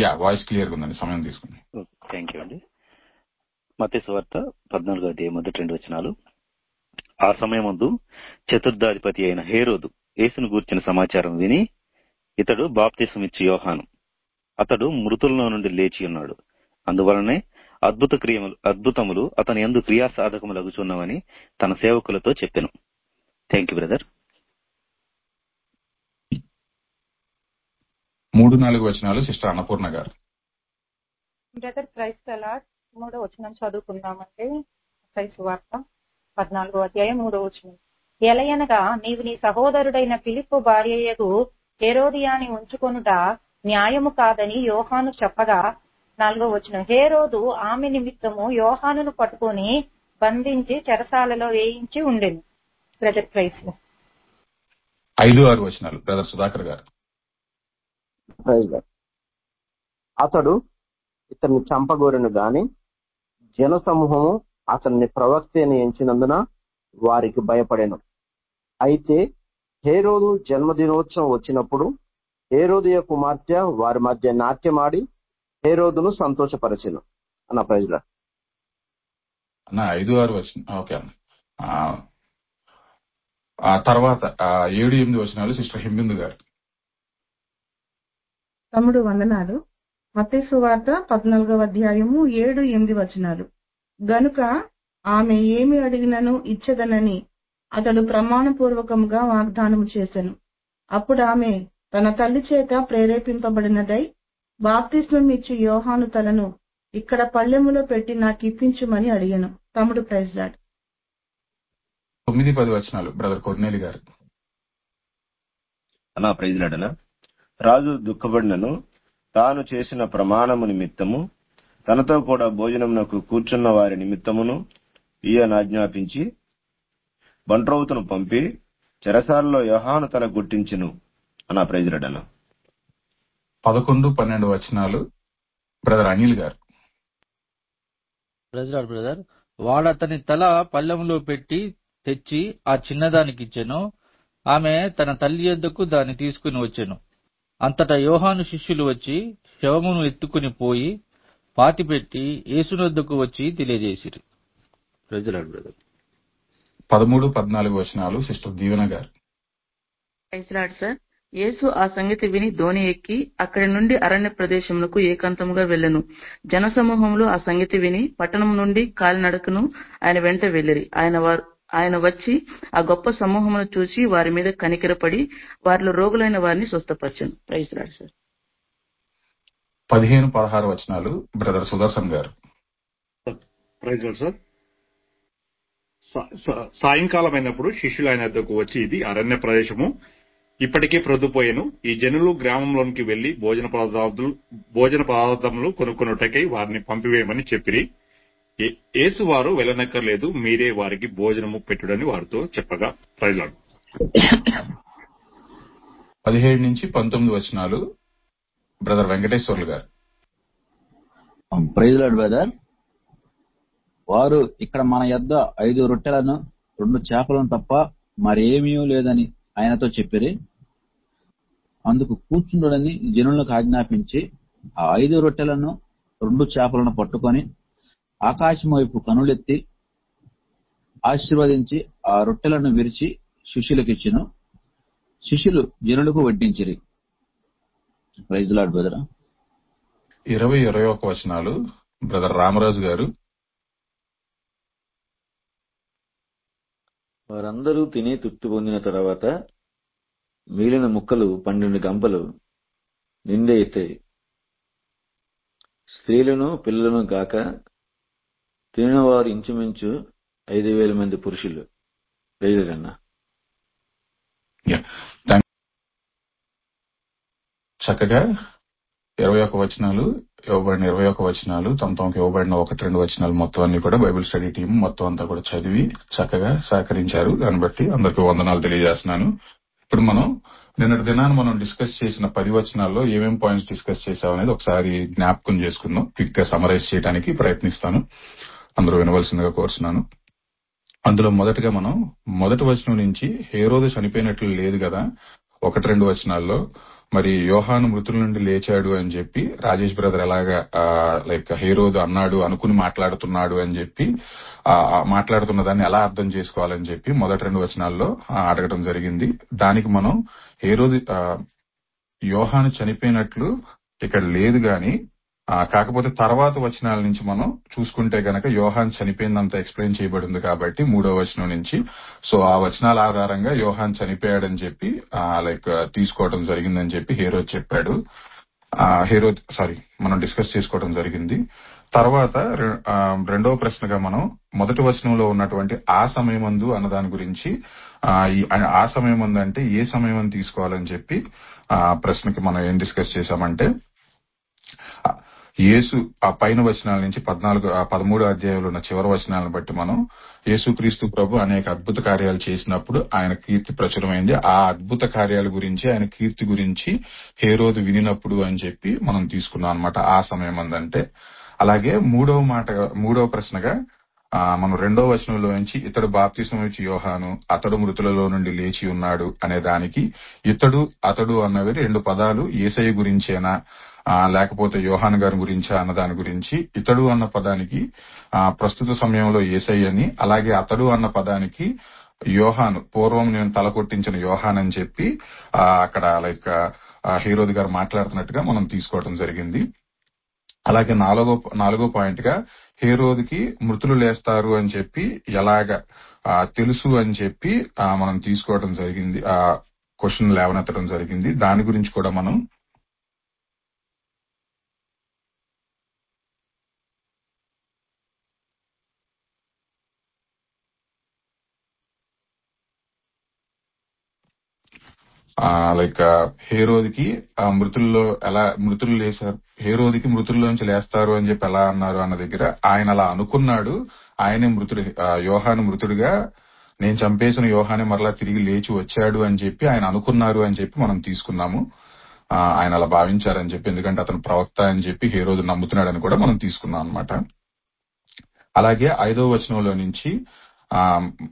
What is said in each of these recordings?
Yeah voice clear గా ఉందండి సమయం తీసుకుని థ్యాంక్ యూ అండి మతే సువార్త పద్నాలుగో అధ్యాయం మొదటి రెండు వచనాలు ఆ సమయమందు చతుర్థాధిపతి అయిన హేరోదు యేసును గూర్చిన సమాచారం విని ఇతడు బాప్తిసం ఇచ్చి యోహాను అతడు మృతుల్లో నుండి లేచి ఉన్నాడు అందువలనే అద్భుత క్రియములు అద్భుతములు అతని ఎందు క్రియా సాధకములు అగుచున్నామని తన సేవకులతో చెప్పెను థ్యాంక్ యూ బ్రదర్ మూడు నాలుగు వచనాలు సిస్టర్ అన్నపూర్ణ గారు బ్రదర్ క్రైస్ట్ అలాట్ మూడో వచనం చదువుకుందామంటే క్రైస్ట్ వార్త పద్నాలుగో అధ్యాయం మూడో వచనం ఎలయనగా నీవు నీ సహోదరుడైన పిలిప్పు భార్యయగు హేరోదియాని ఉంచుకొనుట న్యాయము కాదని యోహాను చెప్పగా నాలుగో వచనం హేరోదు ఆమె నిమిత్తము యోహానును పట్టుకొని బంధించి చెరసాలలో వేయించి ఉండెను బ్రదర్ క్రైస్ట్ ఐదు ఆరు వచనాలు బ్రదర్ సుధాకర్ గారు ప్రైజ్ లార్డ్. అతడు ఇతన్ని చంపగోరెను గాని జన సమూహము అతన్ని ప్రవక్త అని ఎంచినందున వారికి భయపడెను అయితే హేరోదు జన్మదినోత్సవం వచ్చినప్పుడు హేరోదియ కుమార్తె వారి మధ్య నాట్యమాడి హేరోదును సంతోషపరచెను అన్న ప్రైజ్ లార్డ్. అన్న ఐదు ఆరు వచనం ఓకే అన్న ఆ, ఆ తర్వాత ఆ, ఏడు ఎనిమిది వచనాలు సిస్టర్ హింబిందు గారు తమ్ముడు వందనాలు మత్తయి వార్త పద్నాలుగవ అధ్యాయము ఏడు ఎనిమిది వచనాలు గనుక ఆమె ఏమి అడిగినను ఇచ్చదనని అతడు ప్రమాణపూర్వకముగా వాగ్దానము చేసెను అప్పుడు ఆమె తన తల్లి చేత ప్రేరేపింపబడినదై బాప్తిస్మం ఇచ్చి యోహాను తలను ఇక్కడ పళ్ళెములో పెట్టి నాకు ఇప్పించుమని అడిగాను తమ్ముడు ప్రైజ్ లాడ్ తొమ్మిది పది వచనాలు బ్రదర్ కొర్నేలి గారు అనా ప్రైజ్లాడనా రాజు దుఃఖపడినను తాను చేసిన ప్రమాణము నిమిత్తము తనతో కూడా భోజనమునకు కూర్చున్న వారి నిమిత్తమును ఈయన ఆజ్ఞాపించి బంట్రౌతును పంపి చెరసాలలో యోహాను తల గుట్టించెను అనా ప్రైజ్లాడనా పదకొండు పన్నెండు వచనాలు బ్రదర్ అనిల్ గారు బ్రదర్ బ్రదర్ వాడతని తల పళ్ళెంలో పెట్టి తెచ్చి ఆ చిన్నదానికి ఇచ్చెను ఆమె తన తల్లి యొద్దకు దాన్ని తీసుకుని వచ్చెను అంతటా యోహాను శిష్యులు వచ్చి శవమును ఎత్తుకుని పోయి పాతిపెట్టి యేసునొద్దకు వచ్చి తెలియజేసిరి ప్రజలాడు బ్రదర్ పదమూడు పద్నాలుగు వచనాలు సిస్టర్ దీవెన గారు ప్రైజ్లాడ్ సార్ యేసు ఆ సంగతి విని ధోని ఎక్కి అక్కడి నుండి అరణ్య ప్రదేశములకు ఏకాంతముగా వెళ్ళెను జనసమూహములు ఆ సంగతి విని పట్టణం నుండి కాలినడకను ఆయన వెంట వెళ్ళిరి ఆయన వారు ఆయన వచ్చి ఆ గొప్ప సమూహమును చూసి వారి మీద కనికరపడి వారిలో రోగులైన వారిని స్వస్థపరచను ప్రైజ్ రాడు సార్ పదిహేను పదహారు వచనాలు brother Sudarshan garu praise lord sir సా- సా- సాయంకాలం అయినప్పుడు శిష్యులు ఆయన వద్దకు వచ్చి ఇది అరణ్య ప్రదేశము ఇప్పటికే ప్రొద్దుపోయాను ఈ జనులు గ్రామంలోనికి వెళ్లి భోజన పదార్థాలు భోజన పదార్థములు కొనుక్కొనుటకై వారిని పంపివేయమని చెప్పిరి ఏ- యేసు వారు వెళ్ళనక్కర్లేదు మీరే వారికి భోజనము పెట్టుడని వారితో చెప్పగా ప్రైజ్లాడు పదిహేడు నుంచి పంతొమ్మిది వచనాలు బ్రదర్ వెంకటేశ్వర్లు గారు ప్రైజ్ లాడ్ బ్రదర్ వారు ఇక్కడ మన యొద్ద ఐదు రొట్టెలను రెండు చేపలను తప్ప మరేమీ లేదని ఆయనతో చెప్పిరి అందుకు కూర్చుండని జనులకు ఆజ్ఞాపించి ఆ ఐదు రొట్టెలను రెండు చేపలను పట్టుకొని ఆకాశం వైపు కనులెత్తి ఆశీర్వదించి ఆ రొట్టెలను విరిచి శిష్యులకిచ్చెను శిష్యులు జనులకు వడ్డించిరి ప్రైజ్ లాడ్ బ్రదర్ ఇరవై ఇరవై ఒక వచనాలు బ్రదర్ రామరాజు గారు వారందరూ తిని తృప్తి పొందిన తర్వాత మిగిలిన ముక్కలు పన్నెండు గంపలు నిండే ఎత్తాయి స్త్రీలను పిల్లలను కాక తినినవారు ఇంచుమించు ఐదు వేల మంది పురుషులు వేయలేదన్నా చక్కగా ఇరవై ఒక వచనాలు ఇవ్వబడిన ఇరవై ఒక వచనాలు తమ తమకు ఇవ్వబడిన ఒకటి రెండు వచనాలు మొత్తం అన్ని కూడా బైబిల్ స్టడీ టీం మొత్తం అంతా కూడా చదివి చక్కగా సహకరించారు దాన్ని బట్టి అందరికీ వందనాలు తెలియజేస్తున్నాను ఇప్పుడు మనం నిన్నటి దినాన్ని మనం డిస్కస్ చేసిన పది వచనాల్లో ఏమేం పాయింట్స్ డిస్కస్ చేసామనేది ఒకసారి జ్ఞాపకం చేసుకుందాం క్విక్ గా సమరైజ్ చేయడానికి ప్రయత్నిస్తాను అందరూ వినవలసిందిగా కోరుతున్నాను అందులో మొదటగా మనం మొదటి వచనం నుంచి హేరోదు చనిపోయినట్లు లేదు కదా ఒకటి రెండు వచనాల్లో మరి యోహాను మృతుల నుండి లేచాడు అని చెప్పి రాజేష్ బ్రదర్ ఎలాగా లైక్ హేరోదు అన్నాడు అనుకుని మాట్లాడుతున్నాడు అని చెప్పి ఆ, ఆ మాట్లాడుతున్న దాన్ని ఎలా అర్థం చేసుకోవాలని చెప్పి మొదటి రెండు వచనాల్లో ఆ, అడగడం జరిగింది దానికి మనం హేరోది ఆ, యోహాను చనిపోయినట్లు ఇక్కడ లేదు గాని ఆ, కాకపోతే తర్వాత వచనాల నుంచి మనం చూసుకుంటే గనక యోహాన్ చనిపోయిందంత ఎక్స్ప్లెయిన్ చేయబడింది కాబట్టి మూడో వచనం నుంచి సో ఆ వచనాల ఆధారంగా యోహాన్ చనిపోయాడని చెప్పి లైక్ తీసుకోవడం జరిగిందని చెప్పి హీరో చెప్పాడు ఆ, హీరో సారీ మనం డిస్కస్ చేసుకోవడం జరిగింది తర్వాత రె- ఆ, రెండవ ప్రశ్నగా మనం మొదటి వచనంలో ఉన్నటువంటి ఆ సమయమందు అన్న దాని గురించి ఆ, ఈ ఆ సమయమందు అంటే ఏ సమయం తీసుకోవాలని చెప్పి ఆ ప్రశ్నకి మనం ఏం డిస్కస్ చేశామంటే ఆ, యేసు ఆ పైన వచనాల నుంచి పద్నాలుగు ఆ పదమూడు అధ్యాయంలో ఉన్న చివరి వచనాలను బట్టి మనం యేసుక్రీస్తు ప్రభు అనేక అద్భుత కార్యాలు చేసినప్పుడు ఆయన కీర్తి ప్రచురమైంది ఆ అద్భుత కార్యాల గురించి ఆయన కీర్తి గురించి హేరోదు వినినప్పుడు అని చెప్పి మనం తీసుకున్నాం అనమాట ఆ సమయం అందంటే అలాగే మూడవ మాట మూడవ ప్రశ్నగా ఆ, మనం రెండవ వచనంలో నుంచి ఇతడు బాప్తిసం ఇచ్చి యోహాను అతడు మృతులలో నుండి లేచి ఉన్నాడు అనే దానికి ఇతడు అతడు అన్నవి రెండు పదాలు ఏసయ్య గురించేనా ఆ, లేకపోతే యోహాన్ గారి గురించా అన్న దాని గురించి ఇతడు అన్న పదానికి ఆ, ప్రస్తుత సమయంలో ఏసయ్య అని అలాగే అతడు అన్న పదానికి యోహాను పూర్వం నేను తల కొట్టించిన యోహాన్ అని చెప్పి ఆ, అక్కడ లైక్ హీరోది గారు మాట్లాడుతున్నట్టుగా మనం తీసుకోవడం జరిగింది అలాగే నాలుగో నాలుగో పాయింట్ గా హేరోదికి మృతులు లేస్తారు అని చెప్పి ఎలాగ ఆ, తెలుసు అని చెప్పి ఆ, మనం తీసుకోవడం జరిగింది ఆ క్వశ్చన్ లేవనెత్తడం జరిగింది దాని గురించి కూడా మనం లైక్ హేరోదికి ఆ మృతుల్లో ఎలా మృతులు లేసారు హేరోదికి మృతుల్లోంచి లేస్తారు అని చెప్పి ఎలా అన్నారు అన్న దగ్గర ఆయన అలా అనుకున్నాడు ఆయనే మృతుడు ఆ, యోహాను మృతుడిగా నేను చంపేసిన యోహానే మరలా తిరిగి లేచి వచ్చాడు అని చెప్పి ఆయన అనుకున్నారు అని చెప్పి మనం తీసుకున్నాము ఆ, ఆయన అలా భావించారని చెప్పి ఎందుకంటే అతను ప్రవక్త అని చెప్పి హేరోదు నమ్ముతున్నాడని కూడా మనం తీసుకున్నాం అన్నమాట అలాగే ఐదో వచనంలో నుంచి ఆ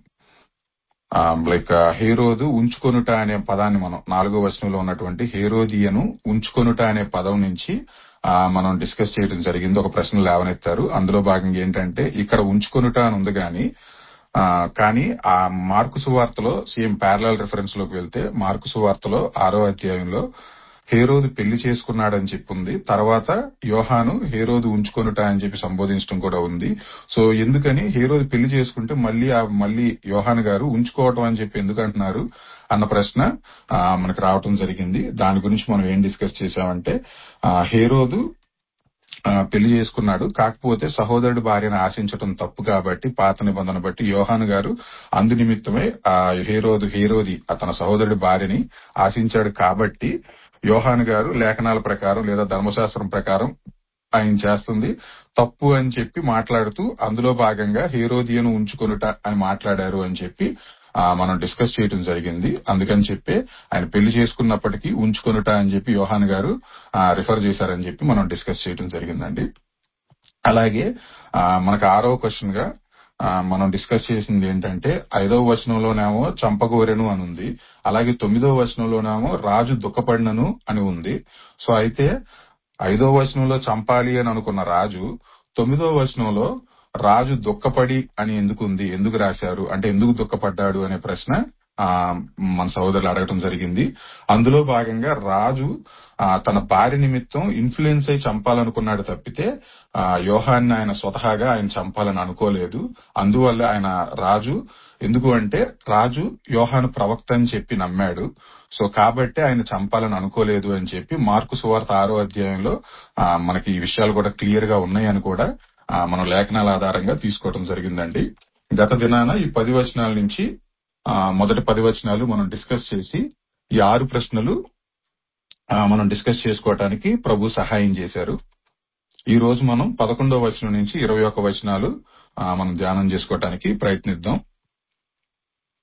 లైక్ హేరోదు ఉంచుకొనుట అనే పదాన్ని మనం నాలుగో వచనంలో ఉన్నటువంటి హేరోదియను ఉంచుకొనుట అనే పదం నుంచి ఆ, మనం డిస్కస్ చేయడం జరిగింది ఒక ప్రశ్న లేవనెత్తారు అందులో భాగంగా ఏంటంటే ఇక్కడ ఉంచుకొనుట అని ఉంది కానీ ఆ, కానీ ఆ మార్కు సువార్తలో సేమ్ ప్యారలల్ రిఫరెన్స్ లోకి వెళ్తే మార్కు సువార్తలో ఆరో అధ్యాయంలో హేరోదు పెళ్లి చేసుకున్నాడని చెప్పి ఉంది తర్వాత యోహాను హేరోదు ఉంచుకొనుట అని చెప్పి సంబోధించడం కూడా ఉంది సో ఎందుకని హేరోదు పెళ్లి చేసుకుంటే మళ్ళీ ఆ మళ్ళీ యోహాన్ గారు ఉంచుకోవటం అని చెప్పి ఎందుకు అంటున్నారు అన్న ప్రశ్న ఆ, మనకు రావటం జరిగింది దాని గురించి మనం ఏం డిస్కస్ చేశామంటే ఆ, హేరోదు ఆ, పెళ్లి చేసుకున్నాడు కాకపోతే సహోదరుడి భార్యను ఆశించడం తప్పు కాబట్టి పాత నిబంధన బట్టి యోహాను గారు అందు నిమిత్తమై ఆ హేరోదు హేరోది తన సహోదరుడి భార్యని ఆశించాడు కాబట్టి యోహాను గారు లేఖనాల ప్రకారం లేదా ధర్మశాస్త్రం ప్రకారం ఆయన చేస్తుంది తప్పు అని చెప్పి మాట్లాడుతూ అందులో భాగంగా హేరోదియను ఉంచుకొనుట అని మాట్లాడారు అని చెప్పి ఆ, మనం డిస్కస్ చేయడం జరిగింది అందుకని చెప్పి ఆయన పెళ్లి చేసుకున్నప్పటికీ ఉంచుకొనుట అని చెప్పి యోహాన్ గారు రిఫర్ చేశారని చెప్పి మనం డిస్కస్ చేయడం జరిగిందండి అలాగే ఆ, మనకు ఆరవ క్వశ్చన్ గా ఆ, మనం డిస్కస్ చేసింది ఏంటంటే ఐదవ వచనంలోనేమో చంపగోరెను అని ఉంది అలాగే తొమ్మిదవ వచనంలోనేమో రాజు దుఃఖపడినను అని ఉంది సో అయితే ఐదవ వచనంలో చంపాలి అని అనుకున్న రాజు తొమ్మిదవ వచనంలో రాజు దుఃఖపడి అని ఎందుకు ఉంది ఎందుకు రాశారు అంటే ఎందుకు దుఃఖపడ్డాడు అనే ప్రశ్న ఆ మన సోదరులు అడగటం జరిగింది అందులో భాగంగా రాజు ఆ, తన భార్య నిమిత్తం ఇన్ఫ్లుయెన్స్ అయి చంపాలనుకున్నాడు తప్పితే ఆ యోహాన్ని ఆయన స్వతహాగా ఆయన చంపాలని అనుకోలేదు అందువల్ల ఆయన రాజు ఎందుకు అంటే రాజు యోహాను ప్రవక్త అని చెప్పి నమ్మాడు సో కాబట్టి ఆయన చంపాలని అనుకోలేదు అని చెప్పి మార్కు సువార్త ఆరో అధ్యాయంలో ఆ, మనకి ఈ విషయాలు కూడా క్లియర్ గా ఉన్నాయని కూడా ఆ, మనం లేఖనాల ఆధారంగా తీసుకోవడం జరిగిందండి గత దినాన ఈ పది వచనాల నుంచి ఆ, మొదటి పది వచనాలు మనం డిస్కస్ చేసి ఈ ఆరు ప్రశ్నలు ఆ, మనం డిస్కస్ చేసుకోవటానికి ప్రభు సహాయం చేశారు ఈ రోజు మనం పదకొండవ వచనం నుంచి ఇరవై ఒక్క వచనాలు ఆ, మనం ధ్యానం చేసుకోవటానికి ప్రయత్నిద్దాం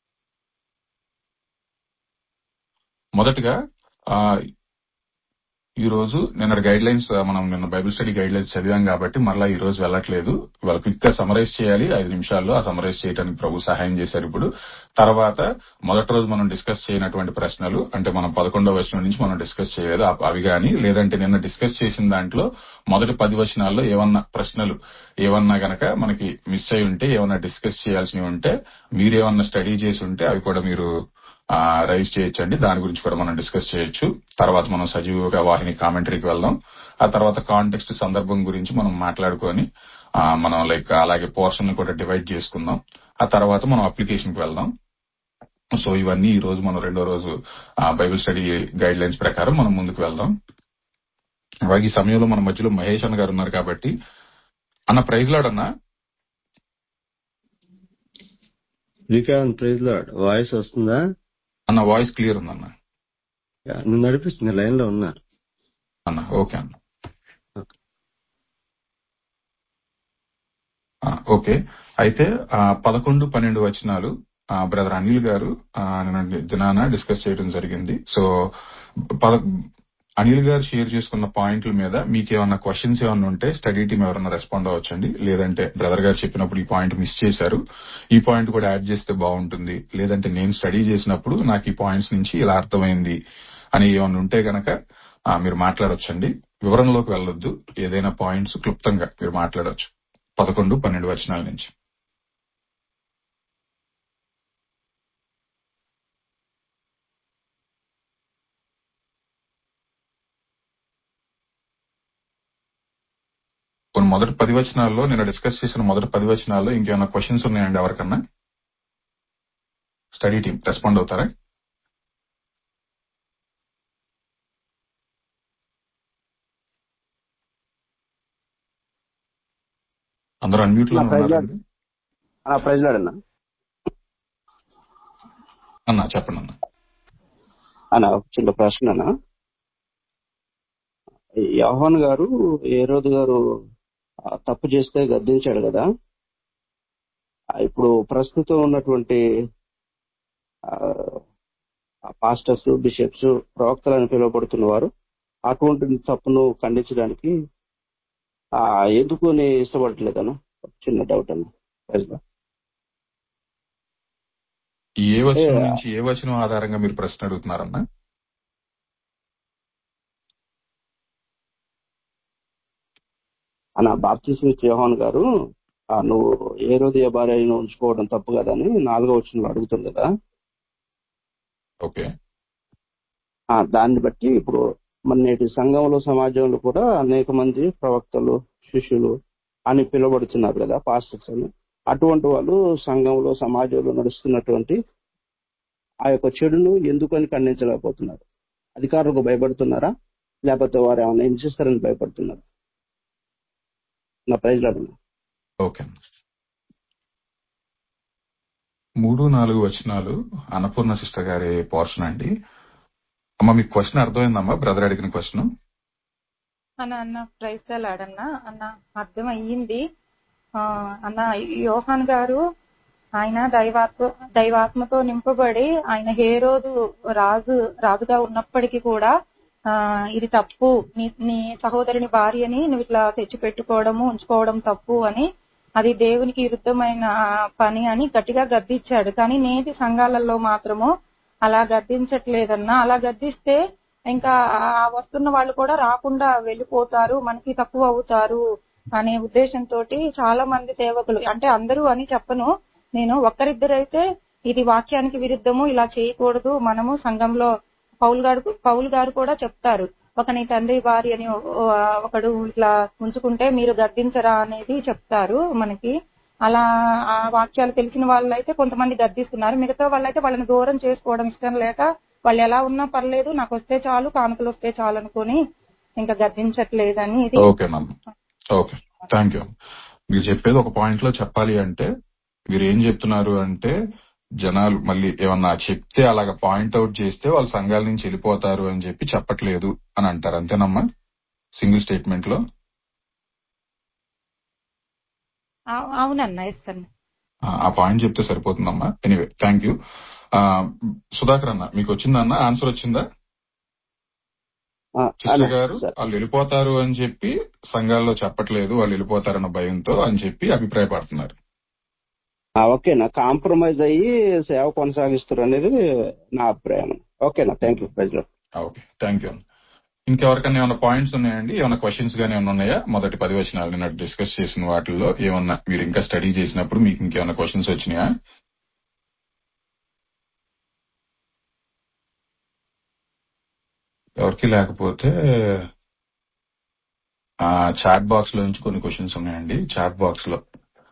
మొదటగా ఆ, ఈ రోజు నిన్న గైడ్ లైన్స్ మనం నిన్న బైబిల్ స్టడీ గైడ్ లైన్స్ చదివాం కాబట్టి మళ్ళీ ఈ రోజు వెళ్ళట్లేదు వాళ్ళు క్విక్ గా సమరైజ్ చేయాలి ఐదు నిమిషాల్లో ఆ సమరైజ్ చేయడానికి ప్రభు సహాయం చేశారు ఇప్పుడు తర్వాత మొదటి రోజు మనం డిస్కస్ చేయనటువంటి ప్రశ్నలు అంటే మనం పదకొండవ వచనం నుంచి మనం డిస్కస్ చేయలేదు ఆ- అవి గాని లేదంటే నిన్న డిస్కస్ చేసిన దాంట్లో మొదటి పది వచనాల్లో ఏమన్నా ప్రశ్నలు ఏమన్నా గనక మనకి మిస్ అయి ఉంటే ఏమన్నా డిస్కస్ చేయాల్సినవి ఉంటే మీరేమన్నా స్టడీ చేసి ఉంటే అవి కూడా మీరు రైజ్ చేయొచ్చండి దాని గురించి కూడా మనం డిస్కస్ చేయొచ్చు తర్వాత మనం సజీవ వాహిని కామెంటరీకి వెళ్దాం ఆ తర్వాత కాంటెక్స్ట్ సందర్భం గురించి మనం మాట్లాడుకొని ఆ, మనం లైక్ అలాగే పోర్షన్ కూడా డివైడ్ చేసుకుందాం ఆ తర్వాత మనం అప్లికేషన్ కి వెళ్దాం సో ఇవన్నీ ఈ రోజు మనం రెండో రోజు ఆ, బైబిల్ స్టడీ గైడ్ లైన్స్ ప్రకారం మనం ముందుకు వెళ్దాం అలాగే ఈ సమయంలో మన మధ్యలో మహేష్ అన్న గారు ఉన్నారు కాబట్టి అన్న ప్రైజ్ లాడన్నా వికాంత్ ప్రైజ్ లాడ్ వాయిస్ వస్తుందా అన్న వాయిస్ క్లియర్ ఉందన్న యా, నువ్వు నడిపిస్తుంది లైన్ లో ఉన్నా అన్న ఓకే అన్న ఆ, ఓకే అయితే ఆ, పదకొండు పన్నెండు వచనాలు ఆ, బ్రదర్ అనిల్ గారు ఆ, నిన్న దినాన డిస్కస్ చేయడం జరిగింది సో పద అనిల్ గారు షేర్ చేసుకున్న పాయింట్ల మీద మీకు ఏమన్నా క్వశ్చన్స్ ఏమన్నా ఉంటే స్టడీ టీం ఎవరన్నా రెస్పాండ్ అవ్వచ్చండి లేదంటే బ్రదర్ గారు చెప్పినప్పుడు ఈ పాయింట్ మిస్ చేశారు ఈ పాయింట్ కూడా యాడ్ చేస్తే బాగుంటుంది లేదంటే నేను స్టడీ చేసినప్పుడు నాకు ఈ పాయింట్స్ నుంచి ఇలా అర్థమైంది అని ఏమన్నా ఉంటే గనక ఆ, మీరు మాట్లాడొచ్చండి వివరంలోకి వెళ్ళొద్దు ఏదైనా పాయింట్స్ క్లుప్తంగా మీరు మాట్లాడొచ్చు పదకొండు పన్నెండు వచనాల నుంచి కొన్ని మొదటి పది వచనాల్లో నేను డిస్కస్ చేసిన మొదటి పది వచనాల్లో ఇంకేమైనా క్వశ్చన్స్ ఉన్నాయండి ఎవరికన్నా స్టడీ టీం రెస్పాండ్ అవుతారా అందరూ అన్మ్యూట్ లో నా ప్రైజ్ లాడ్ ఉన్నారండి నా ప్రైజ్ లాడ్ అన్న అన్న చెప్పండి అన్న అన్న ఒక చిన్న ప్రశ్న అన్న యోహాన్ గారు ఏ రోజు గారు ఆ, తప్పు చేస్తే గద్దించాడు కదా ఆ, ఇప్పుడు ప్రస్తుతం ఉన్నటువంటి పాస్టర్స్ బిషప్స్ ప్రవక్తలని పిలువబడుతున్న వారు అటువంటి తప్పును ఖండించడానికి ఆ, ఎందుకు అని ఇష్టపడట్లేదను చిన్న డౌట్ అన్న ప్రైజ్ లార్డ్. ఏ అంటే వచనం నుంచి ఏ వచనం ఆధారంగా మీరు ప్రశ్న అడుగుతున్నారన్న అన్న బాప్తిస్మ యోహాన్ గారు ఆ, నువ్వు ఏ రోజు ఏ భార్యను ఉంచుకోవడం తప్పు కదా అని నాలుగో వచనంలో అడుగుతుంది కదా ఓకే ఆ, దాన్ని బట్టి ఇప్పుడు మన నేటి సంఘంలో సమాజంలో కూడా అనేక మంది ప్రవక్తలు శిష్యులు అని పిలువబడుతున్నారు కదా పాస్టర్స్ అని అటువంటి వాళ్ళు సంఘంలో సమాజంలో నడుస్తున్నటువంటి ఆ యొక్క చెడును ఎందుకని ఖండించలేకపోతున్నారు అధికారులకు భయపడుతున్నారా లేకపోతే వారు ఏమైనా హింసిస్తారని భయపడుతున్నారా నా ప్రైజ్ లాడన్నా ఓకే మూడు నాలుగు వచనాలు అన్నపూర్ణ సిస్టర్ గారి పోర్షన్ అండి అమ్మ మీకు క్వశ్చన్ అర్థమైందమ్మా బ్రదర్ అడిగిన క్వశ్చన్ అన్న అన్న ప్రైజ్ లాడన్న అన్న అర్థం అయ్యింది ఆ, అన్న యోహాన్ గారు ఆయన దైవాత్మ దైవాత్మతో నింపబడి ఆయన ఏ రోజు రాజు రాజుగా ఉన్నప్పటికీ కూడా ఆ ఇది తప్పు నీ నీ సహోదరుని భార్యని నువ్వు ఇట్లా తెచ్చి పెట్టుకోవడము ఉంచుకోవడం తప్పు అని అది దేవునికి విరుద్ధమైన పని అని గట్టిగా గద్దించాడు కానీ నేటి సంఘాలలో మాత్రము అలా గద్దించట్లేదన్నా అలా గద్దిస్తే ఇంకా ఆ వస్తున్న వాళ్ళు కూడా రాకుండా వెళ్ళిపోతారు మనకి తక్కువ అవుతారు అనే ఉద్దేశంతో చాలా మంది సేవకులు అంటే అందరూ అని చెప్పను నేను ఒక్కరిద్దరైతే ఇది వాక్యానికి విరుద్ధము ఇలా చేయకూడదు మనము సంఘంలో పౌల్ గారు పౌల్ గారు కూడా చెప్తారు ఒక నీ తండ్రి భార్య అని ఒకడు ఇట్లా ఉంచుకుంటే మీరు గద్దించరా అనేది చెప్తారు మనకి అలా ఆ వాక్యాలు తెలిసిన వాళ్ళైతే కొంతమంది గద్దిస్తున్నారు మిగతా వాళ్ళైతే వాళ్ళని దూరం చేసుకోవడం ఇష్టం లేక వాళ్ళు ఎలా ఉన్నా పర్లేదు నాకు వస్తే చాలు కానుకలు వస్తే చాలు అనుకుని ఇంకా గద్దించట్లేదని ఇది ఓకేనమ్మా ఓకే థ్యాంక్ యూ మీరు చెప్పేది ఒక పాయింట్ లో చెప్పాలి అంటే మీరు ఏం చెప్తున్నారు అంటే జనాలు మళ్ళీ ఏమన్నా చెప్తే అలాగ పాయింట్ అవుట్ చేస్తే వాళ్ళు సంఘాల నుంచి వెళ్ళిపోతారు అని చెప్పి చెప్పట్లేదు అని అంటారు అంతేనమ్మా సింగిల్ స్టేట్మెంట్ లో అవు- అవునన్నా ఇస్తాను ఆ ఆ పాయింట్ చెప్తే సరిపోతుందమ్మా ఎనీవే థ్యాంక్ యూ సుధాకర్ అన్న మీకు వచ్చిందా అన్న ఆన్సర్ వచ్చిందా ఆ, సిస్టర్ అన్న గారు సరే వాళ్ళు వెళ్ళిపోతారు అని చెప్పి సంఘాల్లో చెప్పట్లేదు వాళ్ళు వెళ్ళిపోతారన్న భయంతో అని చెప్పి అభిప్రాయపడుతున్నారు ఆ, ఓకేనా కాంప్రమైజ్ అయ్యి సేవ కొనసాగిస్తారు అనేది నా అభిప్రాయం ఓకేనా థ్యాంక్ యూ ప్రజలు ఆ, ఓకే థ్యాంక్ యూ ఇంకెవరికైనా ఏమైనా పాయింట్స్ ఉన్నాయండి ఏమైనా క్వశ్చన్స్ గానీ ఏమైనా ఉన్నాయా మొదటి పది వచనాలు నిన్న డిస్కస్ చేసిన వాటిల్లో ఏమన్నా మీరు ఇంకా స్టడీ చేసినప్పుడు మీకు ఇంకేమైనా క్వశ్చన్స్ వచ్చినాయా ఎవరికి లేకపోతే ఆ చాట్ బాక్స్ లో నుంచి కొన్ని క్వశ్చన్స్ ఉన్నాయండి చాట్ బాక్స్ లో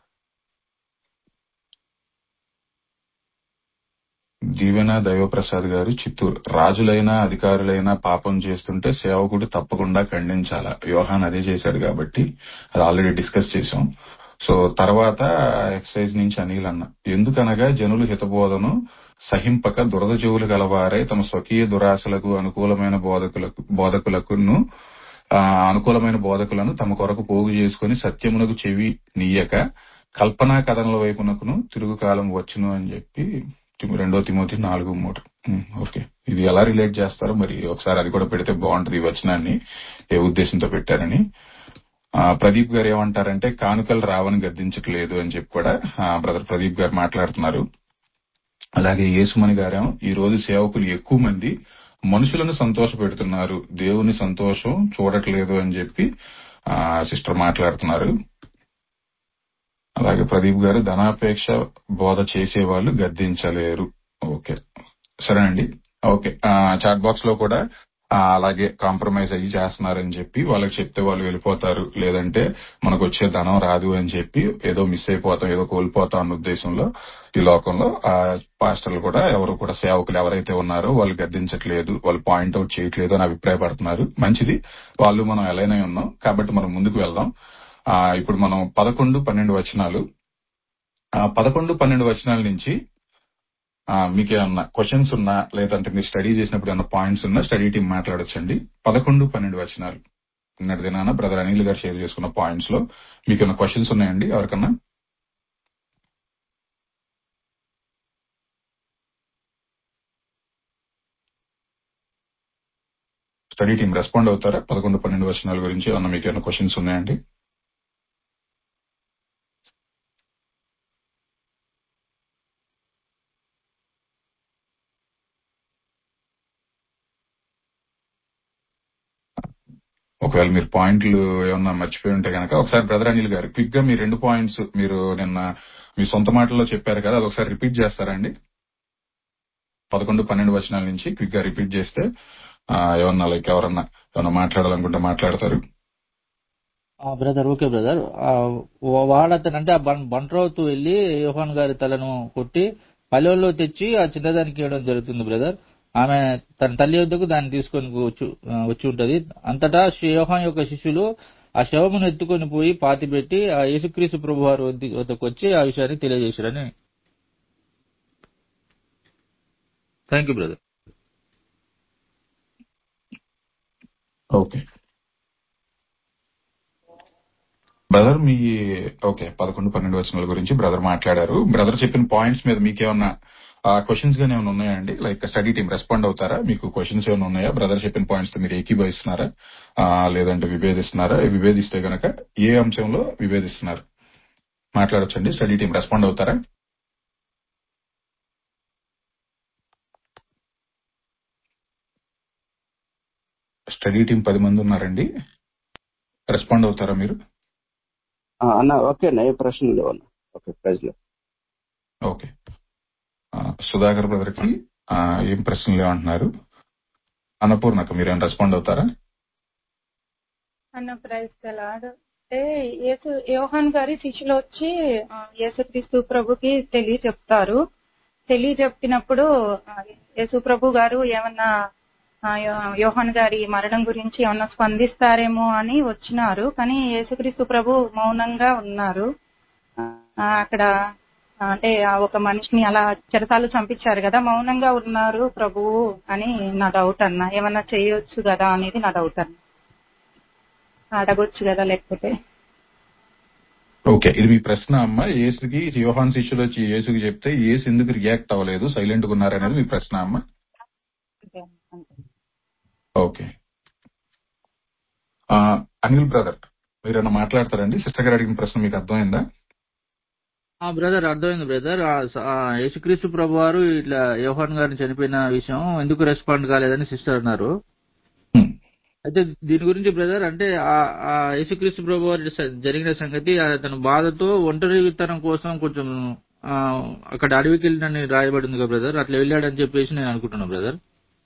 దీవెన దైవప్రసాద్ గారు చిత్తూరు రాజులైనా అధికారులైనా పాపం చేస్తుంటే సేవకుడు తప్పకుండా ఖండించాల యోహాన్ అదే చేశాడు కాబట్టి అది ఆల్రెడీ డిస్కస్ చేసాం సో తర్వాత ఎక్సైజ్ నుంచి అనిల్ అన్న ఎందుకనగా జనులు హితబోధను సహింపక దురద చెవులు గలవారే తమ స్వకీయ దురాశలకు అనుకూలమైన బోధకులకు బోధకులకును ఆ, అనుకూలమైన బోధకులను తమ కొరకు పోగు చేసుకుని సత్యమునకు చెవి నీయక కల్పనా కథనల వైపునకును తిరుగు కాలం వచ్చును అని చెప్పి తిమ- రెండో తిమోతి నాలుగు మూడు ఉమ్, ఓకే ఇది ఎలా రిలేట్ చేస్తారో మరి ఒకసారి అది కూడా పెడితే బాగుంటది ఈ వచనాన్ని ఏ ఉద్దేశంతో పెట్టారని ఆ, ప్రదీప్ గారు ఏమంటారంటే కానుకలు రావని గద్దించట్లేదు అని చెప్పి కూడా బ్రదర్ ప్రదీప్ గారు మాట్లాడుతున్నారు అలాగే యేసుమణి గారేమో ఈ రోజు సేవకులు ఎక్కువ మంది మనుషులను సంతోష పెడుతున్నారు దేవుని సంతోషం చూడట్లేదు అని చెప్పి ఆ సిస్టర్ మాట్లాడుతున్నారు అలాగే ప్రదీప్ గారు ధనాపేక్ష బోధ చేసేవాళ్ళు గద్దించలేరు ఓకే సరేనండి ఓకే ఆ, చాట్ బాక్స్ లో కూడా ఆ, అలాగే కాంప్రమైజ్ అయ్యి చేస్తున్నారని చెప్పి వాళ్ళకి చెప్తే వాళ్ళు వెళ్ళిపోతారు లేదంటే మనకు వచ్చే ధనం రాదు అని చెప్పి ఏదో మిస్ అయిపోతాం ఏదో కోల్పోతాం అన్న ఉద్దేశంలో ఈ లోకంలో ఆ పాస్టర్లు కూడా ఎవరు కూడా సేవకులు ఎవరైతే ఉన్నారో వాళ్ళు గద్దించట్లేదు వాళ్ళు పాయింట్ అవుట్ చేయట్లేదు అని అభిప్రాయపడుతున్నారు మంచిది వాళ్ళు మనం ఎలానే ఉన్నాం కాబట్టి మనం ముందుకు వెళ్దాం ఆ ఇప్పుడు మనం పదకొండు పన్నెండు వచనాలు ఆ పదకొండు పన్నెండు వచనాల నుంచి ఆ, మీకు ఏమన్నా క్వశ్చన్స్ ఉన్నా లేదంటే మీరు స్టడీ చేసినప్పుడు ఏమన్నా పాయింట్స్ ఉన్నా స్టడీ టీం మాట్లాడొచ్చండి పదకొండు పన్నెండు వచనాలు నిన్నటి దినాన బ్రదర్ అనిల్ గారు షేర్ చేసుకున్న పాయింట్స్ లో మీకు ఏమైనా క్వశ్చన్స్ ఉన్నాయండి ఎవరికన్నా స్టడీ టీం రెస్పాండ్ అవుతారా పదకొండు పన్నెండు వచనాల గురించి ఏమన్నా మీకు ఏమైనా క్వశ్చన్స్ ఉన్నాయండి ఒకవేళ మీరు పాయింట్లు ఏమన్నా మర్చిపోయి ఉంటే కనుక ఒకసారి బ్రదర్ అనిల్ గారు క్విక్ గా మీ రెండు పాయింట్స్ మీరు నిన్న మీ సొంత మాటల్లో చెప్పారు కదా అది ఒకసారి రిపీట్ చేస్తారా అండి పదకొండు పన్నెండు వచనాల నుంచి క్విక్ గా రిపీట్ చేస్తే ఆ, ఏమన్నా లైక్ ఎవరన్నా ఏమన్నా మాట్లాడాలనుకుంటే మాట్లాడతారు బ్రదర్ ఓకే బ్రదర్ వాడతను అంటే ఆ బం- బంట్రోతు వెళ్ళి యోహాన్ గారి తలను కొట్టి పల్లెల్లో తెచ్చి ఆ చిన్నదానికి ఇవ్వడం జరుగుతుంది బ్రదర్ ఆమె తన తల్లి వద్దకు దాన్ని తీసుకొని వచ్చి ఆ, వచ్చి ఉంటది అంతటా శి- యోహాన్ యొక్క శిష్యులు ఆ శవమును ఎత్తుకొని పోయి పాతి పెట్టి ఆ యేసుక్రీస్తు ప్రభు వారి వద్ద- వద్దకు వచ్చి ఆ విషయాన్ని తెలియజేశారని thank you brother okay brother మీ ఓకే పదకొండు పన్నెండు వచనాల గురించి బ్రదర్ మాట్లాడారు బ్రదర్ చెప్పిన పాయింట్స్ మీద మీకేమన్నా క్వశ్చన్స్ గానీ ఏమైనా ఉన్నాయా అండి లైక్ స్టడీ టీం రెస్పాండ్ అవుతారా మీకు క్వశ్చన్స్ ఏమైనా ఉన్నాయా బ్రదర్ చెప్పిన పాయింట్స్ తో మీరు ఏకీభవిస్తున్నారా ఆ, లేదంటే విభేదిస్తున్నారా విభేదిస్తే గనక ఏ అంశంలో విభేదిస్తున్నారు మాట్లాడొచ్చండి స్టడీ టీం రెస్పాండ్ అవుతారా స్టడీ టీం పది మంది ఉన్నారండి రెస్పాండ్ అవుతారా మీరు ఆ, అన్న ఓకేనా ఏ ప్రశ్న లేవు అన్న ఓకే ప్రజలు ఓకే ఆ, సుధాకర్ బ్రదర్ కి ఆ, ఏం ప్రశ్నలు ఏమంటున్నారు అన్నపూర్ణకు మీరేం రెస్పాండ్ అవుతారా అన్న ప్రైజ్ తెలాడు అంటే యేసు యోహాన్ గారి శిష్యులు వచ్చి ఆ, యేసుక్రీస్తు ప్రభుకి తెలియ చెప్తారు తెలియ చెప్పినప్పుడు ఆ, యేసు ప్రభు గారు ఏమన్నా ఆ, యో- యోహాన్ గారి మరణం గురించి ఏమన్నా స్పందిస్తారేమో అని వచ్చినారు కానీ యేసుక్రీస్తు ప్రభు మౌనంగా ఉన్నారు ఆ, అక్కడ ఆ, అంటే ఆ ఒక మనిషిని అలా చెరసాలు చంపించారు కదా మౌనంగా ఉన్నారు ప్రభువు అని నా డౌట్ అన్న ఏమన్నా చేయొచ్చు కదా అనేది నా డౌట్ అన్న అడగొచ్చు కదా లేకపోతే ఓకే ఇది మీ ప్రశ్న అమ్మ యేసుకి యోహాన్ శిష్యులు వచ్చి యేసుకి చెప్తే యేసు ఎందుకు రియాక్ట్ అవ్వలేదు సైలెంట్ గా ఉన్నారనేది మీ ప్రశ్న అమ్మ అంతే, అంతే. ఓకే అనిల్ బ్రదర్ మీరేమన్నా మాట్లాడతారండి సిస్టర్ గారు అడిగిన ప్రశ్న మీకు అర్థమైందా ఆ బ్రదర్ అర్థమైంది బ్రదర్ ఆ స- ఆ యేసుక్రీస్తు ప్రభు వారు ఇట్లా యోహాన్ గారిని చనిపోయిన విషయం ఎందుకు రెస్పాండ్ కాలేదని సిస్టర్ అన్నారు హ్మ్. అయితే దీని గురించి బ్రదర్ అంటే ఆ ఆ యేసుక్రీస్తు ప్రభు వారి స- జరిగిన సంగతి అతను బాధతో ఒంటరితనం కోసం కొంచెం ఆ, అక్కడ అడవికి వెళ్ళినని రాయబడింది కదా బ్రదర్ అట్లా వెళ్ళాడని చెప్పేసి నేను అనుకుంటున్నా బ్రదర్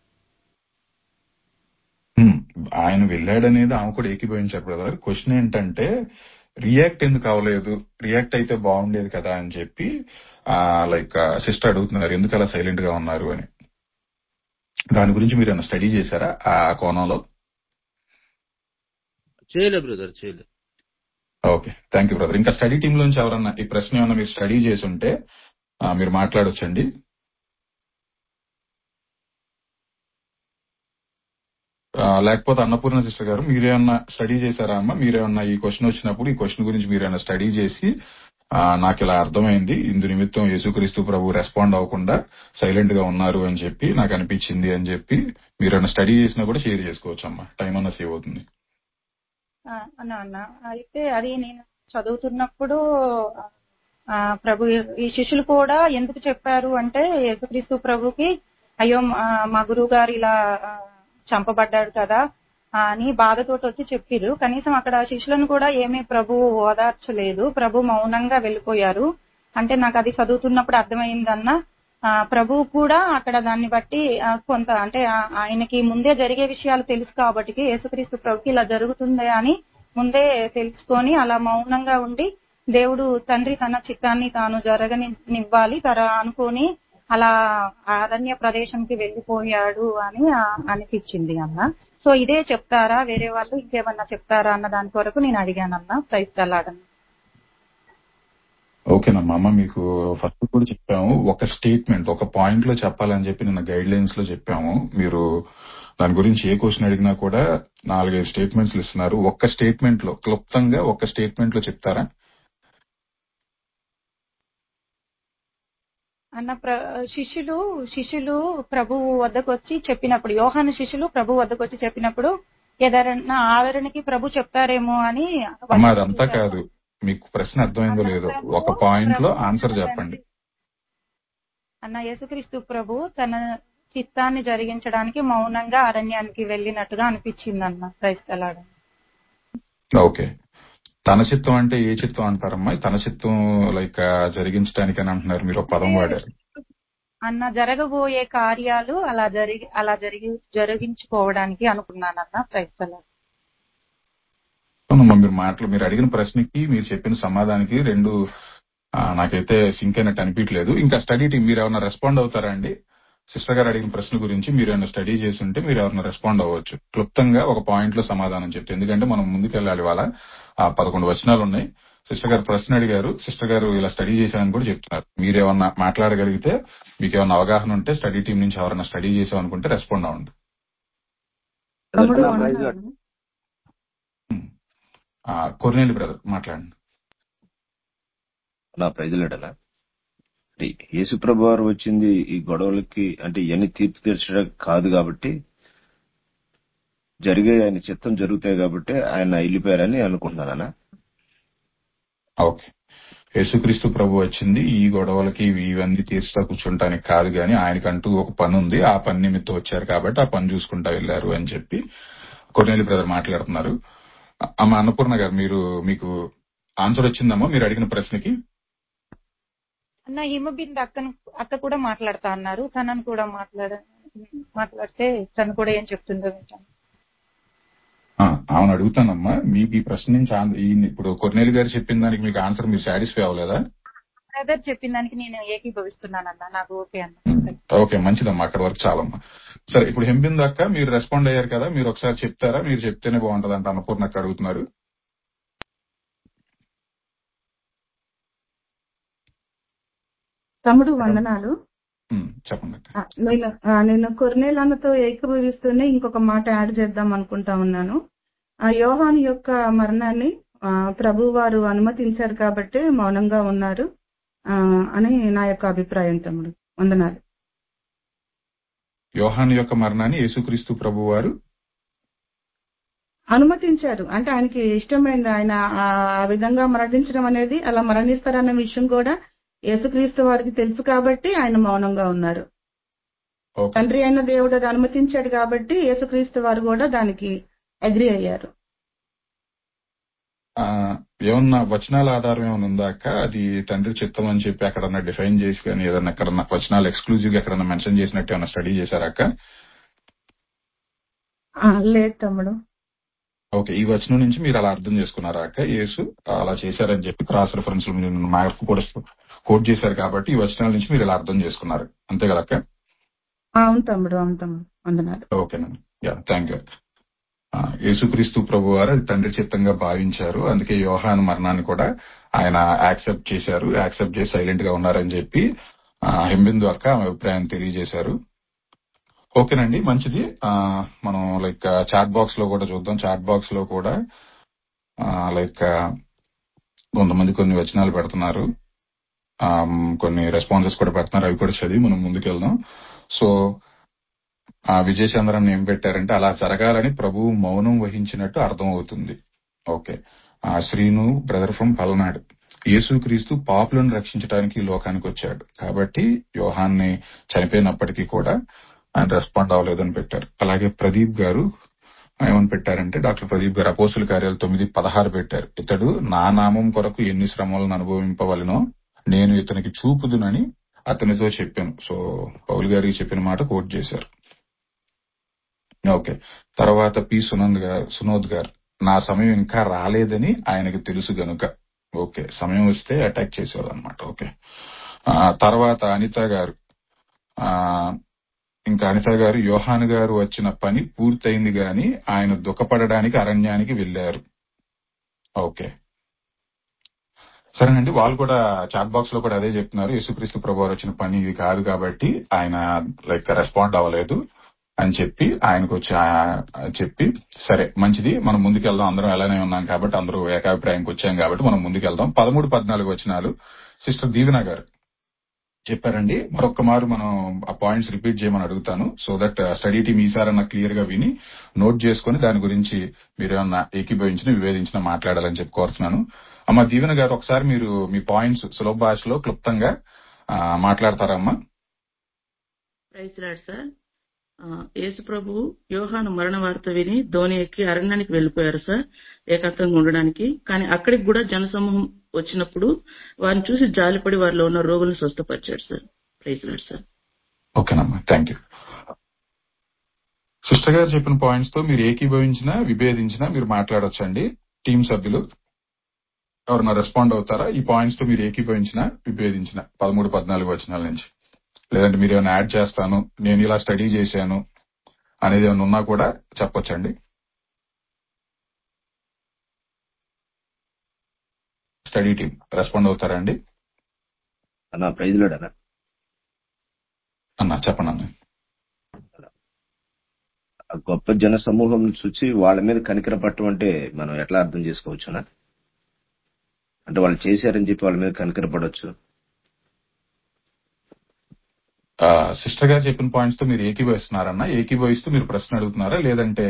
హ్మ్. ఆయన వెళ్ళాడనేది ఆమె కూడా ఏకీభవించారు బ్రదర్ క్వశ్చన్ ఏంటంటే రియాక్ట్ ఎందుకు అవ్వలేదు రియాక్ట్ అయితే బాగుండేది కదా అని చెప్పి లైక్ సిస్టర్ అడుగుతున్నారు ఎందుకు అలా సైలెంట్ గా ఉన్నారు అని దాని గురించి మీరు ఏమైనా స్టడీ చేశారా ఆ కోణంలో చేయలే బ్రదర్ చేయలే ఓకే థ్యాంక్ యూ బ్రదర్ ఇంకా స్టడీ టీమ్ నుంచి ఎవరన్నా ఈ ప్రశ్న ఏమైనా మీరు స్టడీ చేసి ఉంటే ఆ, మీరు మాట్లాడొచ్చండి ఆ, లేకపోతే అన్నపూర్ణ సిస్టర్ గారు మీరేమన్నా స్టడీ చేశారా అమ్మా మీరేమన్నా ఈ క్వశ్చన్ వచ్చినప్పుడు ఈ క్వశ్చన్ గురించి మీరేమన్నా స్టడీ చేసి ఆ, నాకు ఇలా అర్థమైంది ఇందు నిమిత్తం యేసుక్రీస్తు ప్రభు రెస్పాండ్ అవ్వకుండా సైలెంట్ గా ఉన్నారు అని చెప్పి నాకు అనిపించింది అని చెప్పి మీరేమన్నా స్టడీ చేసినా కూడా షేర్ చేసుకోవచ్చు అమ్మా టైం అన్నా సేవ్ అవుతుంది ఆ, అన్న అన్న అయితే అది నేను చదువుతున్నప్పుడు ఆ, ప్రభు ఈ శిష్యులు కూడా ఎందుకు చెప్పారు అంటే యేసుక్రీస్తు ప్రభుకి అయ్యో మా మా గురువు గారు ఇలా ఆ, చంపబడ్డాడు కదా ఆ, అని బాధతోటి వచ్చి చెప్పిరు కనీసం అక్కడ శిష్యులను కూడా ఏమీ ప్రభు ఓదార్చలేదు ప్రభు మౌనంగా వెళ్ళిపోయారు అంటే నాకు అది చదువుతున్నప్పుడు అర్థమైందన్న ఆ, ప్రభు కూడా అక్కడ దాన్ని బట్టి ఆ, కొంత అంటే ఆ- ఆయనకి ముందే జరిగే విషయాలు తెలుసు కాబట్టి యేసుక్రీస్తు ప్రభుకి ఇలా జరుగుతుంది అని ముందే తెలుసుకొని అలా మౌనంగా ఉండి దేవుడు తండ్రి తన చిత్తాన్ని తాను జరగనివ్వాలి తర అనుకొని అలా అరణ్య ప్రదేశంకి వెళ్ళిపోయాడు అని ఆ, అనిపించింది అన్న సో ఇదే చెప్తారా వేరే వాళ్ళు ఇంకేమన్నా చెప్తారా అన్న దాని కొరకు నేను అడిగానన్న ప్రైజ్ తల్లాడన్న ఓకేనమ్మా అమ్మ మీకు ఫస్ట్ కూడా చెప్పాము ఒక స్టేట్మెంట్ ఒక పాయింట్ లో చెప్పాలని చెప్పి నిన్న గైడ్ లైన్స్ లో చెప్పాము మీరు దాని గురించి ఏ క్వశ్చన్ అడిగినా కూడా నాలుగైదు స్టేట్మెంట్స్ ఇస్తున్నారు ఒక్క స్టేట్మెంట్ లో క్లుప్తంగా ఒక్క స్టేట్మెంట్ లో చెప్తారా అన్న ప్ర శిష్యులు శిష్యులు ప్రభువు వద్దకు వచ్చి చెప్పినప్పుడు యోహాను శిష్యులు ప్రభు వద్దకు వచ్చి చెప్పినప్పుడు ఏదైనా ఆదరణకి ప్రభు చెప్తారేమో అని అమ్మా అదంతా కాదు మీకు ప్రశ్న అర్థమైందో లేదో ఒక పాయింట్ లో ఆన్సర్ చెప్పండి అన్న యేసుక్రీస్తు ప్రభు తన చిత్తాన్ని జరిగించడానికి మౌనంగా అరణ్యానికి వెళ్ళినట్టుగా అనిపించింది అన్న క్రైస్తలాడు ఓకే తన చిత్తం అంటే ఏ చిత్తం అంటారమ్మా తన చిత్తం లైక్ జరిగించడానికి అని అంటున్నారు మీరు ఒక పదం వాడారు అన్న జరగబోయే కార్యాలు అలా జరిగి అలా జరిగి జరిగించుకోవడానికి అనుకున్నానన్న క్రైస్తలాడు అవునమ్మా మీరు మాటలు మీరు అడిగిన ప్రశ్నకి మీరు చెప్పిన సమాధానానికి రెండు ఆ, నాకైతే సింక్ అయినట్టు అనిపించలేదు ఇంకా స్టడీ టీం మీరు ఏమైనా రెస్పాండ్ అవుతారా అండి సిస్టర్ గారు అడిగిన ప్రశ్న గురించి మీరు ఏమైనా స్టడీ చేసి ఉంటే మీరు ఎవరైనా రెస్పాండ్ అవ్వచ్చు క్లుప్తంగా ఒక పాయింట్ లో సమాధానం చెప్తే ఎందుకంటే మనం ముందుకెళ్ళాలి వాళ్ళ ఆ పదకొండు వచనాలు ఉన్నాయి సిస్టర్ గారు ప్రశ్న అడిగారు సిస్టర్ గారు ఇలా స్టడీ చేశామని కూడా చెప్తున్నారు మీరు ఏమన్నా మాట్లాడగలిగితే మీకు ఏమన్నా అవగాహన ఉంటే స్టడీ టీం నుంచి ఎవరైనా స్టడీ చేసామనుకుంటే రెస్పాండ్ అవ్వండి తమ్ముడు అన్న ప్రైజ్ లార్డ్. వందనాలు ఆ, కొర్నేలి బ్రదర్ మాట్లాడండి నా ప్రజలడలా యేసుప్రభు వారు వచ్చింది ఈ గొడవలకి అంటే ఇవన్నీ తీర్పు తీర్చడానికి కాదు కాబట్టి జరిగే ఆయన చిత్తం జరుగుతాయి కాబట్టి ఆయన వెళ్ళిపోయారని అనుకుంటున్నానా ఓకే యేసుక్రీస్తు ప్రభు వచ్చింది ఈ గొడవలకి ఇవి- ఇవన్నీ తీర్చుతా కూర్చుంటానికి కాదు గాని ఆయనకంటూ ఒక పని ఉంది ఆ పని నిమిత్తం వచ్చారు కాబట్టి ఆ పని చూసుకుంటా వెళ్ళారు అని చెప్పి కొన్నేలి బ్రదర్ మాట్లాడుతున్నారు అ- అమ్మ అన్నపూర్ణ గారు మీరు మీకు ఆన్సర్ వచ్చిందమ్మా మీరు అడిగిన ప్రశ్నకి అన్న హిమబింద్ అక్కను అక్క కూడా మాట్లాడతా అన్నారు తనను కూడా మాట్లాడ మాట్లాడితే తను కూడా ఏం చెప్తుందో వింటాను ఆ, ఆమెను అడుగుతానమ్మా మీకు ఈ ప్రశ్న నుంచి ఆన్- ఈ ఇప్పుడు కొన్నేలి గారు చెప్పిన దానికి మీకు ఆన్సర్ మీరు సాటిస్ఫై అవ్వలేదా బ్రదర్ చెప్పిన దానికి నేను ఏకీభవిస్తున్నానన్న నాకు ఓకే అన్న ఓకే మంచిదమ్మా అక్కడ వరకు చాలమ్మా సరే ఇప్పుడు హెంబింద్ అక్క మీరు రెస్పాండ్ అయ్యారు కదా మీరు ఒకసారి చెప్తారా మీరు చెప్తేనే బాగుంటది అంట అన్నపూర్ణ అక్క అడుగుతున్నారు తమ్ముడు వందనాలు ఉమ్, చెప్పండి అక్క ఆ, నేను ఆ, నేను కొర్నేలన్నతో ఏకీభవిస్తూనే ఇంకొక మాట యాడ్ చేద్దాం అనుకుంటా ఉన్నాను ఆ యోహాను యొక్క మరణాన్ని ఆ, ప్రభు వారు అనుమతించారు కాబట్టి మౌనంగా ఉన్నారు ఆ, అని నా యొక్క అభిప్రాయం తమ్ముడు వందనాలు యోహాను యొక్క మరణాన్ని యేసుక్రీస్తు ప్రభు వారు అనుమతించారు అంటే ఆయనకి ఇష్టమైంది ఆయన ఆ ఆ విధంగా మరణించడం అనేది అలా మరణిస్తారన్న విషయం కూడా యేసుక్రీస్తు వారికి తెలుసు కాబట్టి ఆయన మౌనంగా ఉన్నారు ఓకే తండ్రి అయిన దేవుడు అది అనుమతించాడు కాబట్టి యేసుక్రీస్తు వారు కూడా దానికి అగ్రి అయ్యారు ఆ, ఏమన్నా వచనాల ఆధారం ఏమైనా ఉందా అక్క అది తండ్రి చిత్తం అని చెప్పి ఎక్కడన్నా డిఫైన్ చేసి కానీ ఏదన్నా ఎక్కడన్నా వచనాలు ఎక్స్క్లూజివ్ గా ఎక్కడన్నా మెన్షన్ చేసినట్టు ఏమైనా స్టడీ చేశారా అక్క ఆ, లేదు తమ్ముడు ఓకే ఈ వచనం నుంచి మీరు అలా అర్థం చేసుకున్నారా అక్క యేసు అలా చేశారని చెప్పి క్రాస్ రెఫరెన్స్ మార్క్ కూడా కోట్ చేశారు కాబట్టి ఈ వచనాల నుంచి మీరు ఇలా అర్థం చేసుకున్నారు అంతే కదా అక్క ఆ, అవును తమ్ముడు అవును తమ్ముడు వందనాలు ఓకేనండి యా థ్యాంక్ యూ ఆ, యేసుక్రీస్తు ప్రభు వారు అది తండ్రి చిత్తంగా భావించారు అందుకే యోహాను మరణాన్ని కూడా ఆయన యాక్సెప్ట్ చేశారు యాక్సెప్ట్ చేసి సైలెంట్ గా ఉన్నారని చెప్పి ఆ, హెంబిందు అక్క ఆమె అభిప్రాయం తెలియజేశారు ఓకేనండి మంచిది ఆ, మనం లైక్ చాట్ బాక్స్ లో కూడా చూద్దాం చాట్ బాక్స్ లో కూడా లైక్ కొంతమంది కొన్ని వచనాలు పెడుతున్నారు ఆ, కొన్ని రెస్పాన్సెస్ కూడా పెడుతున్నారు అవి కూడా చదివి మనం ముందుకెళ్దాం సో ఆ విజయ్ చంద్రన్ ఏం పెట్టారంటే అలా జరగాలని ప్రభువు మౌనం వహించినట్టు అర్థం అవుతుంది ఓకే ఆ శ్రీను బ్రదర్ ఫ్రమ్ పల్నాడు యేసుక్రీస్తు పాపులను రక్షించడానికి ఈ లోకానికి వచ్చాడు కాబట్టి యోహాన్ని చనిపోయినప్పటికీ కూడా ఆయన రెస్పాండ్ అవ్వలేదని పెట్టారు అలాగే ప్రదీప్ గారు ఏమని పెట్టారంటే డాక్టర్ ప్రదీప్ గారు అపోసుల కార్యాలు తొమ్మిది పదహారు పెట్టారు ఇతడు నా నామం కొరకు ఎన్ని శ్రమలను అనుభవింపవలనో నేను ఇతనికి చూపుదునని అతనితో చెప్పాను సో పౌల్ గారికి చెప్పిన మాట కోట్ చేశారు ఓకే తర్వాత పి సునంద్ గారు సునోద్ గారు నా సమయం ఇంకా రాలేదని ఆయనకి తెలుసు గనుక ఓకే సమయం వస్తే అటాక్ చేసేవారు అనమాట ఓకే ఆ, తర్వాత అనిత గారు ఆ ఇంకా అనిత గారు యోహాన్ గారు వచ్చిన పని పూర్తయింది గాని ఆయన దుఃఖపడడానికి అరణ్యానికి వెళ్లారు ఓకే సరేనండి వాళ్ళు కూడా చాట్ బాక్స్ లో కూడా అదే చెప్తున్నారు యేసుక్రీస్తు ప్రభు వారు వచ్చిన పని ఇది కాదు కాబట్టి ఆయన లైక్ రెస్పాండ్ అవ్వలేదు అని చెప్పి ఆయనకు వచ్చి ఆ- చెప్పి సరే మంచిది మనం ముందుకెళ్దాం అందరం ఎలానే ఉన్నాం కాబట్టి అందరూ ఏకాభిప్రాయంకి వచ్చాం కాబట్టి మనం ముందుకెళ్దాం పదమూడు పద్నాలుగు వచనాలు సిస్టర్ దీవెన గారు చెప్పారండి మరొక్క మారు మనం ఆ పాయింట్స్ రిపీట్ చేయమని అడుగుతాను సో దట్ స్టడీ టీమ్ ఈసారన్నా క్లియర్ గా విని నోట్ చేసుకుని దాని గురించి మీరు ఏమన్నా ఏకీభవించిన వివేదించిన మాట్లాడాలని చెప్పి కోరుతున్నాను అమ్మ దీవెన గారు ఒకసారి మీరు మీ పాయింట్స్ సులభ భాషలో క్లుప్తంగా ఆ, మాట్లాడతారమ్మా ప్రైజ్ లాడ్ సార్ ఆ, యేసు ప్రభు యోహాను మరణ వార్త విని ధోని ఎక్కి అరణ్యానికి వెళ్ళిపోయారు సార్ ఏకాంతంగా ఉండడానికి కానీ అక్కడికి కూడా జనసమూహం వచ్చినప్పుడు వారిని చూసి జాలిపడి వారిలో ఉన్న రోగులను స్వస్థపరిచాడు సార్ ప్రైజ్ లాడ్ సార్ ఓకేనమ్మా థ్యాంక్ యూ సిస్టర్ గారు చెప్పిన పాయింట్స్ తో మీరు ఏకీభవించినా విభేదించినా మీరు మాట్లాడొచ్చండి టీం సభ్యులు ఎవరన్నా రెస్పాండ్ అవుతారా ఈ పాయింట్స్ తో మీరు ఏకీభవించినా విభేదించిన పదమూడు పద్నాలుగు వచనాల నుంచి లేదంటే మీరు ఏమైనా యాడ్ చేస్తాను నేను ఇలా స్టడీ చేశాను అనేది ఏమైనా ఉన్నా కూడా చెప్పొచ్చండి స్టడీ టీం రెస్పాండ్ అవుతారా అండి అన్న ప్రైజ్ లాడ్ అన్న అన్న చెప్పండి అన్న ఆ గొప్ప జన సమూహం చూసి వాళ్ళ మీద కనికర పట్టం అంటే మనం ఎట్లా అర్థం చేసుకోవచ్చునా అంటే వాళ్ళు చేశారని చెప్పి వాళ్ళ మీద కనికర పడవచ్చు సిస్టర్ గారు చెప్పిన పాయింట్స్ తో మీరు ఏకీభవిస్తున్నారన్న ఏకీభవిస్తూ మీరు ప్రశ్న అడుగుతున్నారా లేదంటే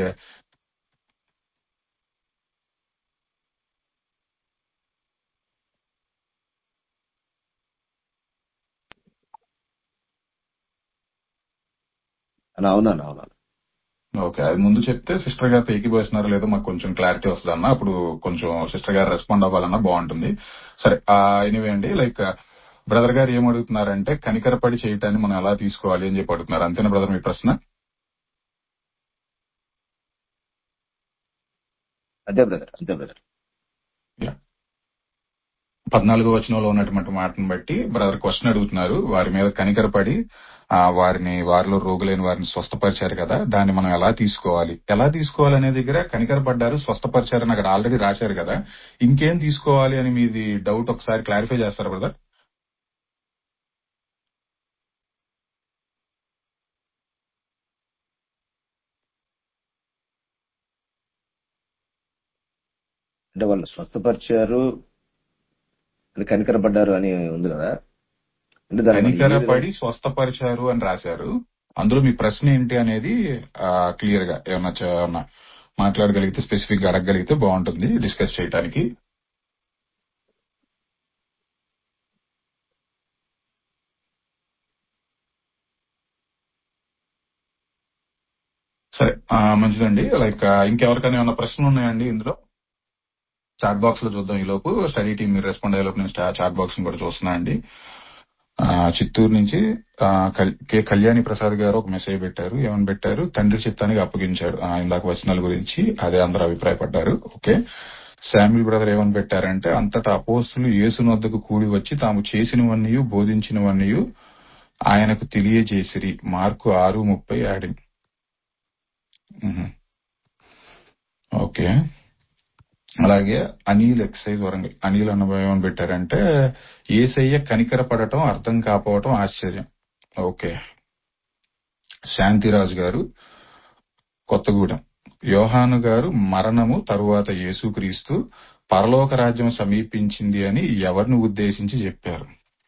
అన్న అవునా అవునా ఓకే అది ముందు చెప్తే సిస్టర్ గారితో ఏకీభవిస్తున్నారో లేదో మాకు కొంచెం క్లారిటీ వస్తుంది అన్న అప్పుడు కొంచెం సిస్టర్ గారు రెస్పాండ్ అవ్వాలన్నా బాగుంటుంది సరే ఎనీవే అండి లైక్ బ్రదర్ గారు ఏం అడుగుతున్నారంటే కనికరపడి చేయటాన్ని మనం ఎలా తీసుకోవాలి అని చెప్పి అడుగుతున్నారు అంతేనా బ్రదర్ మీ ప్రశ్న అదే బ్రదర్ అంతే బ్రదర్ పద్నాలుగో వచనంలో ఉన్నటువంటి మాటను బట్టి బ్రదర్ క్వశ్చన్ అడుగుతున్నారు వారి మీద కనికరపడి ఆ వారిని వారిలో రోగులైన వారిని స్వస్థపరిచారు కదా దాన్ని మనం ఎలా తీసుకోవాలి ఎలా తీసుకోవాలి అనే దగ్గర కనికరపడ్డారు స్వస్థపరిచారని అక్కడ ఆల్రెడీ రాశారు కదా ఇంకేం తీసుకోవాలి అని మీది డౌట్ ఒకసారి క్లారిఫై చేస్తారా బ్రదర్ అంటే వాళ్ళు స్వస్థపరిచారు అని కనికరపడ్డారు అని ఉంది కదా అంటే దాన్ని మనం ఏ విధంగా- కనికరపడి స్వస్థపరిచారు అని రాశారు అందులో మీ ప్రశ్న ఏంటి అనేది క్లియర్ గా ఏమన్నా చ- ఏమన్నా మాట్లాడగలిగితే స్పెసిఫిక్ గా అడగగలిగితే బాగుంటుంది డిస్కస్ చేయడానికి సరే ఆ, మంచిదండి లైక్ ఆ, ఇంకెవరికైనా ఏమైనా ప్రశ్నలు ఉన్నాయండి ఇందులో చాట్ బాక్స్ లో చూద్దాం ఈ లోపు స్టడీ టీం మీరు రెస్పాండ్ అయ్యే లోపు నేను చాట్ బాక్స్ కూడా చూస్తున్నా అండి ఆ, చిత్తూరు నుంచి ఆ, కల్- కె కళ్యాణి ప్రసాద్ గారు ఒక మెసేజ్ పెట్టారు ఏమని పెట్టారు తండ్రి చిత్తానికి అప్పగించాడు ఆ, ఇందాక వచనాల గురించి అదే అందరూ అభిప్రాయపడ్డారు ఓకే శామ్యుల్ బ్రదర్ ఏమని పెట్టారంటే అంతటా అపోస్తులు యేసును వద్దకు కూడి వచ్చి తాము చేసినవన్నీ బోధించినవన్నీ ఆయనకు తెలియజేసిరి మార్కు ఆరు ముప్పై యాడింగ్ ఓకే అలాగే అనిల్ ఎక్సైజ్ వరంగల్ అనిల్ అన్న ఏమని పెట్టారంటే ఏసయ్య కనికర పడటం అర్థం కాపోవటం ఆశ్చర్యం ఓకే శాంతిరాజు గారు కొత్తగూడెం యోహాను గారు మరణము తరువాత యేసుక్రీస్తు పరలోక రాజ్యం సమీపించింది అని ఎవరిని ఉద్దేశించి చెప్పారు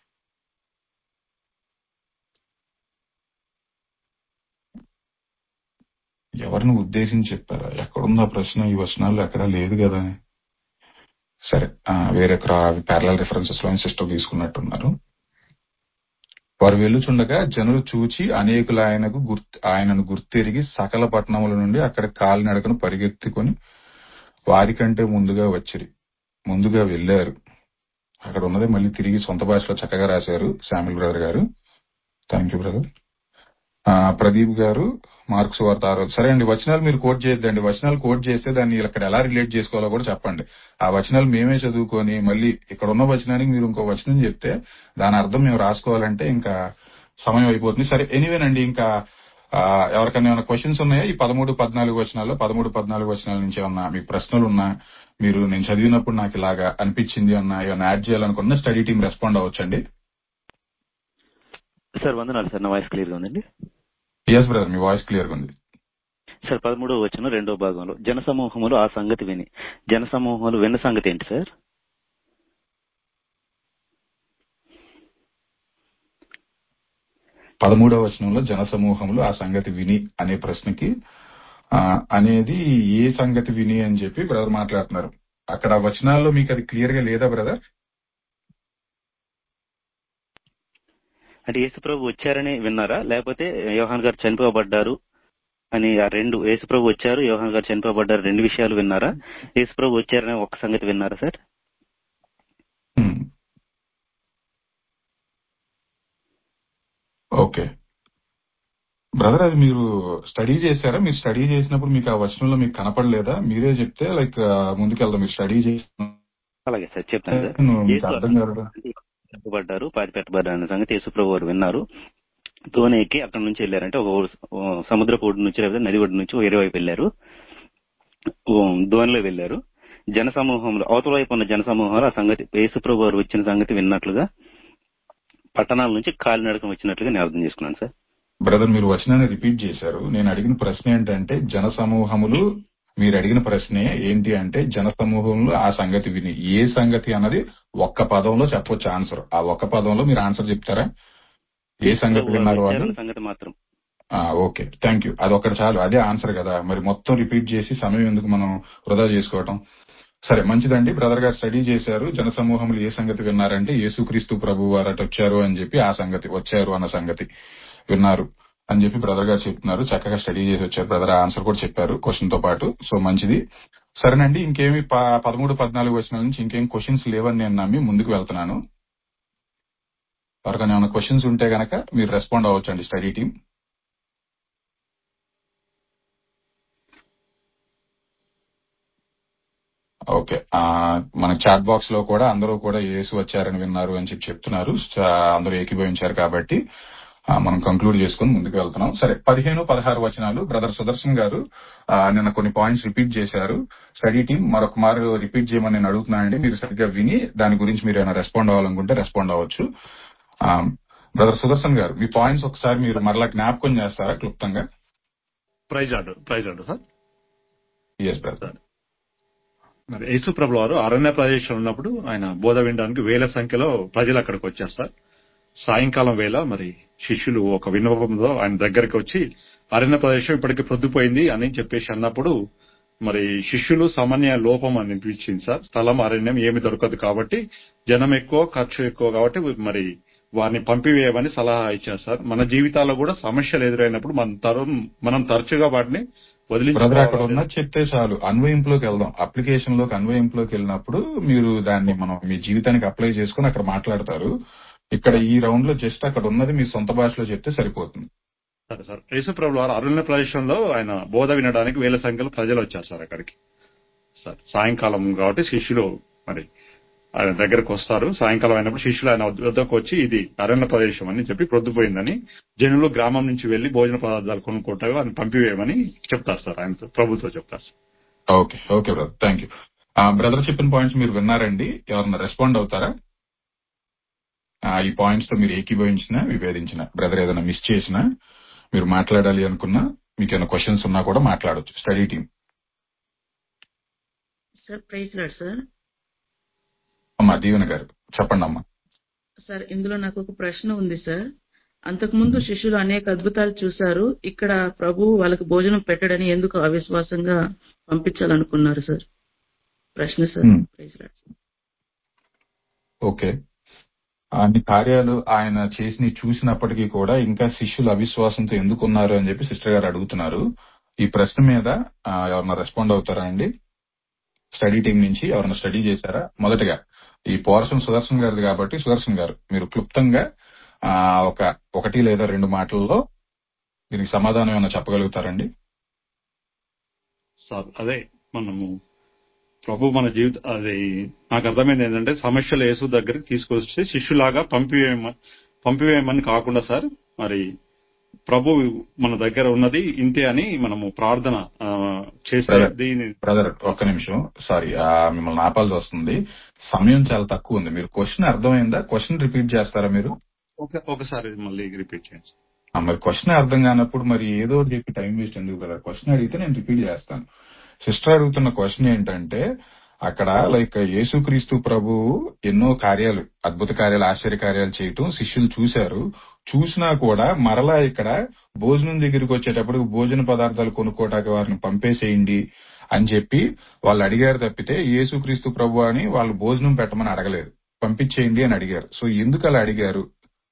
ఎవరిని ఉద్దేశించి చెప్పారా ఎక్కడుందా ప్రశ్న ఈ వచనాలు ఎక్కడా లేదు కదా సరే ఆ, వేరే ప్యారల రిఫరెన్సెస్ లో సిస్టర్ తీసుకున్నట్టున్నారు వారు వెళ్ళుచుండగా జనులు చూచి అనేకులు ఆయనకు గుర్తు ఆయనను గుర్తెరిగి సకల పట్టణముల నుండి అక్కడ కాలినడకను పరిగెత్తుకొని వారికంటే ముందుగా వచ్చిరి ముందుగా వెళ్ళారు అక్కడ ఉన్నదే మళ్ళీ తిరిగి సొంత భాషలో చక్కగా రాశారు Shamil brother garu thank you brother ఆ, ప్రదీప్ గారు మార్క్స్ వార్త ఆరో సరే అండి వచనాలు మీరు కోట్ చేయొద్దండి వచనాలు కోట్ చేస్తే దాన్ని ఇక్కడ ఎలా రిలేట్ చేసుకోవాలో కూడా చెప్పండి ఆ వచనాలు మేమే చదువుకొని మళ్ళీ ఇక్కడ ఉన్న వచనానికి మీరు ఇంకో వచనం చెప్తే దాని అర్థం మేము రాసుకోవాలంటే ఇంకా సమయం అయిపోతుంది సరే ఎనీవేనండి ఇంకా ఆ, ఎవరికైనా ఏమైనా క్వశ్చన్స్ ఉన్నాయా ఈ పదమూడు పద్నాలుగు వచనాల్లో పదమూడు పద్నాలుగు వచనాల నుంచి ఏమన్నా మీకు ప్రశ్నలు ఉన్నా మీరు నేను చదివినప్పుడు నాకు ఇలాగా అనిపించింది అన్న ఏమైనా యాడ్ చేయాలనుకున్నా స్టడీ టీం రెస్పాండ్ అవ్వచ్చండి సార్ వందనాలు సార్ నా వాయిస్ క్లియర్ గా ఉందండి ఎస్ బ్రదర్ మీ వాయిస్ క్లియర్ గా ఉంది సార్ పదమూడవ వచ్చిన రెండో భాగంలో జనసమూహములు ఆ సంగతి విని జనసమూహాలు విన్న సంగతి ఏంటి సార్ పదమూడవ వచనంలో జనసమూహములు ఆ సంగతి విని అనే ప్రశ్నకి ఆ, అనేది ఏ సంగతి విని అని చెప్పి బ్రదర్ మాట్లాడుతున్నారు అక్కడ వచనాల్లో మీకు అది క్లియర్ గా లేదా బ్రదర్ అంటే యేసుప్రభు వచ్చారని విన్నారా లేకపోతే యోహాన్ గారు చనిపోబడ్డారు అని ఆ రెండు యేసుప్రభు వచ్చారు యోహాన్ గారు చనిపోబడ్డారు రెండు విషయాలు విన్నారా యేసుప్రభు వచ్చారని ఒక సంగతి విన్నారా సార్ ఓకే బ్రదర్ అది మీరు స్టడీ చేశారా మీరు స్టడీ చేసినప్పుడు మీకు ఆ వచనంలో మీకు కనపడలేదా మీరే చెప్తే లైక్ ముందుకెళ్దాం మీరు స్టడీ చేసిన అలాగే సార్ చెప్తాను సార్ మీకు యేసు అర్థం కాదు చంపబడ్డారు పాతి పెట్టబడ్డారు అనే సంగతి యేసుప్రభు వారు విన్నారు తోనే ఎక్కి అక్కడ నుంచి వెళ్ళారంటే ఒక ఊరు- ఓ సముద్రపు ఒడ్డు నుంచి లేకపోతే నది ఒడ్డు నుంచి వేరే వైపు వెళ్ళారు ఓ దోనిలో వెళ్ళారు జన సమూహంలో అవతల వైపు ఉన్న జన సమూహాలు ఆ సంగతి యేసుప్రభు వారు వచ్చిన సంగతి విన్నట్లుగా పట్టణాల నుంచి కాలినడకం వచ్చినట్లుగా నేను అర్థం చేసుకున్నాను సార్ బ్రదర్ మీరు వచనాన్ని రిపీట్ చేశారు నేను అడిగిన ప్రశ్న ఏంటంటే జన సమూహములు మీరు అడిగిన ప్రశ్నే ఏంటి అంటే జన సమూహంలో ఆ సంగతి విని ఏ సంగతి అన్నది ఒక్క పదంలో చెప్పొచ్చు ఆన్సర్ ఆ ఒక్క పదంలో మీరు ఆన్సర్ చెప్తారా ఏ సంగతి యేసుప్రభు వారు విన్నారు వాళ్ళు వచ్చారన్న సంగతి మాత్రం ఆ, ఓకే థ్యాంక్ యూ అది ఒక్కటి చాలు అదే ఆన్సర్ కదా మరి మొత్తం రిపీట్ చేసి సమయం ఎందుకు మనం వృధా చేసుకోవటం సరే మంచిదండి బ్రదర్ గారు స్టడీ చేశారు జన సమూహములు ఏ సంగతి విన్నారంటే యేసుక్రీస్తు ప్రభు వారు అటు వచ్చారు అని చెప్పి ఆ సంగతి వచ్చారు అన్న సంగతి విన్నారు అని చెప్పి బ్రదర్ గారు చెప్తున్నారు చక్కగా స్టడీ చేసి వచ్చారు బ్రదర్ ఆన్సర్ కూడా చెప్పారు క్వశ్చన్ తో పాటు సో మంచిది సరేనండి ఇంకేమి ప- పదమూడు పద్నాలుగు వచ్చిన నుంచి ఇంకేం క్వశ్చన్స్ లేవని నేను నమ్మి ముందుకు వెళ్తున్నాను ఎవరికైనా ఏమైనా క్వశ్చన్స్ ఉంటే గనక మీరు రెస్పాండ్ అవ్వచ్చండి స్టడీ టీం ఓకే ఆ, మన చాట్ బాక్స్ లో కూడా అందరూ కూడా యేసు వచ్చారని విన్నారు అని చెప్పి చెప్తున్నారు చ- అందరూ ఏకీభవించారు కాబట్టి ఆ, మనం కంక్లూడ్ చేసుకుని ముందుకు వెళ్తున్నాం సరే పదిహేను పదహారు వచనాలు బ్రదర్ సుదర్శన్ గారు ఆ, నిన్న కొన్ని పాయింట్స్ రిపీట్ చేశారు స్టడీ టీం మరొక మారు రిపీట్ చేయమని నేను అడుగుతున్నానండి మీరు సరిగ్గా విని దాని గురించి మీరు ఏమైనా రెస్పాండ్ అవ్వాలనుకుంటే రెస్పాండ్ అవ్వచ్చు బ్రదర్ సుదర్శన్ గారు మీ పాయింట్స్ ఒకసారి మీరు మరలా జ్ఞాపకం చేస్తారా క్లుప్తంగా praise lord praise lord sir yes brother మరి యేసు ప్రభు వారు అరణ్య ప్రదేశంలో ఉన్నప్పుడు ఆయన బోధ వినడానికి వేల సంఖ్యలో ప్రజలు అక్కడికి వచ్చారు సార్ సాయంకాలం వేళ మరి శిష్యులు ఒక విన్నపంతో ఆయన దగ్గరికి వచ్చి అరణ్య ప్రదేశం ఇప్పటికి ప్రొద్దుపోయింది అని చెప్పేసి అన్నప్పుడు మరి శిష్యులు సమన్వయ లోపం అనిపించింది సార్ స్థలం అరణ్యం ఏమి దొరకదు కాబట్టి జనం ఎక్కువ ఖర్చు ఎక్కువ కాబట్టి మరి వారిని పంపివేయమని సలహా ఇచ్చారు సార్ మన జీవితాల్లో కూడా సమస్యలు ఎదురైనప్పుడు మన తరం మనం తరచుగా వాటిని బ్రదర్ అక్కడ ఉన్న వదిలించుకోవాలి చెప్తే చాలు అన్వయింపులోకి వెళ్దాం అప్లికేషన్ లోకి అన్వయింపులోకి వెళ్ళినప్పుడు మీరు దాన్ని మనం మీ జీవితానికి అప్లై చేసుకుని అక్కడ మాట్లాడతారు ఇక్కడ ఈ రౌండ్ లో జస్ట్ అక్కడ ఉన్నది మీ సొంత భాషలో చెప్తే సరిపోతుంది సరే సార్ యేసుప్రభు వారు అరుణ ప్రదేశంలో ఆయన బోధ వినడానికి వేల సంఖ్యలో ప్రజలు వచ్చారు సార్ అక్కడికి సార్ సాయంకాలం కాబట్టి శిష్యులు మరి ఆయన దగ్గరకు వస్తారు సాయంకాలం అయినప్పుడు శిష్యులు ఆయన వద్దకు వచ్చి ఇది అరణ్య ప్రదేశం అని చెప్పి ప్రొద్దుపోయిందని జనులు గ్రామం నుంచి వెళ్లి భోజన పదార్థాలు కొనుక్కుంటారు అని పంపివేయమని చెప్తారు సార్ ఆయన ప్రభుత్వం చెప్తారు sir okay okay brother thank you brother చెప్పిన పాయింట్స్ మీరు విన్నారండి ఎవరన్నా రెస్పాండ్ అవుతారా ఆ, ఈ పాయింట్స్ తో మీరు ఏకీభవించినా విభేదించిన బ్రదర్ ఏదైనా మిస్ చేసినా మీరు మాట్లాడాలి అనుకున్నా మీకు ఏమైనా క్వశ్చన్స్ ఉన్నా కూడా మాట్లాడొచ్చు study team sir praise lord sir అమ్మా దీవెన గారు చెప్పండి అమ్మా సార్ ఇందులో నాకు ఒక ప్రశ్న ఉంది సార్ అంతకుముందు శిష్యులు అనేక అద్భుతాలు చూశారు ఇక్కడ ప్రభు వాళ్ళకి భోజనం పెట్టడని ఎందుకు అవిశ్వాసంగా పంపించాలనుకున్నారు సార్ ప్రశ్న sir Hmm. Praise lord okay అన్ని కార్యాలు ఆయన చేసి చూసినప్పటికీ కూడా ఇంకా శిష్యులు అవిశ్వాసంతో ఎందుకు ఉన్నారు అని చెప్పి సిస్టర్ గారు అడుగుతున్నారు ఈ ప్రశ్న మీద ఆ, ఎవరన్నా రెస్పాండ్ అవుతారా అండి స్టడీ టీం నుంచి ఎవరైనా స్టడీ చేశారా మొదటగా ఈ పోర్షన్ సుదర్శన్ గారిది కాబట్టి సుదర్శన్ గారు మీరు క్లుప్తంగా ఆ, ఒక ఒకటి లేదా రెండు మాటల్లో దీనికి సమాధానం ఏమైనా చెప్పగలుగుతారండి సార్ అదే మనము ప్రభు మన జీవిత అది నాకు అర్థమైంది ఏంటంటే సమస్యలు యేసు దగ్గరికి తీసుకొచ్చి శిష్యులాగా పంపివేయమ పంపివేయమని కాకుండా సార్ మరి ప్రభు మన దగ్గర ఉన్నది ఇంతే అని మనము ప్రార్థన ఆ, చేస్తే బ్రదర్ దీని బ్రదర్ ఒక్క నిమిషం సారీ మిమ్మల్ని ఆపాల్సి వస్తుంది సమయం చాలా తక్కువ ఉంది మీరు క్వశ్చన్ అర్థమైందా క్వశ్చన్ రిపీట్ చేస్తారా మీరు ఒక- ఒకసారి మళ్ళీ రిపీట్ చేయండి ఆ, మరి క్వశ్చన్ అర్థం కానప్పుడు మరి ఏదో ఒకటి చెప్పి టైం వేస్ట్ ఎందుకు కదా క్వశ్చన్ అడిగితే నేను రిపీట్ చేస్తాను సిస్టర్ అడుగుతున్న క్వశ్చన్ ఏంటంటే అక్కడ లైక్ యేసుక్రీస్తు ప్రభు ఎన్నో కార్యాలు అద్భుత కార్యాలు ఆశ్చర్య కార్యాలు చేయటం శిష్యులు చూశారు చూసినా కూడా మరలా ఇక్కడ భోజనం దగ్గరికి వచ్చేటప్పుడు భోజన పదార్థాలు కొనుక్కోటానికి వారిని పంపేసేయండి అని చెప్పి వాళ్ళు అడిగారు తప్పితే యేసుక్రీస్తు ప్రభు అని వాళ్ళు భోజనం పెట్టమని అడగలేదు పంపించేయండి అని అడిగారు సో ఎందుకు అలా అడిగారు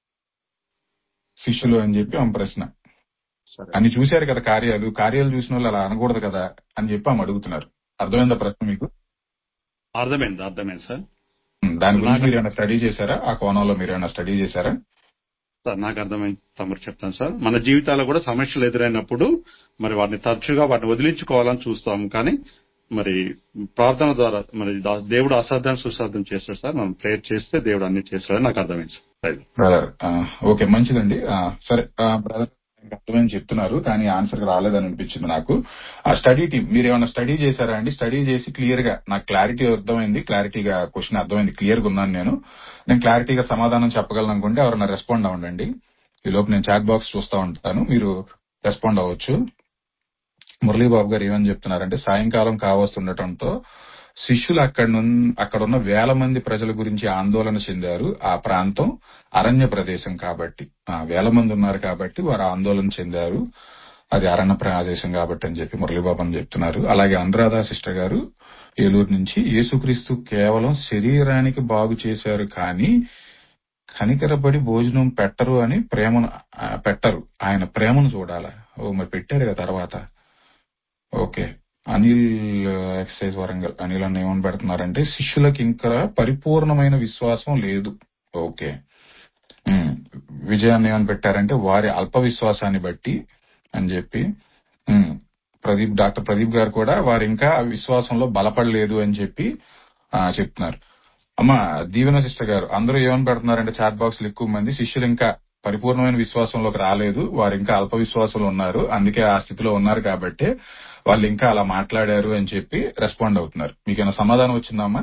శిష్యులు అని చెప్పి ఆమె ప్రశ్న సరే అన్ని చూశారు కదా కార్యాలు కార్యాలు చూసిన వాళ్ళు అలా అనకూడదు కదా అని చెప్పి ఆమె అడుగుతున్నారు అర్థమైందా ప్రశ్న మీకు అర్థమైంది అర్థమైంది సార్ ఉమ్, దాని గురించి నాకు మీరు ఏమైనా స్టడీ చేశారా ఆ కోణంలో మీరు ఏమైనా స్టడీ చేశారా సార్ నాకు అర్థమైంది తమరు చెప్తాను సార్ మన జీవితాల్లో కూడా సమస్యలు ఎదురైనప్పుడు మరి వాటిని తరచుగా వాటిని వదిలించుకోవాలని చూస్తాం కానీ మరి ప్రార్థన ద్వారా మరి దా- దేవుడు అసాధ్యాన్ని సుసాధ్యం చేస్తాడు సార్ మనం ప్రేయర్ చేస్తే దేవుడు అన్ని చేస్తాడని నాకు అర్థమైంది సార్ రైట్. బ్రదర్ ఓకే మంచిదండి ఆ, సరే బ్రదర్ అర్థమైంది చెప్తున్నారు కానీ ఆన్సర్ రాలేదని అనిపించింది నాకు ఆ స్టడీ టీం మీరు ఏమైనా స్టడీ చేశారా అండి స్టడీ చేసి క్లియర్ గా నాకు క్లారిటీ అర్థమైంది క్లారిటీగా క్వశ్చన్ అర్థమైంది క్లియర్ గా ఉన్నాను నేను నేను క్లారిటీగా సమాధానం చెప్పగలను అనుకుంటే ఎవరైనా రెస్పాండ్ అవ్వండి ఈ లోపు నేను చాట్ బాక్స్ చూస్తా ఉంటాను మీరు రెస్పాండ్ అవ్వచ్చు మురళీబాబు గారు ఏమని చెప్తున్నారంటే సాయంకాలం కావస్తుండటంతో శిష్యులు అక్కడ నున్- అక్కడ ఉన్న వేల మంది ప్రజల గురించి ఆందోళన చెందారు ఆ ప్రాంతం అరణ్య ప్రదేశం కాబట్టి ఆ, వేల మంది ఉన్నారు కాబట్టి వారు ఆందోళన చెందారు అది అరణ్య ప్రదేశం కాబట్టి అని చెప్పి మురళీబాబు అని చెప్తున్నారు అలాగే అనురాధ సిస్టర్ గారు ఏలూరు నుంచి యేసుక్రీస్తు కేవలం శరీరానికి బాగు చేశారు కానీ కనికరపడి భోజనం పెట్టరు అని ప్రేమను ఆ, పెట్టరు ఆయన ప్రేమను చూడాలా ఓ మరి పెట్టారు కదా తర్వాత ఓకే అనిల్ ఎక్సైజ్ వరంగల్ అనిల్ అన్న ఏమని పెడుతున్నారంటే శిష్యులకు ఇంకా పరిపూర్ణమైన విశ్వాసం లేదు ఓకే ఉమ్. విజయాన్ని ఏమని పెట్టారంటే వారి అల్ప విశ్వాసాన్ని బట్టి అని చెప్పి ఉమ్. ప్రదీప్ డాక్టర్ ప్రదీప్ గారు కూడా వారు ఇంకా ఆ విశ్వాసంలో బలపడలేదు అని చెప్పి ఆ, చెప్తున్నారు అమ్మ దీవెన సిస్టర్ గారు అందరూ ఏమని పెడుతున్నారంటే చాట్ బాక్స్ ఎక్కువ మంది శిష్యులు ఇంకా పరిపూర్ణమైన విశ్వాసంలోకి రాలేదు వారు ఇంకా అల్ప విశ్వాసంలో ఉన్నారు అందుకే ఆ స్థితిలో ఉన్నారు కాబట్టి వాళ్ళు ఇంకా అలా మాట్లాడారు అని చెప్పి రెస్పాండ్ అవుతున్నారు మీకేమైనా సమాధానం వచ్చిందమ్మా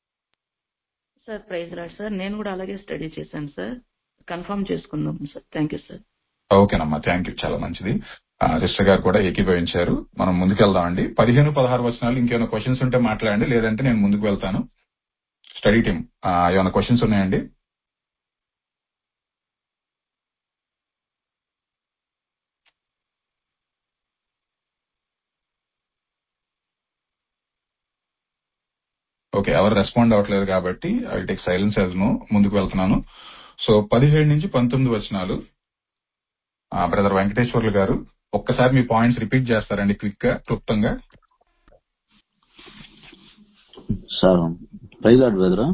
సార్ ప్రైజ్ లాడ్ సార్ నేను కూడా అలాగే స్టడీ చేశాను సార్ కన్ఫర్మ్ చేసుకుందాం సార్ థ్యాంక్ యూ సార్ ఓకేనమ్మా థ్యాంక్ యూ చాలా మంచిది ఆ, సిస్టర్ గారు కూడా ఏకీభవించారు మనం ముందుకెళ్దామండి పదిహేను పదహారు వచనాలు ఇంకేమైనా క్వశ్చన్స్ ఉంటే మాట్లాడండి లేదంటే నేను ముందుకు వెళ్తాను స్టడీ టీం ఏమైనా క్వశ్చన్స్ ఉన్నాయండి ఓకే ఎవరు రెస్పాండ్ అవ్వట్లేదు కాబట్టి I take silence as no ముందుకు వెళ్తున్నాను సో పదిహేడు నుంచి పంతొమ్మిది వచనాలు బ్రదర్ వెంకటేశ్వర్లు గారు ఒక్కసారి మీ పాయింట్స్ రిపీట్ చేస్తారండి క్విక్ గా క్లుప్తంగా sir praise lord brother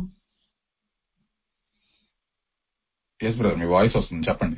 yes brother మీ వాయిస్ వస్తుంది చెప్పండి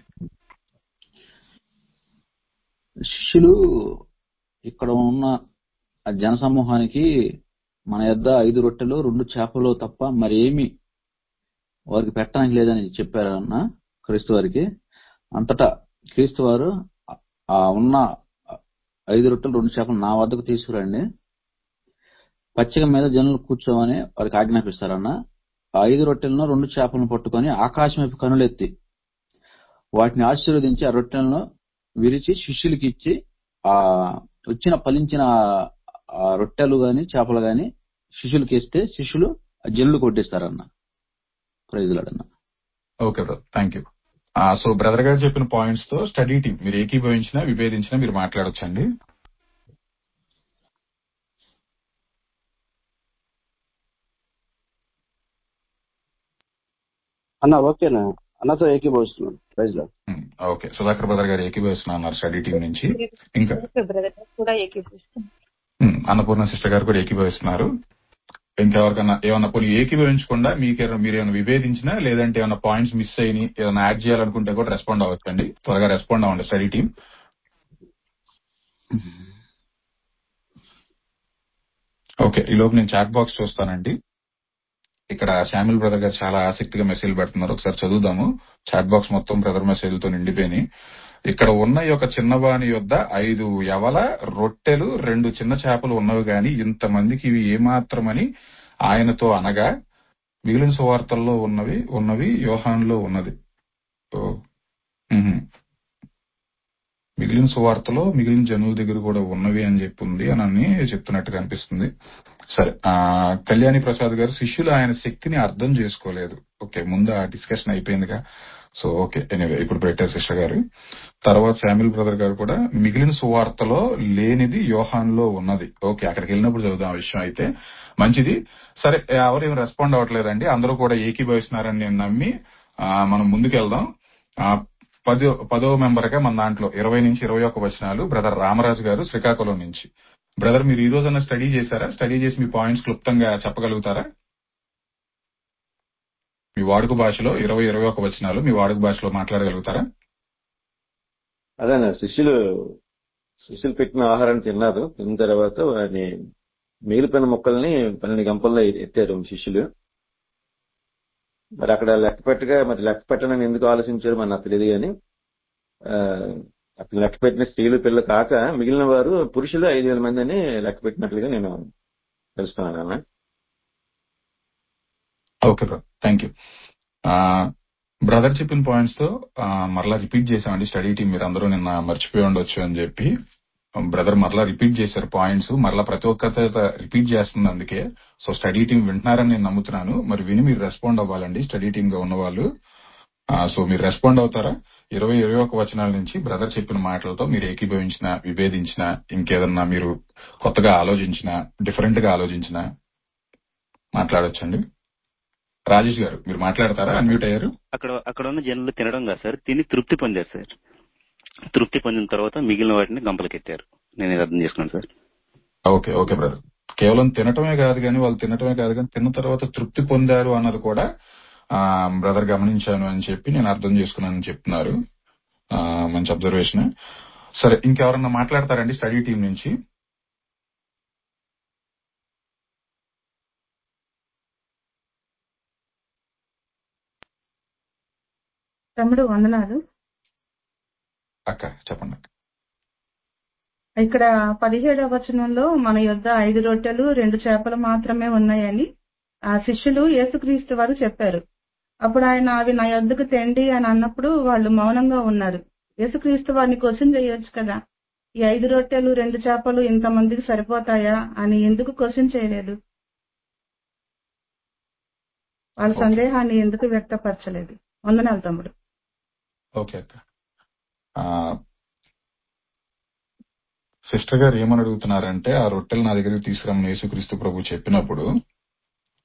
శిష్యులు ఇక్కడ ఉన్న ఆ జన సమూహానికి మన యొద్ద ఐదు రొట్టెలు రెండు చేపలు తప్ప మరి ఏమి వారికి పెట్టడానికి లేదని చెప్పారన్న క్రీస్తు వారికి అంతటా క్రీస్తు వారు ఆ ఉన్న ఐదు రొట్టెలు రెండు చేపలు నా వద్దకు తీసుకురండి పచ్చిక మీద జనులు కూర్చోమని వారికి ఆజ్ఞాపిస్తారన్న ఆ ఐదు రొట్టెలను రెండు చేపలను పట్టుకొని ఆకాశం వైపు కనులెత్తి వాటిని ఆశీర్వదించి ఆ రొట్టెలను విరిచి శిష్యులకి ఇచ్చి ఆ వచ్చిన ఫలించిన ఆ రొట్టెలు గాని చేపలు గాని శిష్యులకి ఇస్తే శిష్యులు ఆ జల్లు కొట్టేస్తారన్న ప్రైజులాడన్న okay brother thank you so brother garu చెప్పిన పాయింట్స్ తో స్టడీ టీం మీరు ఏకీభవించినా విభేదించినా మీరు మాట్లాడొచ్చండి అన్న ఓకేనా అన్నతో ఏకీభవిస్తున్నాను ప్రైజ్ లో ఉమ్, ఓకే సుధాకర్ బ్రదర్ గారు ఏకీభవిస్తున్నా అన్నారు స్టడీ టీం నుంచి ఇంకా బ్రదర్ కూడా ఏకీపిస్తాం ఉమ్, అన్నపూర్ణ సిస్టర్ గారు కూడా ఏకీభవిస్తున్నారు ఇంకెవరికన్నా ఏమన్నా కొన్ని ఏకీభవించకుండా మీకు ఏమైనా- మీరు ఏమైనా విభేదించినా లేదంటే ఏమైనా పాయింట్స్ మిస్ అయినాయి ఏమైనా యాడ్ చేయాలనుకుంటే కూడా రెస్పాండ్ అవ్వచ్చండి త్వరగా రెస్పాండ్ అవ్వండి స్టడీ టీం ఓకే ఈ లోపు నేను చాట్ బాక్స్ చూస్తానండి ఇక్కడ శామిల్ బ్రదర్ గారు చాలా ఆసక్తిగా మెసేజ్ పెడుతున్నారు ఒకసారి చదువుదాము చాట్ బాక్స్ మొత్తం బ్రదర్ మెసేజ్ తో నిండిపోయినాయి ఇక్కడ ఉన్న ఈ యొక్క చిన్నవాణి యొద్ద ఐదు యవల రొట్టెలు రెండు చిన్న చేపలు ఉన్నవి గాని ఇంతమందికి ఇవి ఏమాత్రమని ఆయనతో అనగా మిగిలిన సువార్తల్లో ఉన్నవి ఉన్నవి యోహాన్లో ఉన్నది ఓ, మ్హూ. మిగిలిన సువార్తలో మిగిలిన జనుల దగ్గర కూడా ఉన్నవి అని చెప్పి ఉంది అని అని చెప్తున్నట్టుగా అనిపిస్తుంది సరే ఆ కళ్యాణి ప్రసాద్ గారు శిష్యులు ఆయన శక్తిని అర్థం చేసుకోలేదు ఓకే ముందు ఆ డిస్కషన్ అయిపోయిందిగా సో ఓకే ఎనీవే ఇప్పుడు పెట్టారు సిస్టర్ గారు తర్వాత శామిల్ బ్రదర్ గారు కూడా మిగిలిన సువార్తలో లేనిది యోహాన్ లో ఉన్నది ఓకే అక్కడికి వెళ్ళినప్పుడు చదువుదాం ఆ విషయం అయితే మంచిది సరే ఎవరేం రెస్పాండ్ అవ్వట్లేదండి అందరూ కూడా ఏకీభవిస్తున్నారని నేను నమ్మి ఆ, మనం ముందుకు వెళ్దాం ఆ, పదో పదో మెంబర్ గా మన దాంట్లో ఇరవై నుంచి ఇరవై ఒక్క వచనాలు బ్రదర్ రామరాజు గారు శ్రీకాకుళం నుంచి బ్రదర్ మీరు ఈ రోజన్నా స్టడీ చేశారా స్టడీ చేసి మీ పాయింట్స్ క్లుప్తంగా చెప్పగలుగుతారా మీ వాడుక భాషలో ఇరవై ఇరవై ఒక వచనాలు మీ వాడుక భాషలో మాట్లాడగలుగుతారా అదేనా శిష్యులు శిష్యులు పెట్టిన ఆహారాన్ని తిన్నారు తిన్న తర్వాత వారిని మిగిలిపోయిన మొక్కల్ని పన్నెండు గంపల్లో ఎత్తారు శిష్యులు మరి అక్కడ లెక్క పెట్టగా మరి లెక్క పెట్టనని ఎందుకు ఆలోచించారు మరి నాకు తెలియదు కానీ ఆ, అక్కడ లెక్క పెట్టిన స్త్రీలు పిల్లలు కాక మిగిలిన వారు పురుషులు ఐదు వేల మంది అని లెక్క పెట్టినట్లుగా నేను తెలుసుకున్నాను అన్న okay brother thank you brother చెప్పిన పాయింట్స్ తో ఆ, మరలా రిపీట్ చేసామండి స్టడీ టీం మీరు అందరూ నిన్న మర్చిపోయి ఉండొచ్చు అని చెప్పి బ్రదర్ మరలా రిపీట్ చేశారు పాయింట్స్ మరలా ప్రతి ఒక్కరితో రిపీట్ చేస్తుంది అందుకే సో స్టడీ టీం వింటున్నారని నేను నమ్ముతున్నాను మరి విని మీరు రెస్పాండ్ అవ్వాలండి స్టడీ టీం గా ఉన్న వాళ్ళు ఆ, సో మీరు రెస్పాండ్ అవుతారా ఇరవై ఇరవై ఒక వచనాల నుంచి బ్రదర్ చెప్పిన మాటలతో మీరు ఏకీభవించిన విభేదించిన ఇంకేదన్నా మీరు కొత్తగా ఆలోచించిన డిఫరెంట్ గా ఆలోచించిన మాట్లాడొచ్చండి రాజేష్ గారు మీరు మాట్లాడతారా అన్మ్యూట్ అయ్యారు అక్కడ అక్కడ ఉన్న జనులు తినడం కాదు సార్ తిని తృప్తి పొందారు సార్ తృప్తి పొందిన తర్వాత మిగిలిన వాటిని గంపలకెత్తారు నేను ఇది అర్థం చేసుకున్నాను సార్ ఓకే ఓకే బ్రదర్ కేవలం తినటమే కాదు కానీ వాళ్ళు తినటమే కాదు కానీ తిన్న తర్వాత తృప్తి పొందారు అన్నది కూడా ఆ బ్రదర్ గమనించాను అని చెప్పి నేను అర్థం చేసుకున్నానని చెప్తున్నారు ఆ, మంచి అబ్జర్వేషన్ సరే ఇంకెవరన్నా మాట్లాడతారండి స్టడీ టీం నుంచి తమ్ముడు వందనాలు అక్క చెప్పండి అక్క ఇక్కడ పదిహేడవ వచనంలో మన యొద్ద ఐదు రొట్టెలు రెండు చేపలు మాత్రమే ఉన్నాయని ఆ శిష్యులు యేసుక్రీస్తు వారు చెప్పారు అప్పుడు ఆయన అవి నా యొద్దకు తెండి అని అన్నప్పుడు వాళ్ళు మౌనంగా ఉన్నారు యేసుక్రీస్తు వారిని క్వశ్చన్ చేయొచ్చు కదా ఈ ఐదు రొట్టెలు రెండు చేపలు ఇంతమందికి సరిపోతాయా అని ఎందుకు క్వశ్చన్ చేయలేదు వాళ్ళ ఓకే సందేహాన్ని ఎందుకు వ్యక్తపరచలేదు వందనాలు తమ్ముడు ఓకే అక్క ఆ, సిస్టర్ గారు ఏమని అడుగుతున్నారంటే ఆ రొట్టెలు నా దగ్గరికి తీసుకురమ్మని యేసుక్రీస్తు ప్రభు చెప్పినప్పుడు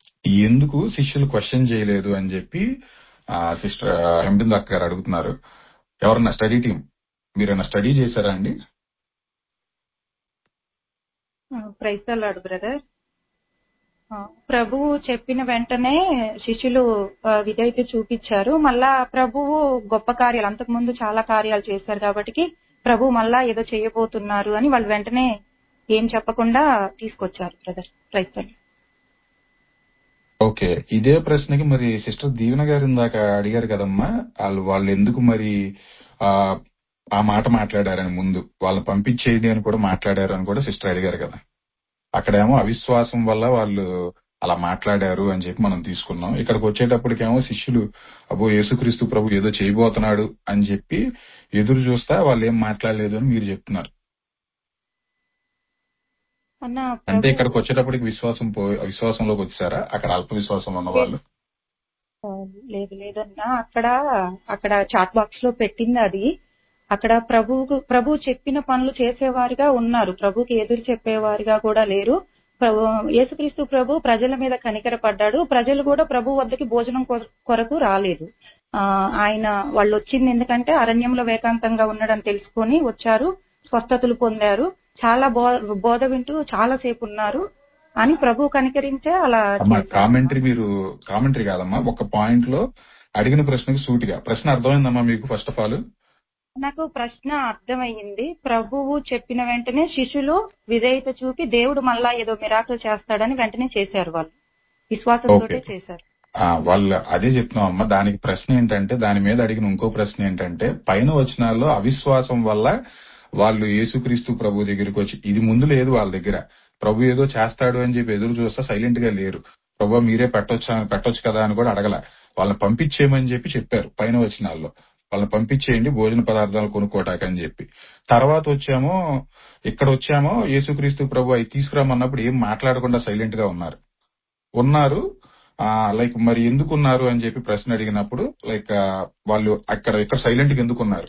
ఎందుకు శిష్యులు క్వశ్చన్ చేయలేదు అని చెప్పి సిస్టర్ ఎంబింద్ అక్క గారు అడుగుతున్నారు ఎవరన్నా స్టడీ టీం మీరైనా స్టడీ చేశారా అండి ప్రైజ్ అలాడు బ్రదర్ ప్రభువు చెప్పిన వెంటనే శిష్యులు ఆ, విధేయత చూపించారు మళ్ళా ప్రభువు గొప్ప కార్యాలు అంతకు ముందు చాలా కార్యాలు చేశారు కాబట్టి ప్రభు మళ్ళా ఏదో చేయబోతున్నారు అని వాళ్ళు వెంటనే ఏం చెప్పకుండా తీసుకొచ్చారు బ్రదర్ ప్రైజ్ ఓకే ఇదే ప్రశ్నకి మరి సిస్టర్ దీవెన గారు ఇందాక అడిగారు కదమ్మా వాళ్ళు వాళ్ళు ఎందుకు మరి ఆ ఆ మాట మాట్లాడారని ముందు వాళ్ళని పంపించేది అని కూడా మాట్లాడారు అని కూడా సిస్టర్ అడిగారు కదా అక్కడేమో అవిశ్వాసం వల్ల వాళ్ళు అలా మాట్లాడారు అని చెప్పి మనం తీసుకున్నాం ఇక్కడికి వచ్చేటప్పటికేమో శిష్యులు అబ్బో యేసుక్రీస్తు ప్రభు ఏదో చేయబోతున్నాడు అని చెప్పి ఎదురు చూస్తా వాళ్ళు ఏం మాట్లాడలేదు అని మీరు చెప్తున్నారు అన్న అంటే ప్రభు ఇక్కడికి వచ్చేటప్పటికి విశ్వాసం పో విశ్వాసంలోకి వచ్చారా అక్కడ అల్ప విశ్వాసం ఉన్న వాళ్ళు ఆ, లేదు లేదన్నా అక్కడ అక్కడ చాట్ బాక్స్ లో పెట్టింది అది అక్కడ ప్రభు ప్రభు చెప్పిన పనులు చేసేవారుగా ఉన్నారు ప్రభుకి ఎదురు చెప్పేవారుగా కూడా లేరు ప్రభు యేసుక్రీస్తు ప్రభు ప్రజల మీద కనికరపడ్డాడు ప్రజలు కూడా ప్రభు వద్దకి భోజనం కొర- కొరకు రాలేదు ఆ ఆయన వాళ్ళు వచ్చింది ఎందుకంటే అరణ్యంలో వేకాంతంగా ఉన్నాడని తెలుసుకొని వచ్చారు స్వస్థతలు పొందారు చాలా బో- బోధ వింటూ చాలా సేపు ఉన్నారు అని ప్రభు కనికరించే అలా అమ్మా చేశారు కామెంటరీ మీరు కామెంటరీ కాదమ్మా ఒక పాయింట్ లో అడిగిన ప్రశ్నకు సూటిగా ప్రశ్న అర్థమైందమ్మా మీకు ఫస్ట్ ఆఫ్ ఆల్ నాకు ప్రశ్న అర్థమయ్యింది ప్రభువు చెప్పిన వెంటనే శిష్యులు విధేయత చూపి దేవుడు మళ్ళా ఏదో మిరాకులు చేస్తాడని వెంటనే చేశారు వాళ్ళు విశ్వాసంతో ఓకే చేశారు ఆ, వాళ్ళు అదే చెప్తున్నాం అమ్మా దానికి ప్రశ్న ఏంటంటే దాని మీద అడిగిన ఇంకో ప్రశ్న ఏంటంటే పైన వచనాల్లో అవిశ్వాసం వల్ల వాళ్ళు యేసుక్రీస్తు ప్రభు దగ్గరికి వచ్చి ఇది ముందు లేదు వాళ్ళ దగ్గర ప్రభు ఏదో చేస్తాడు అని చెప్పి ఎదురు చూస్తే సైలెంట్ గా లేరు ప్రభు మీరే పెట్టొచ్చా పెట్టొచ్చు కదా అని కూడా అడగల వాళ్ళని పంపించేయమని చెప్పి చెప్పారు పైన వచనాల్లో వాళ్ళని పంపించేయండి భోజన పదార్థాలు కొనుక్కోటాక అని చెప్పి తర్వాత వచ్చామో ఇక్కడ వచ్చామో యేసుక్రీస్తు ప్రభు అవి తీసుకురామన్నప్పుడు ఏం మాట్లాడకుండా సైలెంట్ గా ఉన్నారు ఉన్నారు ఆ లైక్ మరి ఎందుకు ఉన్నారు అని చెప్పి ప్రశ్న అడిగినప్పుడు లైక్ ఆ, వాళ్ళు అక్కడ ఇక్కడ సైలెంట్ గా ఎందుకు ఉన్నారు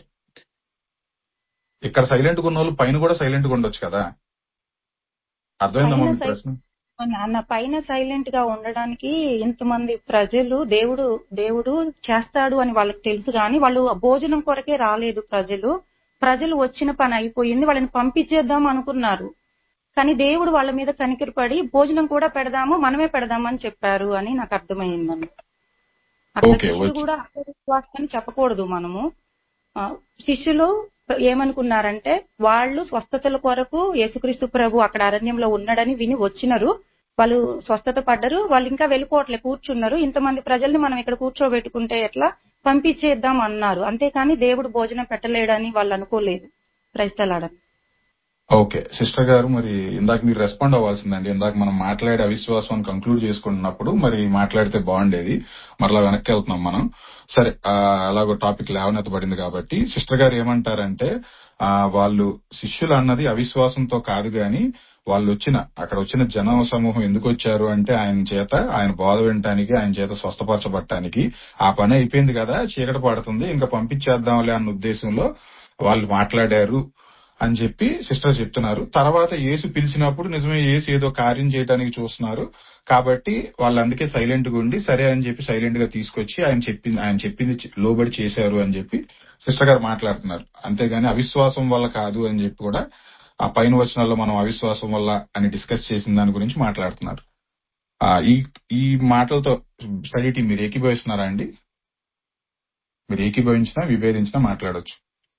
ఇక్కడ సైలెంట్ గా ఉన్న వాళ్ళు పైన కూడా సైలెంట్ గా ఉండొచ్చు కదా అర్థమైందమ్మా పైన మీ సై- ప్రశ్న అన్న పైన సైలెంట్ గా ఉండడానికి ఇంతమంది ప్రజలు దేవుడు దేవుడు చేస్తాడు అని వాళ్ళకి తెలుసు కానీ వాళ్ళు భోజనం కొరకే రాలేదు ప్రజలు ప్రజలు వచ్చిన పని అయిపోయింది వాళ్ళని పంపించేద్దాం అనుకున్నారు కానీ దేవుడు వాళ్ళ మీద కనికరపడి భోజనం కూడా పెడదాము మనమే పెడదామని చెప్పారు అని నాకు అర్థమైందండి అక్కడ ఓకే శిష్యులు వచ్చి కూడా అవిశ్వాసాన్ని చెప్పకూడదు మనము ఆ, శిష్యులు ఏమనుకున్నారంటే వాళ్ళు స్వస్థతల కొరకు యేసుక్రీస్తు ప్రభు అక్కడ అరణ్యంలో ఉన్నాడని విని వచ్చినారు వాళ్ళు స్వస్థత పడ్డరు వాళ్ళు ఇంకా వెళ్ళిపోవట్లే కూర్చున్నారు ఇంతమంది ప్రజల్ని మనం ఇక్కడ కూర్చోబెట్టుకుంటే ఎట్లా పంపించేద్దాం అన్నారు అంతేకాని దేవుడు భోజనం పెట్టలేడని వాళ్ళు అనుకోలేదు క్రైస్తలాడని ఓకే సిస్టర్ గారు మరి ఇందాక మీరు రెస్పాండ్ అవ్వాల్సిందండి ఇందాక మనం మాట్లాడే అవిశ్వాసం కంక్లూడ్ చేసుకుంటున్నప్పుడు మరి మాట్లాడితే బాగుండేది మరలా వెనక్కి వెళ్తున్నాం మనం సరే ఆ, అలాగో టాపిక్ లేవనెత్తబడింది కాబట్టి సిస్టర్ గారు ఏమంటారంటే ఆ వాళ్ళు శిష్యులు అన్నది అవిశ్వాసంతో కాదు గాని వాళ్ళు వచ్చిన అక్కడ వచ్చిన జన సమూహం ఎందుకు వచ్చారు అంటే ఆయన చేత ఆయన బోధ వినటానికి ఆయన చేత స్వస్థపరచబడటానికి ఆ పని అయిపోయింది కదా చీకటి పడుతుంది ఇంకా పంపించేద్దాంలే అన్న ఉద్దేశంలో వాళ్ళు మాట్లాడారు అని చెప్పి సిస్టర్ చెప్తున్నారు తర్వాత యేసు పిలిచినప్పుడు నిజమే యేసు ఏదో కార్యం చేయడానికి చూస్తున్నారు కాబట్టి వాళ్ళు అందుకే సైలెంట్ గా ఉండి సరే అని చెప్పి సైలెంట్ గా తీసుకొచ్చి ఆయన చెప్పింది ఆయన చెప్పింది చే- లోబడి చేశారు అని చెప్పి సిస్టర్ గారు మాట్లాడుతున్నారు అంతేగాని అవిశ్వాసం వల్ల కాదు అని చెప్పి కూడా ఆ పైన వచనాల్లో మనం అవిశ్వాసం వల్ల అని డిస్కస్ చేసిన దాని గురించి మాట్లాడుతున్నారు ఆ ఈ ఈ మాటలతో స్టడీ టీం మీరు ఏకీభవిస్తున్నారా అండి మీరు ఏకీభవించినా విభేదించినా మాట్లాడొచ్చు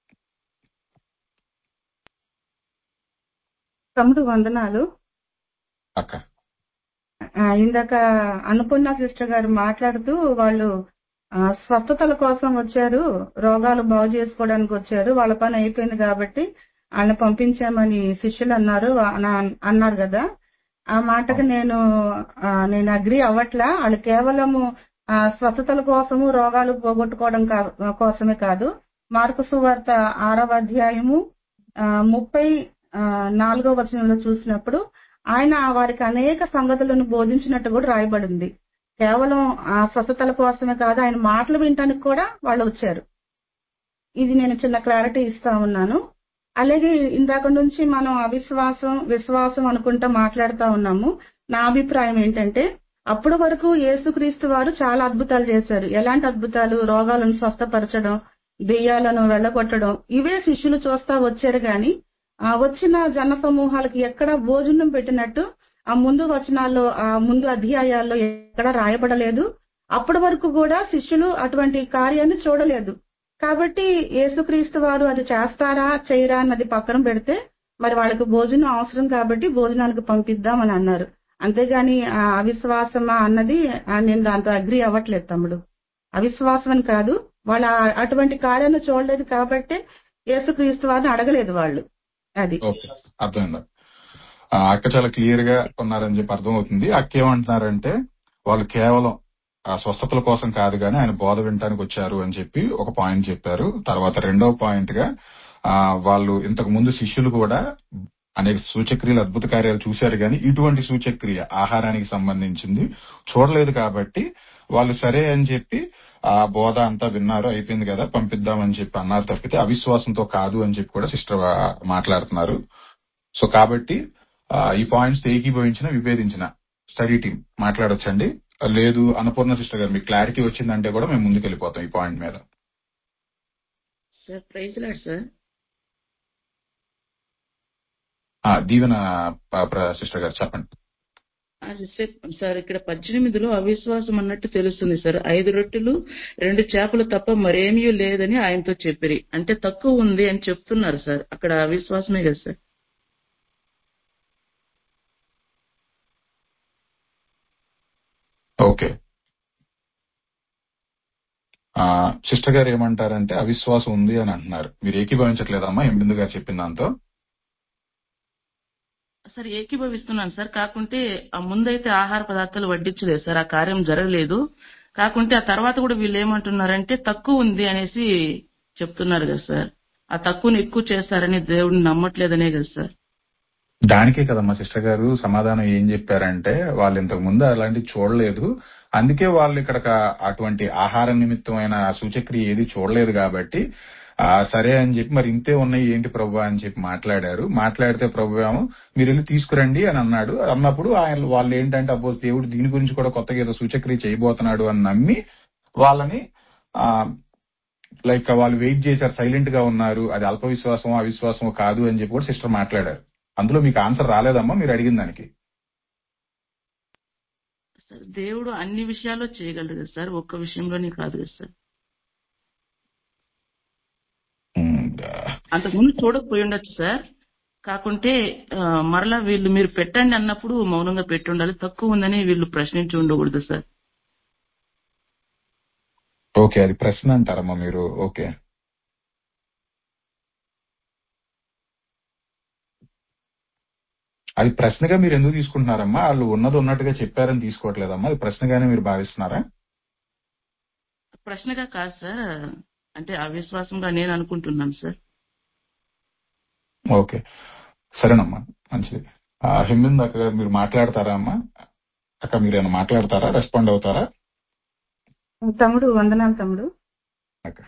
తమ్ముడు వందనాలు అక్క ఆ, ఇందాక అన్నపూర్ణ సిస్టర్ గారు మాట్లాడుతూ వాళ్ళు ఆ, స్వస్థతల కోసం వచ్చారు రోగాలు బాగు చేసుకోవడానికి వచ్చారు వాళ్ళ పని అయిపోయింది కాబట్టి వాళ్ళని పంపించామని శిష్యులు అన్నారు అన- అన్నారు కదా ఆ మాటకు నేను ఆ, నేను అగ్రి అవ్వట్లా వాళ్ళు కేవలము ఆ, స్వస్థతల కోసము రోగాలు పోగొట్టుకోవడం కా- కోసమే కాదు మార్కు సువార్త ఆరవ అధ్యాయము ఆ, ముప్పై ఆ, నాలుగో వచనంలో చూసినప్పుడు ఆయన వారికి అనేక సంగతులను బోధించినట్టు కూడా రాయబడింది కేవలం ఆ స్వస్థతల కోసమే కాదు ఆయన మాటలు వినటానికి కూడా వాళ్ళు వచ్చారు ఇది నేను చిన్న క్లారిటీ ఇస్తా ఉన్నాను అలాగే ఇందాక నుంచి మనం అవిశ్వాసం విశ్వాసం అనుకుంటా మాట్లాడుతా ఉన్నాము నా అభిప్రాయం ఏంటంటే అప్పటి వరకు యేసుక్రీస్తు వారు చాలా అద్భుతాలు చేశారు ఎలాంటి అద్భుతాలు రోగాలను స్వస్థపరచడం దెయ్యాలను వెళ్ళగొట్టడం ఇవే శిష్యులు చూస్తా వచ్చారు గాని ఆ వచ్చిన జన సమూహాలకి ఎక్కడ భోజనం పెట్టినట్టు ఆ ముందు వచనాల్లో ఆ ముందు అధ్యాయాల్లో ఎక్కడ రాయబడలేదు అప్పటి వరకు కూడా శిష్యులు అటువంటి కార్యాన్ని చూడలేదు కాబట్టి యేసుక్రీస్తు వారు అది చేస్తారా చేయరా అన్నది పక్కన పెడితే మరి వాళ్ళకి భోజనం అవసరం కాబట్టి భోజనానికి పంపిద్దామని అన్నారు అంతేగాని ఆ అవిశ్వాసమా అన్నది ఆ నేను దాంతో అగ్రి అవ్వట్లేదు తమ్ముడు అవిశ్వాసం అని కాదు వాళ్ళ ఆ- అటువంటి కార్యాన్ని చూడలేదు కాబట్టి యేసుక్రీస్తు వారిని అడగలేదు వాళ్ళు అది ఓకే అర్థమైంది ఆ, అక్క చాలా క్లియర్ గా ఉన్నారని చెప్పి అర్థమవుతుంది అక్క ఏమంటున్నారంటే వాళ్ళు కేవలం ఆ స్వస్థతల కోసం కాదు కానీ ఆయన బోధ వినటానికి వచ్చారు అని చెప్పి ఒక పాయింట్ చెప్పారు తర్వాత రెండవ పాయింట్ గా ఆ, వాళ్ళు ఇంతకు ముందు శిష్యులు కూడా అనేక సూచక్రియలు అద్భుత కార్యాలు చూశారు కానీ ఇటువంటి సూచక్రియ ఆహారానికి సంబంధించింది చూడలేదు కాబట్టి వాళ్ళు సరే అని చెప్పి ఆ బోధ అంతా విన్నారు అయిపోయింది కదా పంపిద్దామని చెప్పి అన్నారు తప్పితే అవిశ్వాసంతో కాదు అని చెప్పి కూడా సిస్టర్ మాట్లాడుతున్నారు సో కాబట్టి ఆ, ఈ పాయింట్స్ ఏకీభవించిన విభేదించిన స్టడీ టీం మాట్లాడొచ్చండి లేదు అన్నపూర్ణ సిస్టర్ గారు మీకు క్లారిటీ వచ్చిందంటే కూడా మేము ముందుకు వెళ్ళిపోతాం ఈ పాయింట్ మీద సార్ ప్రైజ్ లాడ్ సార్ ఆ, దీవెన ప- ప్ర- సిస్టర్ గారు చెప్పండి అది చెప్- సార్ ఇక్కడ పద్దెనిమిదిలో అవిశ్వాసం అన్నట్టు తెలుస్తుంది సార్ ఐదు రొట్టెలు రెండు చేపలు తప్ప మరేమీ లేదని ఆయనతో చెప్పిరి అంటే తక్కువ ఉంది అని చెప్తున్నారు సార్ అక్కడ అవిశ్వాసమే కదా సార్ ఓకే ఆ, సిస్టర్ గారు ఏమంటారంటే అవిశ్వాసం ఉంది అని అంటున్నారు మీరు ఏకీభవించట్లేదమ్మా ఎంబిందు గారు చెప్పిన దాంతో సార్ ఏకీభవిస్తున్నాను సార్ కాకుంటే ఆ ముందైతే ఆహార పదార్థాలు వడ్డించలేదు సార్ ఆ కార్యం జరగలేదు కాకుంటే ఆ తర్వాత కూడా వీళ్ళు ఏమంటున్నారంటే తక్కువ ఉంది అనేసి చెప్తున్నారు కదా సార్ ఆ తక్కువని ఎక్కువ చేస్తారని దేవుడిని నమ్మట్లేదనే కదా సార్ దానికే కదమ్మా సిస్టర్ గారు సమాధానం ఏం చెప్పారంటే వాళ్ళు ఇంతకు ముందు అలాంటి చూడలేదు అందుకే వాళ్ళు ఇక్కడ అటువంటి ఆహార నిమిత్తమైన సూచక్రియ ఏది చూడలేదు కాబట్టి ఆ సరే అని చెప్పి మరి ఇంతే ఉన్నాయి ఏంటి ప్రభు అని చెప్పి మాట్లాడారు మాట్లాడితే ప్రభు ఏమో మీరు వెళ్ళి తీసుకురండి అని అన్నాడు అన్నప్పుడు ఆయన వాళ్ళు ఏంటంటే అబ్బో దేవుడు దీని గురించి కూడా కొత్తగా ఏదో సూచక్రియ చేయబోతున్నాడు అని నమ్మి వాళ్ళని ఆ లైక్ వాళ్ళు వెయిట్ చేశారు సైలెంట్ గా ఉన్నారు అది అల్ప విశ్వాసమో అవిశ్వాసమో కాదు అని చెప్పి కూడా సిస్టర్ మాట్లాడారు అందులో మీకు ఆన్సర్ రాలేదమ్మా మీరు అడిగిన దానికి సార్ దేవుడు అన్ని విషయాల్లో చేయగలరు కదా సార్ ఒక్క విషయంలోనే కాదు కదా సార్ అంతకుముందు చూడకపోయి ఉండొచ్చు సార్ కాకుంటే ఆ, మరలా వీళ్ళు మీరు పెట్టండి అన్నప్పుడు మౌనంగా పెట్టి ఉండాలి తక్కువ ఉందని వీళ్ళు ప్రశ్నించి ఉండకూడదు సార్ ఓకే అది ప్రశ్న అంటారమ్మా మీరు ఓకే అది ప్రశ్నగా మీరు ఎందుకు తీసుకుంటున్నారమ్మా వాళ్ళు ఉన్నది ఉన్నట్టుగా చెప్పారని తీసుకోవట్లేదమ్మా అది ప్రశ్నగానే మీరు భావిస్తున్నారా ప్రశ్నగా కాదు సార్ అంటే అవిశ్వాసంగా నేను అనుకుంటున్నాను సార్ ఓకే సరేనమ్మా మంచిది ఆ, హిమింద్ అక్క గారు మీరు మాట్లాడతారా అమ్మా అక్క మీరు ఏమైనా మాట్లాడతారా రెస్పాండ్ అవుతారా తమ్ముడు వందనాలు తమ్ముడు అక్క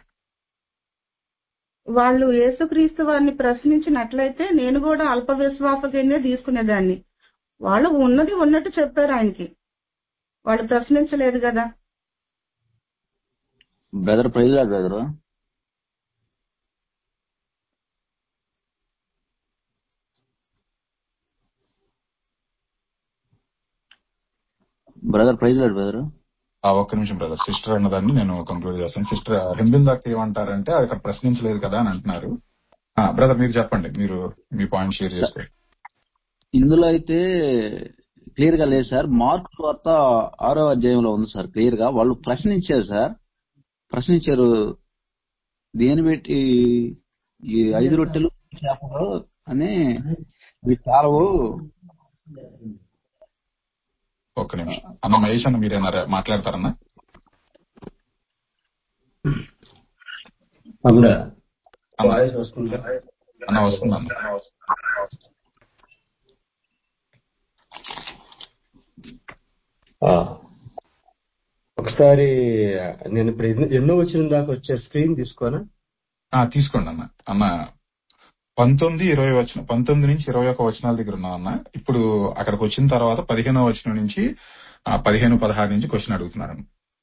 వాళ్ళు యేసుక్రీస్తు వారిని ప్రశ్నించినట్లయితే నేను కూడా అల్ప విశ్వాస కిందే తీసుకునేదాన్ని వాళ్ళు ఉన్నది ఉన్నట్టు చెప్పారు ఆయనకి వాళ్ళు ప్రశ్నించలేదు కదా brother praise lord brother brother praise lord brother ఆ ఒక్క నిమిషం బ్రదర్ సిస్టర్ అన్నదాన్ని నేను కంక్లూడ్ చేస్తాను సిస్టర్ హింబింద్ అక్క ఏమంటారంటే అది అక్కడ ప్రశ్నించలేదు కదా అని అంటున్నారు బ్రదర్ మీరు చెప్పండి మీరు మీ పాయింట్ షేర్ చేసుకోండి ఇందులో అయితే క్లియర్ గా లేదు సార్ మార్క్స్ వార్త ఆరో అధ్యాయంలో ఉంది సార్ క్లియర్ గా వాళ్ళు ప్రశ్నించారు సార్ ప్రశ్నించారు దేని పెట్టి ఈ ఐదు రొట్టెలు చేపలు అని ఇవి చాలవు ఒక్క నిమిషం అన్న మహేష్ అన్న మీరేనా మాట్లాడతారన్నా తమ్ముడా అన్న వాయిస్ వస్తుందా అన్న వస్తుంది అన్న ఆ. ఒకసారి నేను ఇప్పుడు ఎన్నో- ఎన్నో వచ్చిన దాకా వచ్చే స్క్రీన్ తీసుకోనా ఆ, తీసుకోండి అన్న అన్న పంతొమ్మిది ఇరవై వచ్చిన పంతొమ్మిది నుంచి ఇరవై ఒక వచనాల దగ్గర ఉన్నాం అన్న ఇప్పుడు అక్కడికి వచ్చిన తర్వాత పదిహేనవ వచనం నుంచి ఆ పదిహేను పదహారు నుంచి క్వశ్చన్ అడుగుతున్నారు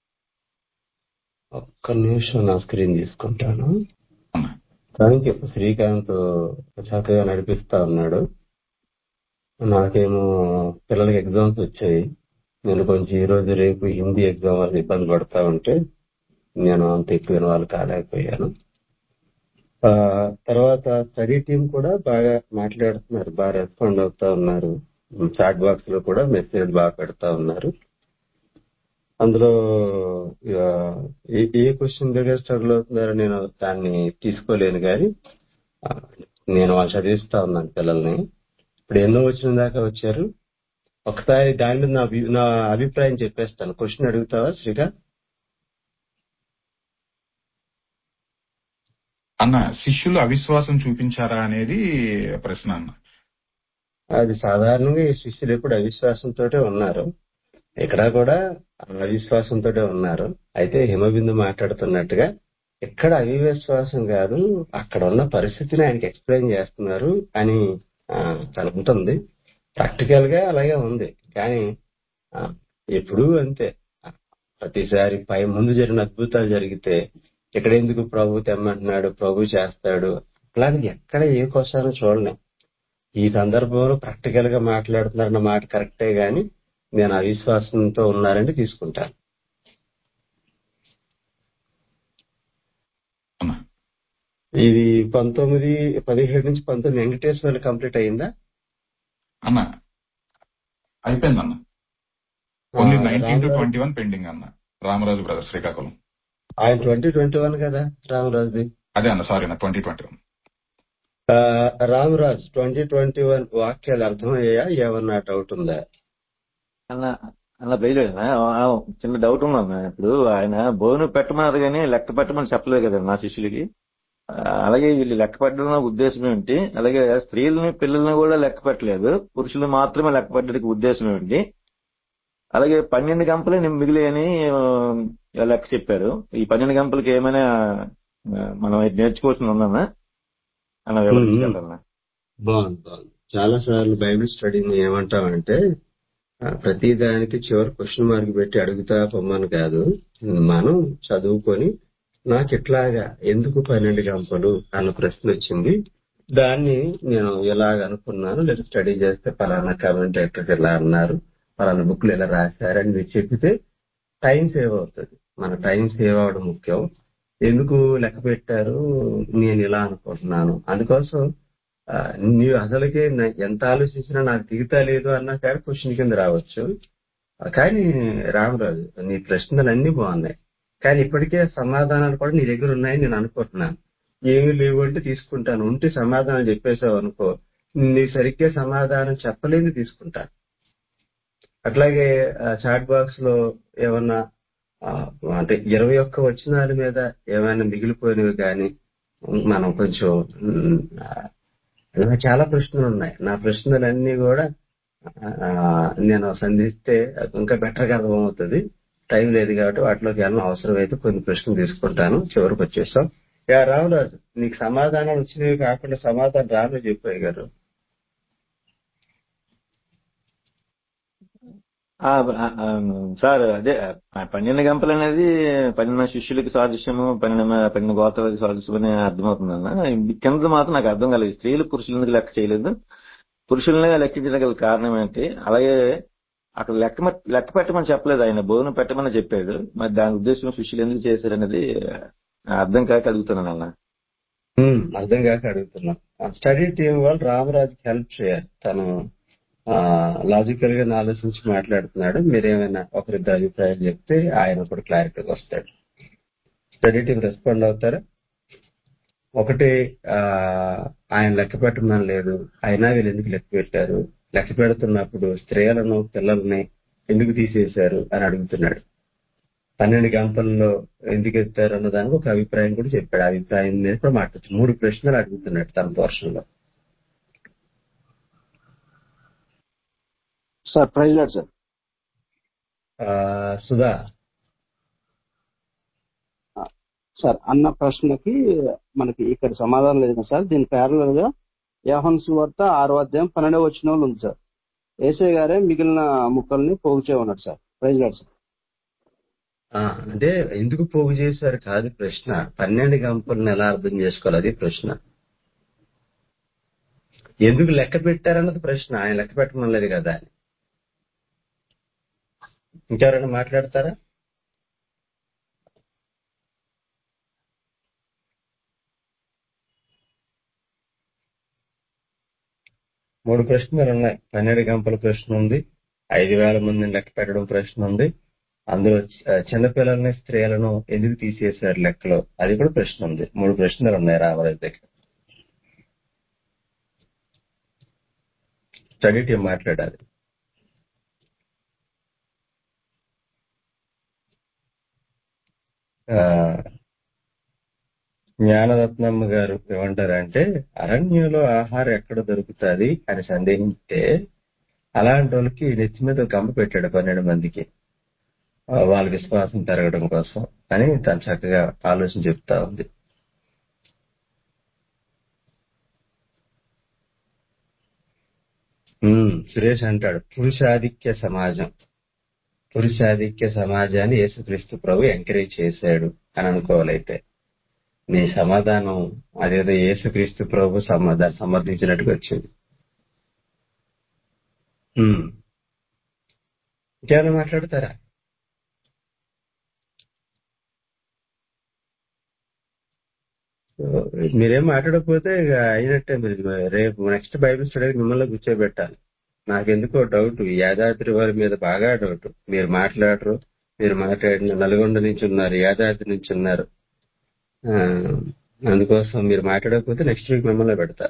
ఒక్క నిమిషం నా స్క్రీన్ తీసుకుంటాను అన్న థ్యాంక్ యూ శ్రీకాంత్ చక్కగా నడిపిస్తా ఉన్నాడు నాకేమో పిల్లలకి ఎగ్జామ్స్ వచ్చాయి నేను కొంచెం ఈ రోజు రేపు హిందీ ఎగ్జామ్ వల్ల ఇబ్బంది పడతా ఉంటే నేను అంత ఎక్కువ ఇన్వాల్వ్ కాలేకపోయాను ఆ, తర్వాత స్టడీ టీం కూడా బాగా మాట్లాడుతున్నారు బాగా రెస్పాండ్ అవుతా ఉన్నారు చాట్ బాక్స్ లో కూడా మెసేజ్ బాగా పెడతా ఉన్నారు అందులో ఇక ఏ ఏ క్వశ్చన్ దగ్గర స్ట్రగుల్ అవుతున్నారో నేను దాన్ని తీసుకోలేను కానీ ఆ, నేను వాళ్ళు చదివిస్తా ఉన్నాను పిల్లల్ని ఇప్పుడు ఎన్నో వచ్చిన దాకా వచ్చారు ఒకసారి దాని మీద నా అభి- నా అభిప్రాయం చెప్పేస్తాను క్వశ్చన్ అడుగుతావా శ్రీకాంత్ అన్న శిష్యులు అవిశ్వాసం చూపించారా అనేది ప్రశ్న అన్న అది సాధారణంగా ఈ శిష్యులు ఎప్పుడు అవిశ్వాసంతో ఉన్నారు ఇక్కడ కూడా అవిశ్వాసంతో ఉన్నారు అయితే హిమబిందు మాట్లాడుతున్నట్టుగా ఇక్కడ అవిశ్వాసం కాదు అక్కడ ఉన్న పరిస్థితిని ఆయనకి ఎక్స్ప్లెయిన్ చేస్తున్నారు అని ఆ, తను ఉంటుంది ప్రాక్టికల్ గా అలాగే ఉంది కానీ ఆ, ఎప్పుడూ అంతే ప్రతిసారి పై ముందు జరిగిన అద్భుతాలు జరిగితే ఇక్కడ ఎందుకు ప్రభు తెమ్మంటున్నాడు ప్రభు చేస్తాడు అలాంటిది ఎక్కడ ఏ కోసం చూడలేం ఈ సందర్భంలో ప్రాక్టికల్ గా మాట్లాడుతున్నారన్న మాట కరెక్టే గాని నేను అవిశ్వాసంతో ఉన్నారని తీసుకుంటాను అన్న ఇది పంతొమ్మిది పదిహేడు నుంచి పంతొమ్మిది వెంకటేశ్వర్లు కంప్లీట్ అయిందా అన్న అయిపోయింది అన్న ఆ, only nineteen to Ramaraju twenty one pending అన్న రామరాజు బ్రదర్ శ్రీకాకుళం ఆయన ట్వంటీ ట్వంటీ వన్ కదా రామరాజుది అదే అన్న సారీ అన్న ట్వంటీ ట్వంటీ వన్ ఆ, రామరాజ్ ట్వంటీ ట్వంటీ వన్ వాక్యాలు అర్థమయ్యాయా ఏమన్నా డౌట్ ఉందా అన్న అన్న బయలుదేరా చిన్న డౌట్ ఉందన్న ఇప్పుడు ఆయన భోజనం పెట్టమన్నారు కానీ లెక్క పెట్టమని చెప్పలేదు కదా నా శిష్యులకి ఆ, అలాగే వీళ్ళు లెక్క పెట్టడం ఉద్దేశం ఏంటి అలాగే స్త్రీలని పిల్లల్ని కూడా లెక్క పెట్టలేదు పురుషులు మాత్రమే లెక్క పెట్టడానికి ఉద్దేశం ఏంటి అలాగే పన్నెండు గంపలే మిగిలియని ఆ, లెక్క చెప్పారు ఈ పన్నెండు గంపలకి ఏమైనా ఆ, మనం నేర్చుకోవాల్సింది ఉందన్నా అన్న ఉమ్, ఉమ్. వివరించగలరన్నా బాగుంది బాగుంది చాలా సార్లు బైబిల్ స్టడీని ఏమంటామంటే ఆ, ప్రతి దానికి చివరి క్వశ్చన్ మార్క్ పెట్టి అడుగుతా పొమ్మని కాదు మనం చదువుకొని నాకు ఇట్లాగా ఎందుకు పన్నెండు గంపలు అన్న ప్రశ్న వచ్చింది దాన్ని నేను ఎలాగ అనుకున్నాను లేదా స్టడీ చేస్తే పలానా కమెంటేటర్స్ ఇలా అన్నారు పలానా బుక్లు ఇలా రాశారని మీరు చెప్పితే టైం సేవ్ అవుతుంది మన టైం సేవ్ అవడం ముఖ్యం ఎందుకు లెక్క పెట్టారు నేను ఇలా అనుకుంటున్నాను అందుకోసం ఆ, నీవు అసలుకే నా- ఎంత ఆలోచించినా నాకు దిగుతా లేదు అన్నా కానీ క్వశ్చన్ కింద రావచ్చు ఆ, కానీ రామరాజు నీ ప్రశ్నలు అన్ని బాగున్నాయి కానీ ఇప్పటికే సమాధానాలు కూడా నీ దగ్గర ఉన్నాయని నేను అనుకుంటున్నాను ఏమీ లేవు అంటే తీసుకుంటాను ఉంటే సమాధానం చెప్పేసావు అనుకో నీ సరిగ్గా సమాధానం చెప్పలేని తీసుకుంటాను అట్లాగే చాట్ బాక్స్ లో ఏమన్నా ఆ, అంటే ఇరవై ఒక్క వచనాల మీద ఏమైనా మిగిలిపోయినవి కానీ మనం కొంచెం ఉమ్, ఆ, ఇలా చాలా ప్రశ్నలు ఉన్నాయి నా ప్రశ్నలన్నీ కూడా ఆ, నేను సంధిస్తే ఇంకా బెటర్ గా అర్థమవుతుంది టైం లేదు కాబట్టి వాటిలోకి వెళ్ళిన అవసరం అయితే కొన్ని ప్రశ్నలు తీసుకుంటాను చివరికి వచ్చేసాం యా రామరాజు నీకు సమాధానాలు వచ్చినవి కాకుండా సమాధానం రాను చెప్పాయి గారు ఆ, ఆ, ఆ, సార్ అదే ఆ పన్నెండు గంపలు అనేది పన్నెండు మంది శిష్యులకి సాదృశ్యము పన్నెండు మ- పన్నెండు గోత్రాలకి సాదృశ్యం అని అర్థమవుతుందన్న కింద మాత్రం నాకు అర్థం కాలేదు స్త్రీలు పురుషులు ఎందుకు లెక్క చేయలేదు పురుషులనే లెక్కించగల కారణం ఏంటి అలాగే అక్కడ లెక్క మట్- లెక్క పెట్టమని చెప్పలేదు ఆయన భోజనం పెట్టమని చెప్పాడు మరి దాని ఉద్దేశం శిష్యులు ఎందుకు చేశారు అనేది అర్థం కాక అడుగుతున్నాను అన్న ఉమ్, అర్థం కాక అడుగుతున్నా స్టడీ టీం వాళ్ళు రామరాజుకి హెల్ప్ చేయాలి తను లాజికల్ గా ఆలోచించి మాట్లాడుతున్నాడు మీరేమైనా ఒకరిద్దరు అభిప్రాయం చెప్తే ఆయన కూడా క్లారిటీగా వస్తాడు స్టడీ టీం రెస్పాండ్ అవుతారా ఒకటి ఆ, ఆయన లెక్క పెట్టమని లేదు అయినా వీళ్ళు ఎందుకు లెక్క పెట్టారు లెక్క పెడుతున్నప్పుడు స్త్రీలను పిల్లల్ని ఎందుకు తీసేశారు అని అడుగుతున్నాడు పన్నెండు గంటల్లో ఎందుకు ఎత్తారు అన్న దానికి ఒక అభిప్రాయం కూడా చెప్పాడు ఆ అభిప్రాయం మీద కూడా మాట్లాడుతూ మూడు ప్రశ్నలు అడుగుతున్నాడు తన పోర్షన్ లో సార్ ప్రైజ్ లాడ్ సార్ ఆ, సుధా ఆ, సార్ అన్న ప్రశ్నకి మనకి ఇక్కడ సమాధానం లేదు కదా సార్ దీని ప్యారలల్ గా యోహన్ సువార్త ఆరో అధ్యాయం పన్నెండవ వచ్చిన వాళ్ళు ఉంది సార్ ఏసే గారే మిగిలిన ముక్కల్ని పోగు చేయమన్నాడు సార్ ప్రైజ్ లాడ్ సార్ ఆ, అంటే ఎందుకు పోగు చేశారు కాదు ప్రశ్న పన్నెండు గంపలను ఎలా అర్థం చేసుకోవాలి అది ప్రశ్న ఎందుకు లెక్క పెట్టారన్నది ప్రశ్న ఆయన లెక్క పెట్టమనలేదు కదా అని ఇంకెవరైనా మాట్లాడతారా మూడు ప్రశ్నలు ఉన్నాయి పన్నెండు గంపల ప్రశ్న ఉంది ఐదు వేల మందిని లెక్క పెట్టడం ప్రశ్న ఉంది అందులో చ- చిన్నపిల్లల్ని స్త్రీలను ఎందుకు తీసేశారు లెక్కలో అది కూడా ప్రశ్న ఉంది మూడు ప్రశ్నలు ఉన్నాయి రామరాజు దగ్గర స్టడీ టీం మాట్లాడాలి ఆ, జ్ఞానరత్నమ్మ గారు ఏమంటారంటే అరణ్యంలో ఆహారం ఎక్కడ దొరుకుతుంది అని సందేహిస్తే అలాంటి వాళ్ళకి నెత్తి మీద ఒక గంప పెట్టాడు పన్నెండు మందికి ఆ, వాళ్ళ విశ్వాసం పెరగడం కోసం అని తను చక్కగా ఆలోచన చెప్తా ఉంది ఉమ్, సురేష్ అంటాడు పురుషాధిక్య సమాజం పురుషాధిక్య సమాజాన్ని యేసుక్రీస్తు ప్రభు ఎంకరేజ్ చేశాడు అని అనుకోవాలైతే నీ సమాధానం అదేదో యేసుక్రీస్తు ప్రభు సమాధానం సమర్థించినట్టుగా వచ్చింది ఉమ్, ఇంకేమైనా మాట్లాడతారా సో, మీరేం మాట్లాడకపోతే ఇక అయినట్టే మీరు రేపు నెక్స్ట్ బైబిల్ స్టడీ మిమ్మల్ని కూర్చోబెట్టాలి నాకెందుకో డౌట్ యాదాద్రి వారి మీద బాగా డౌట్ మీరు మాట్లాడరు మీరు మాట్లాడిన నల్గొండ నుంచి ఉన్నారు యాదాద్రి నుంచి ఉన్నారు ఆ, అందుకోసం మీరు మాట్లాడకపోతే నెక్స్ట్ వీక్ మిమ్మల్ని పెడతా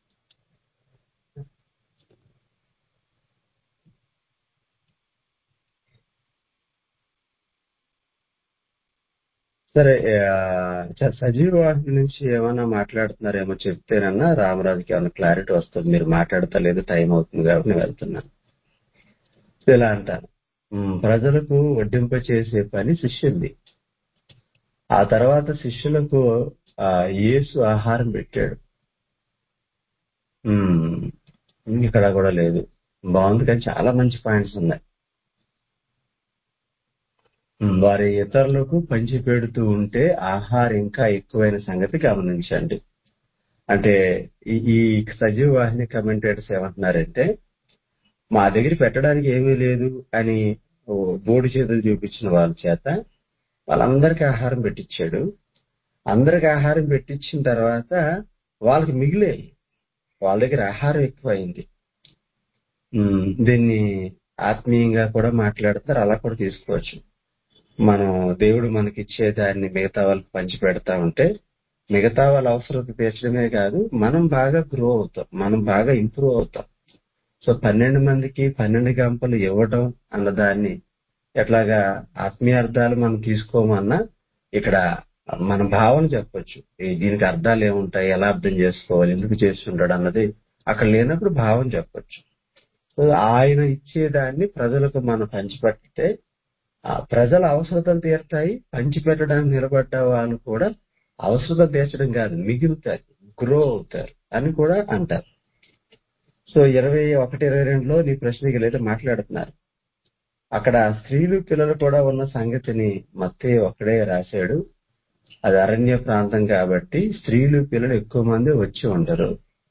సరే ఆ, చ- సజీవ వాహిని నుంచి ఏమైనా మాట్లాడుతున్నారేమో చెప్తేనన్నా రామరాజుకి ఏమైనా క్లారిటీ వస్తుంది మీరు మాట్లాడతా లేదు టైం అవుతుంది కాబట్టి నేను వెళ్తున్నాను ఇలా అంటాను ఉమ్, ప్రజలకు వడ్డింప చేసే పని శిష్యుంది ఆ తర్వాత శిష్యులకు ఆ యేసు ఆహారం పెట్టాడు ఉమ్, ఇక్కడ కూడా లేదు బాగుంది కానీ చాలా మంచి పాయింట్స్ ఉన్నాయి ఉమ్, వారి ఇతరులకు పంచి పెడుతూ ఉంటే ఆహారం ఇంకా ఎక్కువైన సంగతి గమనించండి అంటే ఈ ఈ సజీవ వాహిని కమెంటేటర్స్ ఏమంటున్నారంటే మా దగ్గర పెట్టడానికి ఏమీ లేదు అని ఓ బోడి చేతులు చూపించిన వాళ్ళ చేత వాళ్ళందరికీ ఆహారం పెట్టించాడు అందరికి ఆహారం పెట్టించిన తర్వాత వాళ్ళకి మిగిలే వాళ్ళ దగ్గర ఆహారం ఎక్కువైంది ఉమ్, దీన్ని ఆత్మీయంగా కూడా మాట్లాడతారు అలా కూడా తీసుకోవచ్చు మనం దేవుడు మనకి ఇచ్చే దాన్ని మిగతా వాళ్ళకి పంచి పెడతా ఉంటే మిగతా వాళ్ళ అవసరం తీర్చడమే కాదు మనం బాగా గ్రో అవుతాం మనం బాగా ఇంప్రూవ్ అవుతాం సో పన్నెండు మందికి పన్నెండు గంపలు ఇవ్వడం అన్న దాన్ని ఎట్లాగా ఆత్మీయ అర్థాలు మనం తీసుకోమన్నా ఇక్కడ మన భావన చెప్పొచ్చు ఈ దీనికి అర్థాలు ఏముంటాయి ఎలా అర్థం చేసుకోవాలి ఎందుకు చేస్తుంటాడు అన్నది అక్కడ లేనప్పుడు భావం చెప్పొచ్చు సో ఆయన ఇచ్చేదాన్ని ప్రజలకు మనం పంచిపెడితే ఆ ప్రజల అవసరతలు తీరుతాయి పంచిపెట్టడానికి నిలబడ్డ వాళ్ళు కూడా అవసరత తీర్చడం కాదు మిగులుతారు గ్రో అవుతారు అని కూడా అంటారు సో ఇరవై ఒకటి ఇరవై రెండులో నీ ప్రశ్నకి లేదా మాట్లాడుతున్నారు అక్కడ స్త్రీలు పిల్లలు కూడా ఉన్న సంగతిని మత్తే ఒక్కడే రాశాడు అది అరణ్య ప్రాంతం కాబట్టి స్త్రీలు పిల్లలు ఎక్కువ మంది వచ్చి ఉండరు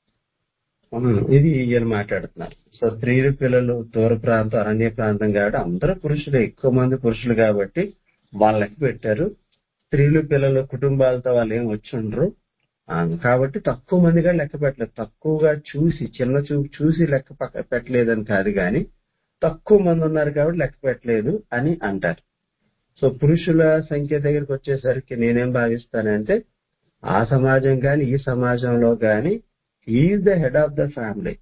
ఉమ్, ఇది ఈయన మాట్లాడుతున్నారు సో స్త్రీలు పిల్లలు దూర ప్రాంతం అరణ్య ప్రాంతం కాబట్టి అందరూ పురుషులు ఎక్కువ మంది పురుషులు కాబట్టి వాళ్ళ లెక్క పెట్టారు స్త్రీలు పిల్లలు కుటుంబాలతో వాళ్ళు ఏం వచ్చి ఉండరు ఆ, కాబట్టి తక్కువ మందిగా లెక్క పెట్టలేదు తక్కువగా చూసి చిన్న చూపు చూసి లెక్క పక్క పెట్టలేదని కాదు కానీ తక్కువ మంది ఉన్నారు కాబట్టి లెక్క పెట్టలేదు అని అంటారు సో పురుషుల సంఖ్య దగ్గరికి వచ్చేసరికి నేనేం భావిస్తానంటే ఆ సమాజం గాని ఈ సమాజంలో గాని is the head of the family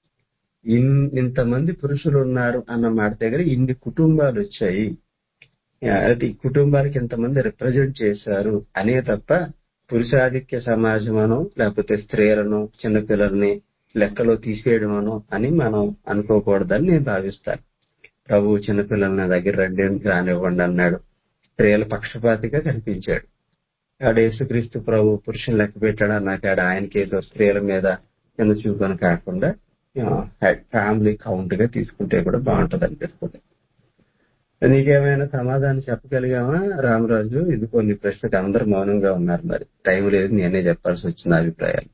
in ఇంతమంది పురుషులు ఉన్నారు అన్న మాట దగ్గర ఇన్ని కుటుంబాలు వచ్చాయి ఆ, అది ఈ కుటుంబానికి ఇంతమంది రిప్రజెంట్ చేశారు అనే తప్ప పురుషాధిక్య సమాజమనో లేకపోతే స్త్రీలను చిన్నపిల్లల్ని లెక్కలో తీసేయడమనో అని మనం అనుకోకూడదని నేను భావిస్తాను ప్రభు చిన్నపిల్లల్ని నా దగ్గర రండి రానివ్వండి అన్నాడు స్త్రీల పక్షపాతిగా కనిపించాడు ఆడ యేసుక్రీస్తు ప్రభు పురుషుని లెక్క పెట్టాడు అన్నాకాడ ఆయనకి ఏదో స్త్రీల మీద చిన్న చూపుని కాకుండా ఫ్యామిలీ కౌంట్ గా తీసుకుంటే కూడా బాగుంటది అనిపిస్తుంది నీకేమైనా సమాధానం చెప్పగలిగామా రామరాజు ఇది కొన్ని ప్రశ్నకు అందరు మౌనంగా ఉన్నారు మరి టైం లేదు నేనే చెప్పాల్సి వచ్చిన అభిప్రాయాలు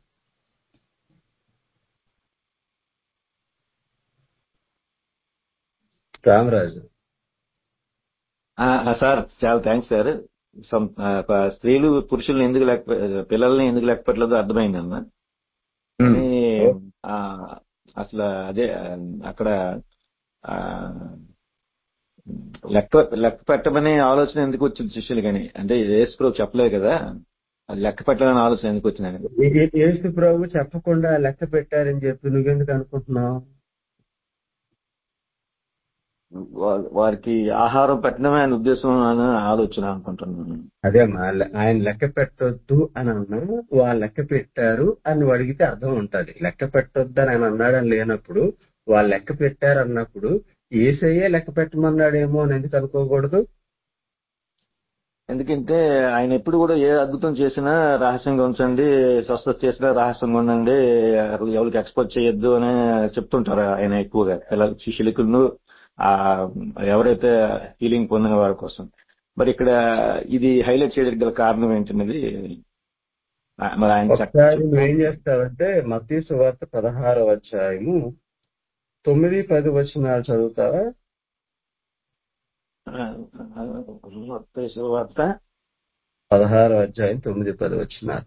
రామరాజు ఆ, ఆ, సార్ చాలా థ్యాంక్స్ సార్ సం- ఆ, ప- స్త్రీలు పురుషుల్ని ఎందుకు లేక పిల్లల్ని ఎందుకు లేకపోవట్లేదో అర్థమైందన్న కానీ ఆ, అసలు అదే ఆ, అక్కడ ఆ, లెక్క లెక్క పెట్టమనే ఆలోచన ఎందుకు వచ్చింది శిష్యులు కానీ అంటే యేసు ప్రభు చెప్పలేదు కదా అది లెక్క పెట్టాలనే ఆలోచన ఎందుకు వచ్చిందని ఏ- ఏ- యేసు ప్రభు చెప్పకుండా లెక్క పెట్టారని చెప్పి నువ్వెందుకు అనుకుంటున్నావు వా- వారికి ఆహారం పెట్టడమే ఆయన ఉద్దేశం అని ఆలోచన అనుకుంటున్నాను అదే మా లె- ఆయన లెక్క పెట్టొద్దు అని అన్నా వాళ్ళు లెక్క పెట్టారు అని నువ్వు అడిగితే అర్థం ఉంటది లెక్క పెట్టొద్దు అని ఆయన అన్నాడని లేనప్పుడు వాళ్ళు లెక్క పెట్టారు అన్నప్పుడు ఏసయ్యే లెక్క పెట్టమన్నాడేమో అని ఎందుకు అనుకోకూడదు ఎందుకంటే ఆయన ఎప్పుడు కూడా ఏ అద్భుతం చేసినా రహస్యంగా ఉంచండి స్వస్థత చేసినా రహస్యంగా ఉండండి ఎవరికి ఎక్స్పోజ్ చేయొద్దు అని చెప్తుంటారు ఆయన ఎక్కువగా పిల్లల శిష్యులకు ఆ ఎవరైతే హీలింగ్ పొందిన వారి కోసం మరి ఇక్కడ ఇది హైలైట్ చేయడానికి గల కారణం ఏంటనేది ఆ, మరి ఆయన చెప్- ఒకసారి నువ్వు ఏం చేస్తావంటే మతీ సువార్త పదహారవ అధ్యాయము తొమ్మిది పది వచనాలు చదువుతావా ఆ, ఆ, మత్తయి సువార్త పదహారవ అధ్యాయం తొమ్మిది పది వచనాలు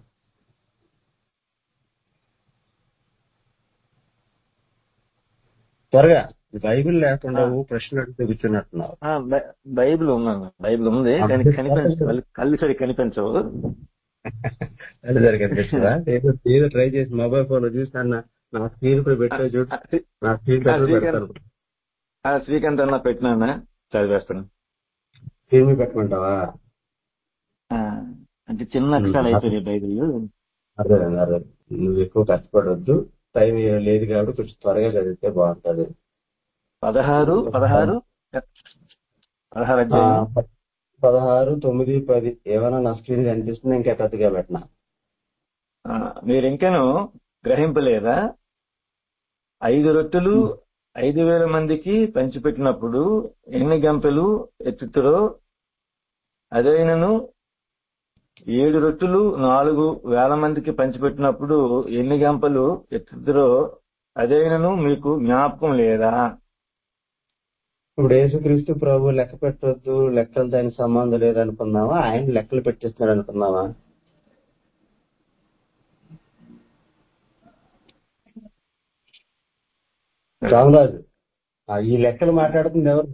త్వరగా బైబిల్ లేకుండా ఓ ప్రశ్న అడిగితే కూర్చున్నట్టున్నావు ఆ, బై- బైబిల్ ఉన్నాను బైబిల్ ఉంది కానీ కనిపించవు కళ్ళు- కళ్ళు సరి కనిపించవు అది సరిగ్గా కనిపిస్తుందా ఏదో ఏదో ట్రై చేసి మొబైల్ ఫోన్ లో చూసాను నా స్క్రీన్ పై పెట్టే చూడు ఆ, శ్రీ- నా స్క్రీన్ ఆ, పెట్టు శ్రీకాంత్ పెడతాను ఆ, శ్రీకాంత్ అన్న పెట్టినా చదివేస్తాను స్క్రీన్ మీద పెట్టమంటావా ఆ, అంటే చిన్న అక్షరాలు అయిపోయాయి బైబిల్ అదే అదే నువ్వు ఎక్కువ కష్టపడొద్దు టైం లేదు కాబట్టి కొంచెం త్వరగా చదివితే బాగుంటది పదహారు పదహారు పదహారు ఆ, అధ్యాయం ప- పదహారు తొమ్మిది పది ఏమైనా నా స్క్రీన్ కనిపిస్తుంది ఇంకా పెద్దగా పెట్టినా ఆ, మీరు ఇంకను గ్రహింపలేదా ఐదు రొట్టెలు ఐదు వేల మందికి పంచిపెట్టినప్పుడు ఎన్ని గంపెలు ఎత్తుతురో అదైనను ఏడు రొట్టెలు నాలుగు వేల మందికి పంచిపెట్టినప్పుడు ఎన్ని గంపలు ఎత్తుతురో అదైనను మీకు జ్ఞాపకం లేదా ఇప్పుడు యేసుక్రీస్తు ప్రభు లెక్క పెట్టొద్దు లెక్కలు దానికి సంబంధం లేదనుకున్నావా ఆయన లెక్కలు పెట్టిస్తున్నాడు అనుకున్నావా రామరాజు ఆ, ఈ లెక్కలు మాట్లాడుతుంది ఎవరు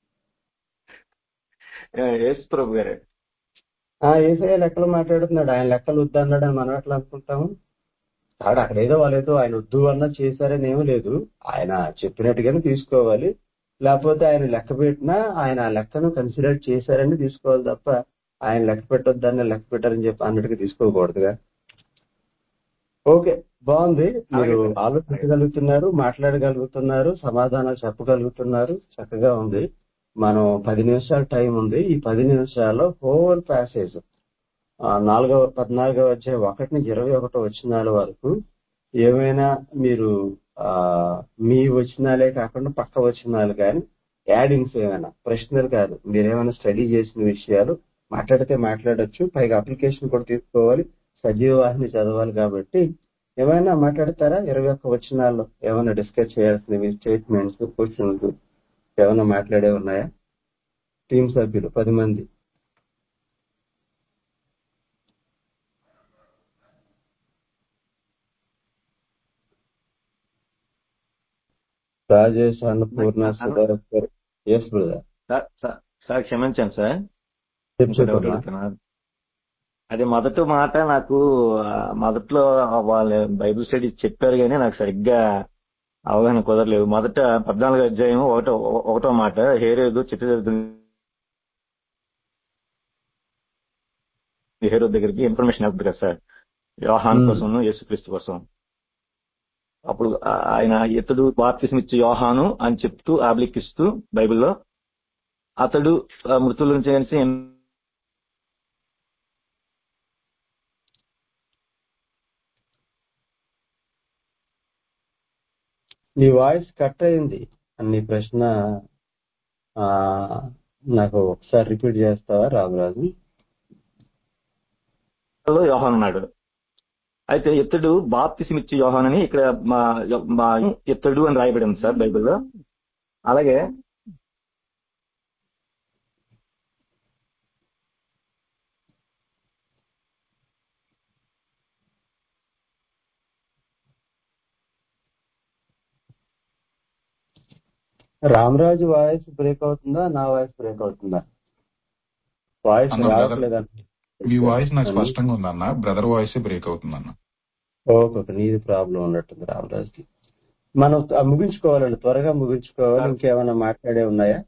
ఆ, యేసు ప్రభు గారే ఆ ఏసఐ లెక్కలు మాట్లాడుతున్నాడు ఆయన లెక్కలు వద్దన్నాడు అని మనం ఎట్లా అనుకుంటాము కాదు అక్కడ ఏదో వాళ్ళు ఏదో ఆయన వద్దు అన్నా చేశారని ఏమీ లేదు ఆయన చెప్పినట్టుగానే తీసుకోవాలి లేకపోతే ఆయన లెక్క పెట్టినా ఆయన ఆ లెక్కను కన్సిడర్ చేశారని తీసుకోవాలి తప్ప ఆయన లెక్క పెట్టొద్దని లెక్క పెట్టారని చెప్పి అన్నట్టుగా తీసుకోకూడదుగా ఓకే బాగుంది మీరు అలాగే సార్. ఆలోచించగలుగుతున్నారు మాట్లాడగలుగుతున్నారు సమాధానాలు చెప్పగలుగుతున్నారు చక్కగా ఉంది మనం పది నిమిషాల టైం ఉంది ఈ పది నిమిషాల్లో హోల్ ప్యాసేజ్ నాలుగవ పద్నాలుగవ అధ్యాయం ఒకటి నుంచి ఇరవై ఒకటో వచనాల వరకు ఏమైనా మీరు ఆ మీ వచనాలే కాకుండా పక్క వచనాలు కానీ యాడింగ్స్ ఏమైనా ప్రశ్నలు కాదు మీరేమైనా స్టడీ చేసిన విషయాలు మాట్లాడితే మాట్లాడొచ్చు పైగా అప్లికేషన్ కూడా తీసుకోవాలి సజీవ వాహిని చదవాలి కాబట్టి ఏమైనా మాట్లాడతారా ఇరవై ఒక్క వచనాల్లో ఏమైనా డిస్కస్ చేయాల్సినవి స్టేట్మెంట్స్ క్వశ్చన్స్ ఏమైనా మాట్లాడే ఉన్నాయా టీం సభ్యులు పది మంది Rajesh Annapurna Sudhakar yes brother sir sir- sir క్షమించండి సార్ చెప్పు ఇంకో డౌట్ చెప్పమ్మా అడుగుతున్నాను అది మొదటి మాట నాకు ఆ, మొదట్లో వాళ్ళు బైబిల్ స్టడీ చెప్పారు కానీ నాకు సరిగ్గా అవగాహన కుదరలేదు మొదట పద్నాలుగు అధ్యాయం ఒకటో ఒకటో మాట హేరేదు చిత్తదిద్దు హేరో దగ్గరికి ఇన్ఫర్మేషన్ అవుతుంది కదా సార్ యోహాన్ మ్మ్. కోసం యేసుక్రీస్తు కోసం అప్పుడు ఆ- ఆయన ఇతడు బాప్తిసం ఇచ్చే యోహాను అని చెప్తూ ఆబ్లిక్ ఇస్తూ బైబిల్లో అతడు ఆ, మృతుల నుంచి కలిసి నీ వాయిస్ కట్ అయింది నీ ప్రశ్న ఆ నాకు ఒకసారి రిపీట్ చేస్తావా రామరాజు లో యోహాన్ ఉన్నాడు అయితే ఇత్తడు బాప్తిసిమిచ్చి యోహాన్ అని ఇక్కడ మా మా ఇత్తడు అని రాయబడి ఉంది సార్ బైబిల్లో అలాగే రామరాజు వాయిస్ బ్రేక్ అవుతుందా నా వాయిస్ బ్రేక్ అవుతుందా వాయిస్ అన్న బ్రదర్ రావట్లేదా మీ వాయిస్ నాకు స్పష్టంగా ఉందన్న బ్రదర్ వాయిస్ బ్రేక్ అవుతుందన్న ఓకే ఓకే నీది ప్రాబ్లం ఉన్నట్టుంది రామరాజుకి మనం త- ముగించుకోవాలండి త్వరగా ముగించుకోవాలి సార్ ఇంకేమైనా మాట్లాడే ఉన్నాయా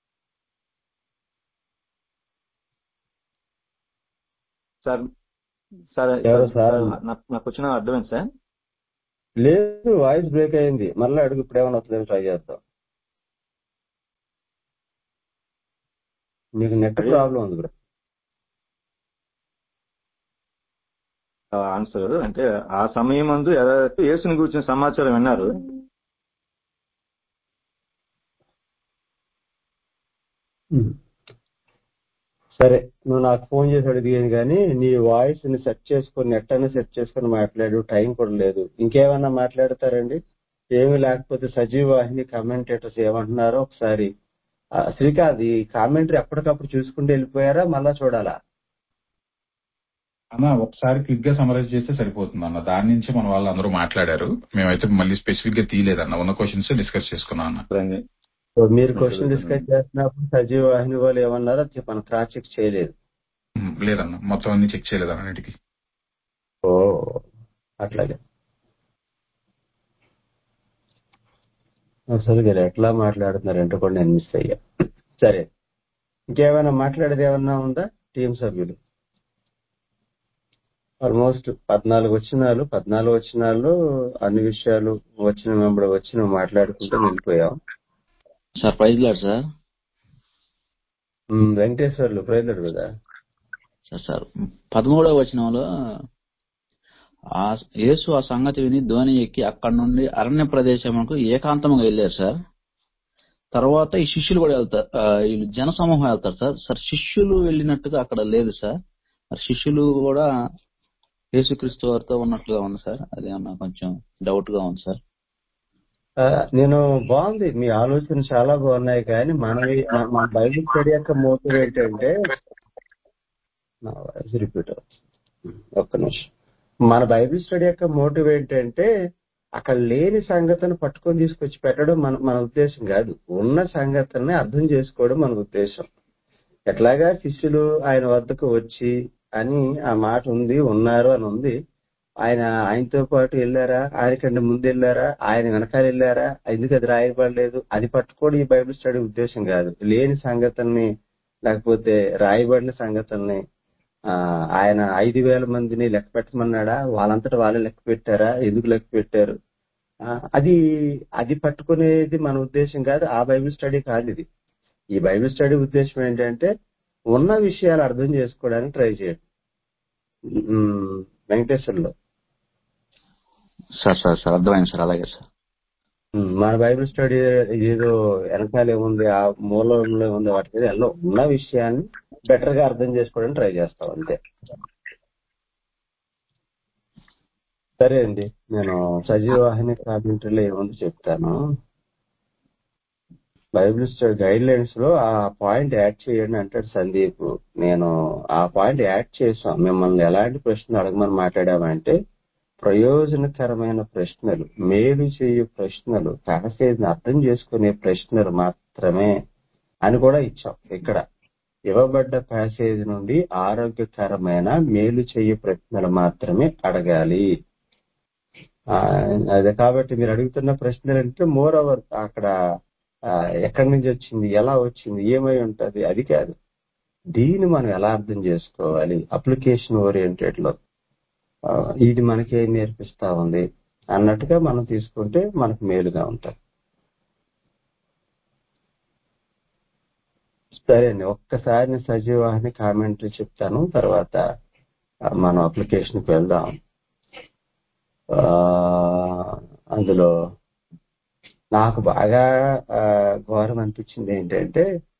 సార్ సార్ ఎవరో సార్ సార్ సార్ నాకు నాకు వచ్చిన అర్థమైంది సార్ లేదు వాయిస్ బ్రేక్ అయింది మళ్ళీ అడుగు ఇప్పుడు ఏమైనా వస్తుందేమో ట్రై చేద్దాం నీకు నెట్ అదే ప్రాబ్లం ఉంది బ్రో ఆన్సర్ అంటే ఆ సమయం మందు ఎవరైతే యేసుని గురించిన సమాచారం విన్నారు ఉమ్. సరే నువ్వు నాకు ఫోన్ చేసి అడిగాను కానీ నీ వాయిస్ ని సెట్ చేసుకొని నెట్ అనే సెట్ చేసుకొని మాట్లాడు టైం కూడా లేదు ఇంకేమన్నా మాట్లాడతారండి ఏమీ లేకపోతే సజీవ వాహిని కమెంటేటర్స్ ఏమంటున్నారో ఒకసారి ఆ, శ్రీకాంత్ ఈ కామెంటరీ ఎప్పటికప్పుడు చూసుకుంటూ వెళ్ళిపోయారా మళ్ళా చూడాలా అన్న ఒకసారి క్లిక్ గా సమరైజ్ చేస్తే సరిపోతుంది అన్న దాని నుంచి మన వాళ్ళు అందరూ మాట్లాడారు మేమైతే మళ్ళీ స్పెసిఫిక్ గా తీయలేదన్న ఉన్న క్వశ్చన్స్ డిస్కస్ చేసుకున్నాం అన్న రండి సో మీరు క్వశ్చన్ చదువుతున్నాను డిస్కస్ చేస్తున్నప్పుడు సజీవ వాహిని వాళ్ళు ఏమన్నారో అది మనం క్రాస్ చెక్ చేయలేదు ఉమ్, లేదన్న మొత్తం అన్ని చెక్ చేయలేదు అన్నిటికీ ఓ అట్లాగే అసలు మీరు ఎట్లా మాట్లాడుతున్నారంటే కూడా నేను మిస్ అయ్యా సరే ఇంకేమైనా మాట్లాడేది ఏమన్నా ఉందా టీం సభ్యులు ఆల్మోస్ట్ పద్నాలుగు వచ్చినాలు పద్నాలుగు వచ్చినాల్లో అన్ని విషయాలు వచ్చిన వెంబడి వచ్చిన మాట్లాడుకుంటూ వెళ్ళిపోయాం sir praise lord sir um, Venkateswarlu brother కదా సార్ సార్ పదమూడవ వచనంలో ఆ యేసు ఆ సంగతి విని ధోని ఎక్కి అక్కడి నుండి అరణ్య ప్రదేశములకు ఏకాంతంగా వెళ్ళారు సార్ తర్వాత ఈ శిష్యులు కూడా వెళ్తారు ఆ, వీళ్ళు జన సమూహం వెళ్తారు సార్ సార్ శిష్యులు వెళ్ళినట్టుగా అక్కడ లేదు సార్ మరి శిష్యులు కూడా యేసుక్రీస్తు వారితో ఉన్నట్లుగా ఉంది సార్ అదేమన్నా కొంచెం డౌట్ గా ఉంది సార్ ఆ, నేను బాగుంది మీ ఆలోచన చాలా బాగున్నాయి కానీ మన మన మన బైబిల్ స్టడీ యొక్క మోటివ్ ఏంటంటే నా వాయిస్ రిపీట్ అవుతుంది ఒక్క నిమిషం మన బైబిల్ స్టడీ యొక్క మోటివ్ ఏంటంటే అక్కడ లేని సంగతిని పట్టుకొని తీసుకొచ్చి పెట్టడం మన మన ఉద్దేశం కాదు ఉన్న సంగతిని అర్థం చేసుకోవడం మన ఉద్దేశం ఎట్లాగా శిష్యులు ఆయన వద్దకు వచ్చి అని ఆ మాట ఉంది ఉన్నారు అని ఉంది ఆయన ఆయనతో పాటు వెళ్ళారా ఆయన కంటే ముందు వెళ్ళారా ఆయన వెనకాల వెళ్ళారా ఎందుకు అది రాయబడలేదు అది పట్టుకోవడం ఈ బైబిల్ స్టడీ ఉద్దేశం కాదు లేని సంగతుల్ని లేకపోతే రాయబడిన సంగతుల్ని ఆ ఆయన ఐదు వేల మందిని లెక్క పెట్టమన్నాడా వాళ్ళంతటా వాళ్ళే లెక్క పెట్టారా ఎందుకు లెక్క పెట్టారు ఆ, అది అది పట్టుకునేది మన ఉద్దేశం కాదు ఆ బైబిల్ స్టడీ కాదు ఇది ఈ బైబిల్ స్టడీ ఉద్దేశం ఏంటంటే ఉన్న విషయాలు అర్థం చేసుకోవడానికి ట్రై చేయండి ఉమ్, వెంకటేశ్వర్లో సార్ సార్ సార్ అర్థమైంది సార్ అలాగే సార్ ఉమ్, మన బైబిల్ స్టడీ ఏదో వెనకాలే ఉంది ఆ మూలంలో ఉంది వాటి మీద ఎల్లో ఉన్న విషయాన్ని బెటర్ గా అర్థం చేసుకోవడానికి ట్రై చేస్తాం అంతే సరే అండి నేను సజీవాహిని కామెంటరీలో ఏముంది చెప్తాను బైబిల్ స్టడీ గైడ్ లైన్స్ లో ఆ పాయింట్ యాడ్ చేయండి అంటాడు సందీప్ నేను ఆ పాయింట్ యాడ్ చేసాం మిమ్మల్ని ఎలాంటి ప్రశ్నలు అడగమని మాట్లాడామంటే ప్రయోజనకరమైన ప్రశ్నలు మేలు చేయు ప్రశ్నలు ప్యాసేజ్ అర్థం చేసుకునే ప్రశ్నలు మాత్రమే అని కూడా ఇచ్చాం ఇక్కడ ఇవ్వబడ్డ ప్యాసేజ్ నుండి ఆరోగ్యకరమైన మేలు చేయు ప్రశ్నలు మాత్రమే అడగాలి ఆ, అదే కాబట్టి మీరు అడుగుతున్న ప్రశ్నలు అంటే మోర్ ఓవర్ అక్కడ ఆ, ఎక్కడి నుంచి వచ్చింది ఎలా వచ్చింది ఏమై ఉంటది అది కాదు దీన్ని మనం ఎలా అర్థం చేసుకోవాలి అప్లికేషన్ ఓరియంటెడ్ లో ఆ, ఇది మనకి ఏం నేర్పిస్తా ఉంది అన్నట్టుగా మనం తీసుకుంటే మనకు మేలుగా ఉంటుంది సరే అండి ఒక్కసారి నేను సజీవాహిని కామెంటరీ చెప్తాను తర్వాత ఆ, మనం అప్లికేషన్కి వెళ్దాం ఆ, అందులో నాకు బాగా ఆ, ఘోరం అనిపించింది ఏంటంటే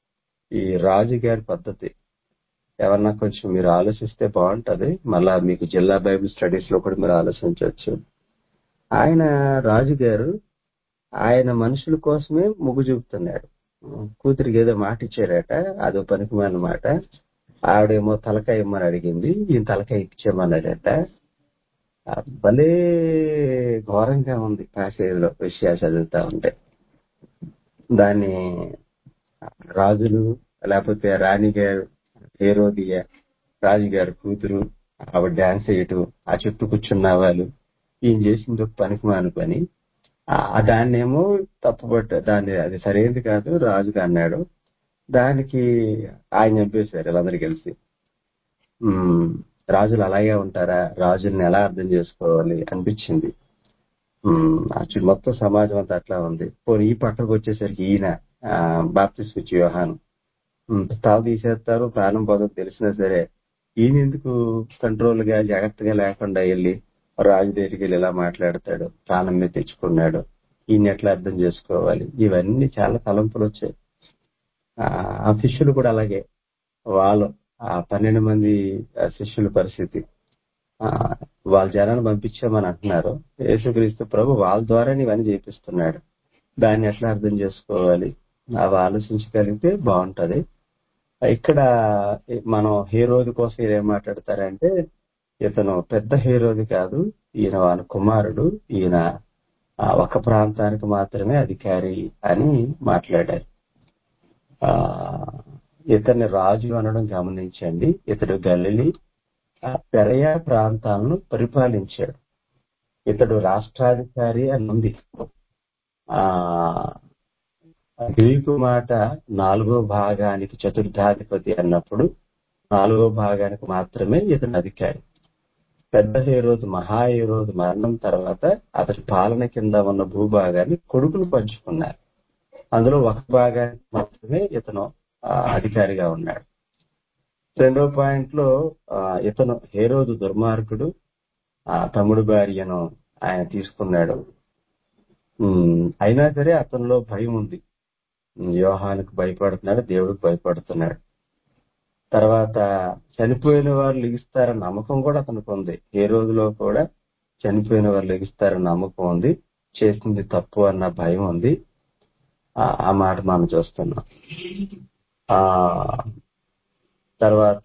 ఈ రాజుగారి పద్ధతి ఎవరన్నా కొంచెం మీరు ఆలోచిస్తే బాగుంటది మళ్ళా మీకు జిల్లా బైబిల్ స్టడీస్ లో కూడా మీరు ఆలోచించవచ్చు ఆయన రాజుగారు ఆయన మనుషుల కోసమే మొగ్గు చూపుతున్నాడు కూతురికి ఏదో మాట ఇచ్చాడట అదో పనికిమాలిన మాట ఆవిడేమో తలకాయ ఇమ్మని అడిగింది ఈయన తలకాయ ఇచ్చేమన్నాడట ఆ భలే ఘోరంగా ఉంది ప్యాసేజ్లో విషయాలు చదువుతా ఉంటే దాన్ని రాజులు లేకపోతే రాణి గారు హేరోదియ రాజుగారి కూతురు ఆవిడ డాన్స్ చేయటం ఆ చుట్టూ కూర్చున్న వాళ్ళు ఈయన చేసింది ఒక పనికి మాని పని ఆ దాన్నేమో తప్పుపట్ట దాన్ని అది సరైనది కాదు రాజుగా అన్నాడు దానికి ఆయన చంపేశారు వీళ్ళందరూ కలిసి ఉమ్, రాజులు అలాగే ఉంటారా రాజుల్ని ఎలా అర్థం చేసుకోవాలి అనిపించింది ఉమ్, అసలు మొత్తం సమాజం అంతా అట్లా ఉంది పోనీ ఈ పక్కకు వచ్చేసరికి ఈయన బాప్తిస్ వచ్చి వ్యవహారం తావు తీసేస్తారు ప్రాణం పోతుంది తెలిసినా సరే ఈయన ఎందుకు కంట్రోల్ గా జాగ్రత్తగా లేకుండా వెళ్ళి రాజు దగ్గరికి వెళ్ళి ఇలా మాట్లాడతాడు ప్రాణం మీద తెచ్చుకున్నాడు ఈయన ఎట్లా అర్థం చేసుకోవాలి ఇవన్నీ చాలా తలంపులు వచ్చాయి ఆ ఆ శిష్యులు కూడా అలాగే వాళ్ళు ఆ పన్నెండు మంది ఆ శిష్యుల పరిస్థితి ఆ వాళ్ళ జనాన్ని పంపించామని అంటున్నారు యేసుక్రీస్తు ప్రభు వాళ్ళ ద్వారా ఇవన్నీ చేపిస్తున్నాడు దాన్ని ఎట్లా అర్థం చేసుకోవాలి అవి ఆలోచించగలిగితే బాగుంటది ఇక్కడ మనం హీరోది కోసం ఈయన ఏం మాట్లాడతారంటే ఇతను పెద్ద హీరోది కాదు ఈయన వాని కుమారుడు ఈయన ఆ, ఒక ప్రాంతానికి మాత్రమే అధికారి అని మాట్లాడారు ఆ ఇతన్ని రాజు అనడం గమనించండి ఇతడు గలిలి పెరయా ప్రాంతాలను పరిపాలించాడు ఇతడు రాష్ట్రాధికారి అని ఉంది ఆ గ్రీకు మాట నాలుగో భాగానికి చతుర్థాధిపతి అన్నప్పుడు నాలుగో భాగానికి మాత్రమే ఇతను అధికారి పెద్ద హేరోజు మహా హేరోజు మరణం తర్వాత అతడి పాలన కింద ఉన్న భూభాగాన్ని కొడుకులు పంచుకున్నారు అందులో ఒక భాగానికి మాత్రమే ఇతను ఆ, అధికారిగా ఉన్నాడు రెండో పాయింట్ లో ఆ, ఇతను హేరోదు దుర్మార్గుడు ఆ తమ్ముడు భార్యను ఆయన తీసుకున్నాడు ఉమ్, అయినా సరే అతనిలో భయం ఉంది ఉమ్, యోహానికి భయపడుతున్నాడు దేవుడికి భయపడుతున్నాడు తర్వాత చనిపోయిన వారు లెగిస్తారన్న నమ్మకం కూడా అతనికి ఉంది ఏ రోజులో కూడా చనిపోయిన వారు లెగిస్తారన్న నమ్మకం ఉంది చేసింది తప్పు అన్న భయం ఉంది ఆ ఆ మాట మనం చూస్తున్నాం ఆ తర్వాత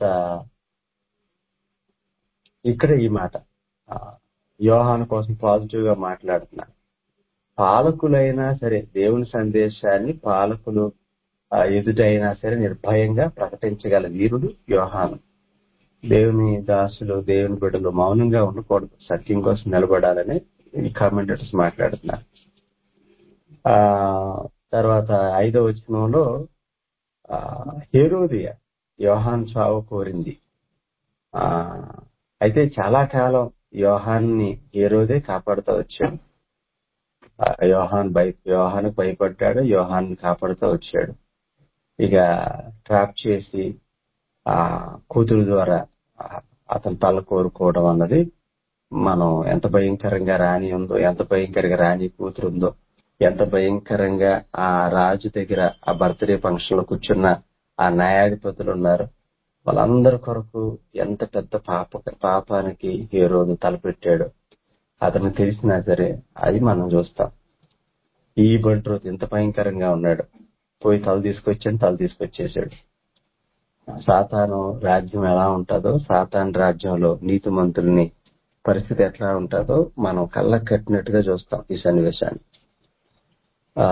ఇక్కడ ఈ మాట ఆ, యోహాను కోసం పాజిటివ్ గా మాట్లాడుతున్నారు పాలకులైనా సరే దేవుని సందేశాన్ని పాలకులు ఆ, ఎదుటైనా సరే నిర్భయంగా ప్రకటించగల వీరుడు యోహాను దేవుని దాసులు దేవుని బిడ్డలు మౌనంగా ఉండకూడదు సత్యం కోసం నిలబడాలని ఈ కామెంటేటర్స్ మాట్లాడుతున్నారు ఆ తర్వాత ఐదో వచనంలో ఆ, హేరోదియ యోహాన్ చావు కోరింది ఆ అయితే చాలా కాలం యోహాన్ని హేరోదే కాపాడుతూ వచ్చాడు ఆ, యోహాన్ భయ యోహాను భయపడ్డాడు యోహాన్ని కాపాడుతూ వచ్చాడు ఇక ట్రాప్ చేసి ఆ కూతురు ద్వారా ఆ, అతని తల కోరుకోవడం అన్నది మనం ఎంత భయంకరంగా రాణి ఉందో ఎంత భయంకరంగా రాణి కూతురు ఉందో ఎంత భయంకరంగా ఆ రాజు దగ్గర ఆ బర్త్డే ఫంక్షన్ లో కూర్చున్న ఆ న్యాయాధిపతులు ఉన్నారు వాళ్ళందరి కొరకు ఎంత పెద్ద పాప పాపానికి ఏ రోజు తలపెట్టాడు అతను తెలిసినా సరే అది మనం చూస్తాం ఈ బంట్రోత్ ఎంత భయంకరంగా ఉన్నాడు పోయి తల తీసుకొచ్చాను తల తీసుకొచ్చేసాడు సాతాను రాజ్యం ఎలా ఉంటుందో సాతాన్ రాజ్యంలో నీతిమంతుల్ని పరిస్థితి ఎట్లా ఉంటుందో మనం కళ్ళకు కట్టినట్టుగా చూస్తాం ఈ సన్నివేశాన్ని ఆ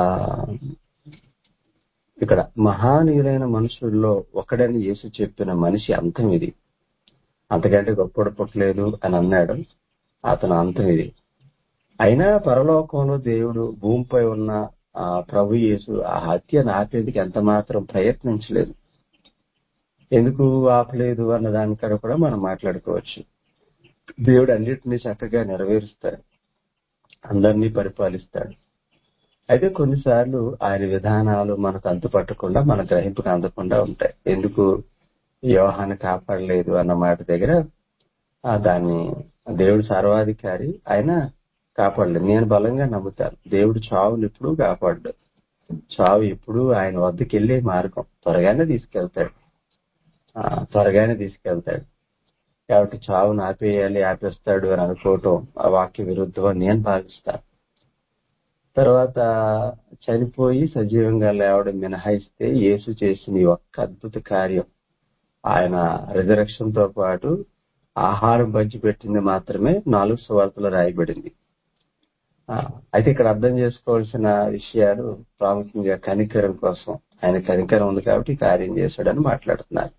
ఇక్కడ మహానీయులైన మనుషుల్లో ఒకడని యేసు చెప్పిన మనిషి అంతం ఇది అంతకంటే గొప్పడు పుట్టలేదు అని అన్నాడు అతను అంతం ఇది అయినా పరలోకంలో దేవుడు భూమిపై ఉన్న ఆ ప్రభు యేసు ఆ హత్యను ఆపేందుకు ఎంత మాత్రం ప్రయత్నించలేదు ఎందుకు ఆపలేదు అన్న దానికడ కూడా మనం మాట్లాడుకోవచ్చు దేవుడు అన్నిటినీ చక్కగా నెరవేరుస్తాడు అందరినీ పరిపాలిస్తాడు అయితే కొన్నిసార్లు ఆయన విధానాలు మనకు అంతుపట్టకుండా మన గ్రహింపుకు అందకుండా ఉంటాయి ఎందుకు యోహాన్ని కాపాడలేదు అన్న మాట దగ్గర ఆ దాన్ని దేవుడు సర్వాధికారి ఆయన కాపాడలేదు నేను బలంగా నమ్ముతాను దేవుడు చావుని ఎప్పుడు కాపాడు చావు ఎప్పుడు ఆయన వద్దకు వెళ్ళే మార్గం త్వరగానే తీసుకెళ్తాడు ఆ, త్వరగానే తీసుకెళ్తాడు కాబట్టి చావును ఆపేయాలి ఆపేస్తాడు అని అనుకోవటం ఆ వాక్య విరుద్ధం అని నేను భావిస్తాను తర్వాత చనిపోయి సజీవంగా లేవడం మినహాయిస్తే యేసు చేసిన ఈ ఒక్క అద్భుత కార్యం ఆయన రిజరక్షన్ తో పాటు ఆహారం పంచిపెట్టింది మాత్రమే నాలుగు సువార్తలు రాయబడింది ఆ, అయితే ఇక్కడ అర్థం చేసుకోవాల్సిన విషయాలు ప్రాముఖ్యంగా కనికరం కోసం ఆయన కనికరం ఉంది కాబట్టి ఈ కార్యం చేశాడని మాట్లాడుతున్నారు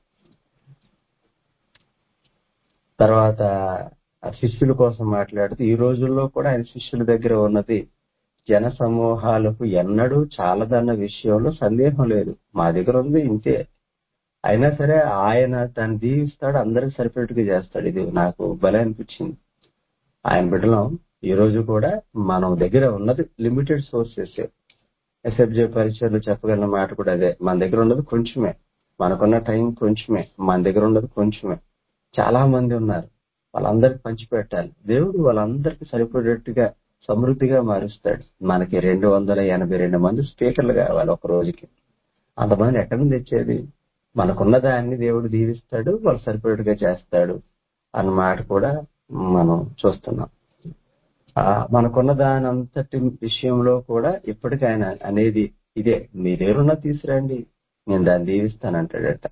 తర్వాత ఆ శిష్యుల కోసం మాట్లాడుతూ ఈ రోజుల్లో కూడా ఆయన శిష్యుల దగ్గర ఉన్నది జన సమూహాలకు ఎన్నడూ చాలదన్న విషయంలో సందేహం లేదు మా దగ్గర ఉంది ఇంతే అయినా సరే ఆయన దాన్ని దీవిస్తాడు అందరికి సరిపెట్టుగా చేస్తాడు ఇది నాకు భలే అనిపించింది ఆయన బిడ్డలం ఈ రోజు కూడా మనం దగ్గర ఉన్నది లిమిటెడ్ సోర్సెస్ ఎస్ఎఫ్జే పరిచయలు చెప్పగలిగిన మాట కూడా అదే మన దగ్గర ఉన్నది కొంచెమే మనకున్న టైం కొంచెమే మన దగ్గర ఉన్నది కొంచెమే చాలా మంది ఉన్నారు వాళ్ళందరికి పంచిపెట్టాలి దేవుడు వాళ్ళందరికీ సరిపడేట్టుగా సమృద్ధిగా మారుస్తాడు మనకి రెండు వందల ఎనభై రెండు మంది స్పీకర్లు కావాలి ఒక రోజుకి అంతమంది ఎక్కడి నుంచి తెచ్చేది మనకున్న దాన్ని దేవుడు దీవిస్తాడు వాళ్ళు సరిపడేట్టుగా చేస్తాడు అన్న మాట కూడా మనం చూస్తున్నాం ఆ, మనకున్న దాని అంతటి విషయంలో కూడా ఇప్పటికీ ఆయన అనేది ఇదే మీ దగ్గరున్న తీసురండి నేను దాన్ని దీవిస్తానంటాడట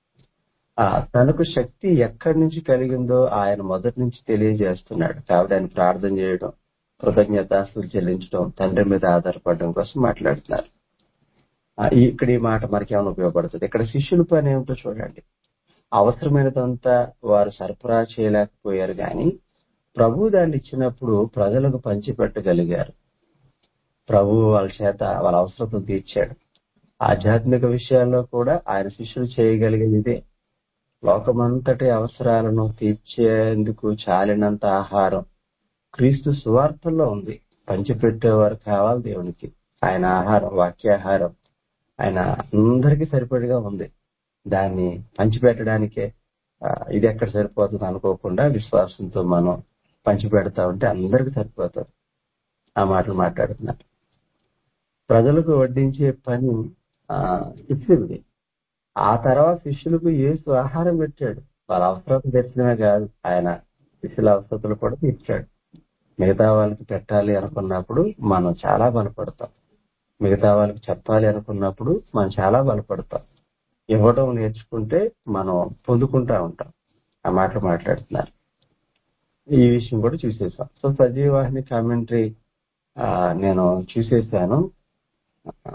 ఆ తనకు శక్తి ఎక్కడి నుంచి కలిగిందో ఆయన మొదటి నుంచి తెలియజేస్తున్నాడు కాబట్టి ఆయన ప్రార్థన చేయడం కృతజ్ఞతాస్తులు చెల్లించడం తండ్రి మీద ఆధారపడడం కోసం మాట్లాడుతున్నారు ఆ, ఈ- ఇక్కడ ఈ మాట మనకి ఏమైనా ఉపయోగపడుతుంది ఇక్కడ శిష్యుల పని ఏమిటో చూడండి అవసరమైనదంతా వారు సరఫరా చేయలేకపోయారు కానీ ప్రభు దాన్ని ఇచ్చినప్పుడు ప్రజలకు పంచిపెట్టగలిగారు ప్రభు వాళ్ళ చేత వాళ్ళ అవసరతను తీర్చాడు ఆధ్యాత్మిక విషయాల్లో కూడా ఆయన శిష్యులు చేయగలిగేది ఇదే లోకమంతటి అవసరాలను తీర్చేందుకు చాలినంత ఆహారం క్రీస్తు సువార్తల్లో ఉంది పంచిపెట్టేవారు కావాలి దేవునికి ఆయన ఆహారం వాక్యాహారం ఆయన అందరికీ సరిపడిగా ఉంది దాన్ని పంచిపెట్టడానికే ఆ, ఇది ఎక్కడ సరిపోతుంది అనుకోకుండా విశ్వాసంతో మనం పంచిపెడతా ఉంటే అందరికీ సరిపోతుంది ఆ మాటలు మాట్లాడుతున్నారు ప్రజలకు వడ్డించే పని ఆ, శిష్యుడిది ఆ తర్వాత శిష్యులకు యేసు ఆహారం పెట్టాడు వాళ్ళ అవసరం తెచ్చడమే కాదు ఆయన శిష్యుల అవసరతలు కూడా తీర్చాడు మిగతా వాళ్ళకి పెట్టాలి అనుకున్నప్పుడు మనం చాలా బలపడతాం మిగతా వాళ్ళకి చెప్పాలి అనుకున్నప్పుడు మనం చాలా బలపడతాం ఇవ్వడం నేర్చుకుంటే మనం పొందుకుంటా ఉంటాం ఆ మాటలు మాట్లాడుతున్నారు ఈ విషయం కూడా చూసేసాం సో సజీవాహిని కామెంటరీ నేను చూసేసాను ఆ,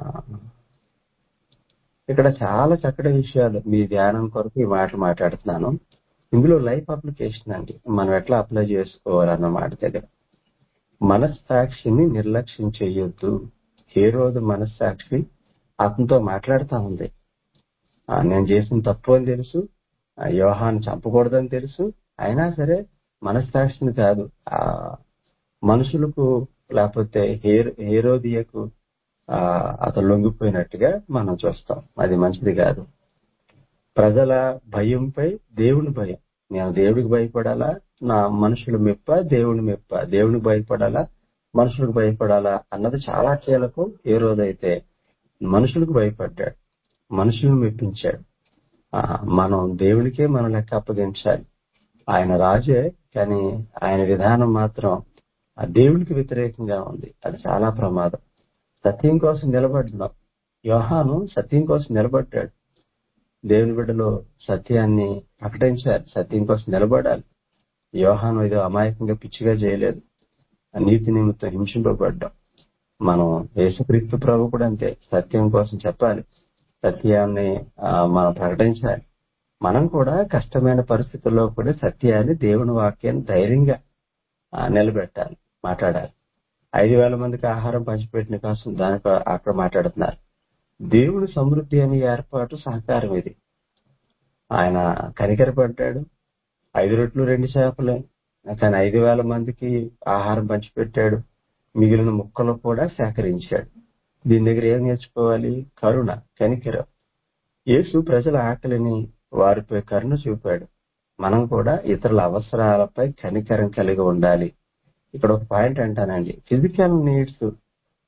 ఇక్కడ చాలా చక్కటి విషయాలు మీ ధ్యానం కొరకు ఈ మాటలు మాట్లాడుతున్నాను ఇందులో లైఫ్ అప్లికేషన్ అండి మనం ఎట్లా అప్లై చేసుకోవాలన్న మాట దగ్గర మనస్సాక్షిని నిర్లక్ష్యం చేయొద్దు ఏ రోజు మనస్సాక్షి అతనితో మాట్లాడుతా ఉంది ఆ, నేను చేసిన తప్పు అని తెలుసు ఆ, యోహాన్ని చంపకూడదని తెలుసు అయినా సరే మనస్సాక్షిని కాదు ఆ మనుషులకు లేకపోతే హేరో హేరోదియకు ఆ, అతను లొంగిపోయినట్టుగా మనం చూస్తాం అది మంచిది కాదు ప్రజల భయంపై దేవుని భయం నేను దేవుడికి భయపడాలా నా మనుషుల మెప్ప దేవుని మెప్ప దేవునికి భయపడాలా మనుషులకు భయపడాలా అన్నది చాలా కీలకం ఏ రోజైతే మనుషులకు భయపడ్డాడు మనుషులను మెప్పించాడు ఆ, మనం దేవునికే మనం లెక్క అప్పగించాలి ఆయన రాజే కానీ ఆయన విధానం మాత్రం ఆ దేవునికి వ్యతిరేకంగా ఉంది అది చాలా ప్రమాదం సత్యం కోసం నిలబడ్డాం యోహాను సత్యం కోసం నిలబడ్డాడు దేవుని బిడ్డలో సత్యాన్ని ప్రకటించాలి సత్యం కోసం నిలబడాలి యోహాను ఏదో అమాయకంగా పిచ్చిగా చేయలేదు ఆ నీతి నిమిత్తం హింసింపబడ్డాం మనం యేసుక్రీస్తు ప్రభు కూడా అంతే సత్యం కోసం చెప్పాలి సత్యాన్ని ఆ, మనం ప్రకటించాలి మనం కూడా కష్టమైన పరిస్థితుల్లో కూడా సత్యాన్ని దేవుని వాక్యాన్ని ధైర్యంగా ఆ, నిలబెట్టాలి మాట్లాడాలి ఐదు వేల మందికి ఆహారం పంచిపెట్టిన కోసం దానికి అక్కడ మాట్లాడుతున్నారు దేవుని సమృద్ధి అనే ఏర్పాటు సహకారం ఇది ఆయన కనికరపడ్డాడు ఐదు రొట్లు రెండు చేపలే కానీ ఐదు వేల మందికి ఆహారం పంచిపెట్టాడు మిగిలిన ముక్కలు కూడా సేకరించాడు దీని దగ్గర ఏం నేర్చుకోవాలి కరుణ కనికరం యేసు ప్రజల ఆకలిని వారిపై కరుణ చూపాడు మనం కూడా ఇతరుల అవసరాలపై కనికరం కలిగి ఉండాలి ఇక్కడ ఒక పాయింట్ అంటానండి ఫిజికల్ నీడ్స్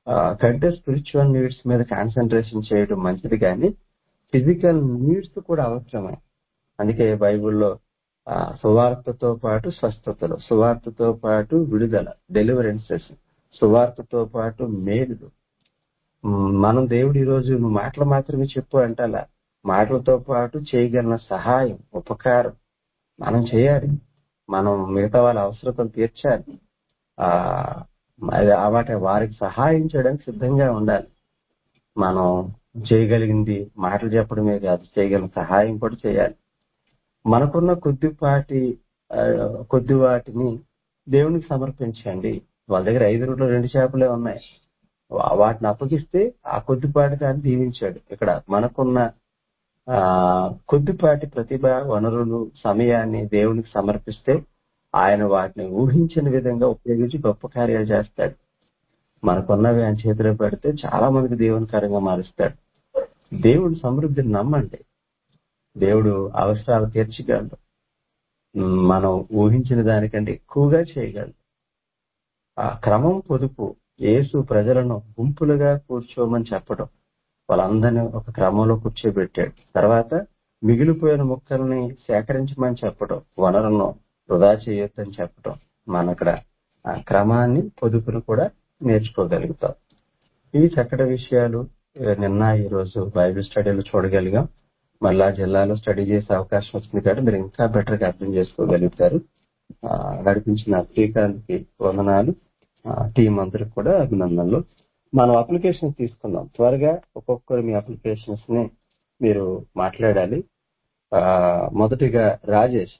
ఆ, కంటే స్పిరిచువల్ నీడ్స్ మీద కాన్సన్ట్రేషన్ చేయడం మంచిది కానీ ఫిజికల్ నీడ్స్ కూడా అవసరమే అందుకే బైబిల్లో ఆ, సువార్తతో పాటు స్వస్థతలు సువార్తతో పాటు విడుదల డెలివరెన్సెస్ సువార్తతో పాటు మేలులు మ్, మనం దేవుడు ఈ రోజు నువ్వు మాటలు మాత్రమే చెప్పు అంటలా మాటలతో పాటు చేయగలిగిన సహాయం ఉపకారం మనం చేయాలి మనం మిగతా వాళ్ళ అవసరతలు తీర్చాలి ఆ అది ఆ వాటి వారికి సహాయం చేయడానికి సిద్ధంగా ఉండాలి మనం చేయగలిగింది మాటలు చెప్పడమే కాదు చేయగలిగిన సహాయం కూడా చేయాలి మనకున్న కొద్దిపాటి ఆ, కొద్ది వాటిని దేవునికి సమర్పించండి వాళ్ళ దగ్గర ఐదు రూట్లో రెండు చేపలే ఉన్నాయి వా- వాటిని అప్పగిస్తే ఆ కొద్దిపాటి దాన్ని దీవించాడు ఇక్కడ మనకున్న ఆ కొద్దిపాటి ప్రతిభ వనరులు సమయాన్ని దేవునికి సమర్పిస్తే ఆయన వాటిని ఊహించిన విధంగా ఉపయోగించి గొప్ప కార్యాలు చేస్తాడు మనకున్నవి ఆయన చేతిలో పెడితే చాలా మందికి దేవునికరంగా మారుస్తాడు దేవుడు సమృద్ధిని నమ్మండి దేవుడు అవసరాలు తీర్చగలడు ఉమ్, మనం ఊహించిన దానికంటే ఎక్కువగా చేయగలడు ఆ క్రమం పొదుపు యేసు ప్రజలను గుంపులుగా కూర్చోమని చెప్పడం వాళ్ళందరినీ ఒక క్రమంలో కూర్చోబెట్టాడు తర్వాత మిగిలిపోయిన ముక్కల్ని సేకరించమని చెప్పడం వనరులను వృధా చేయొద్దని చెప్పడం మన అక్కడ ఆ క్రమాన్ని పొదుపును కూడా నేర్చుకోగలుగుతాం ఇవి చక్కటి విషయాలు ఏ, నిన్న ఈ రోజు బైబిల్ స్టడీలో చూడగలిగాం మళ్ళా జిల్లాలో స్టడీ చేసే అవకాశం వచ్చింది కాబట్టి మీరు ఇంకా బెటర్ గా అర్థం చేసుకోగలుగుతారు ఆ, నడిపించిన శ్రీకాంత్ కి వందనాలు టీం అందరికి కూడా అభినందనలు మనం అప్లికేషన్స్ తీసుకుందాం త్వరగా ఒక్కొక్కరు మీ అప్లికేషన్స్ ని మీరు మాట్లాడాలి ఆ, మొదటిగా రాజేష్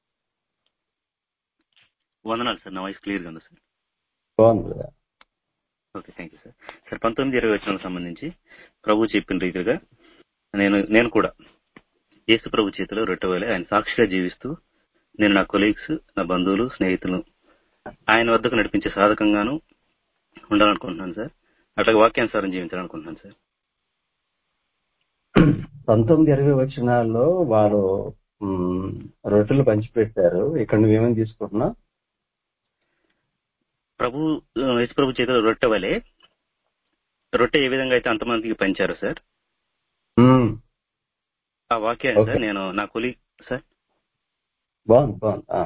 వందనాలు సార్ నా వాయిస్ క్లియర్గా ఉంది సార్ బాగుంది కదా? Okay thank you sir sir పంతొమ్మిది ఇరవై వచ్చిన సంబంధించి ప్రభు చెప్పిన రీతిగా నేను నేను కూడా యేసు ప్రభు చేతిలో రొట్టెవేలే ఆయన సాక్షిగా జీవిస్తూ నేను నా కొలీగ్స్ నా బంధువులు స్నేహితులు ఆయన వద్దకు నడిపించే సాధకంగాను ఉండాలనుకుంటున్నాను సార్ అట్లాగే వాక్యానుసారం జీవించాలనుకుంటున్నాను సార్ పంతొమ్మిది ఇరవై వచనాల్లో వారు మ్, రొట్టెలు పంచిపెట్టారు ఇక్కడ నువ్వేమని తీసుకుంటున్నావు ప్రభు ఆ, యేసు ప్రభు చేతిలో రొట్టె వలె రొట్టె ఏ విధంగా అయితే అంతమందికి పంచారు సార్ మ్, ఆ వాక్యాన్ని ఓకే. సార్ నేను నా కొలీగ్ సార్ బాగుంది బాగుంది ఆ,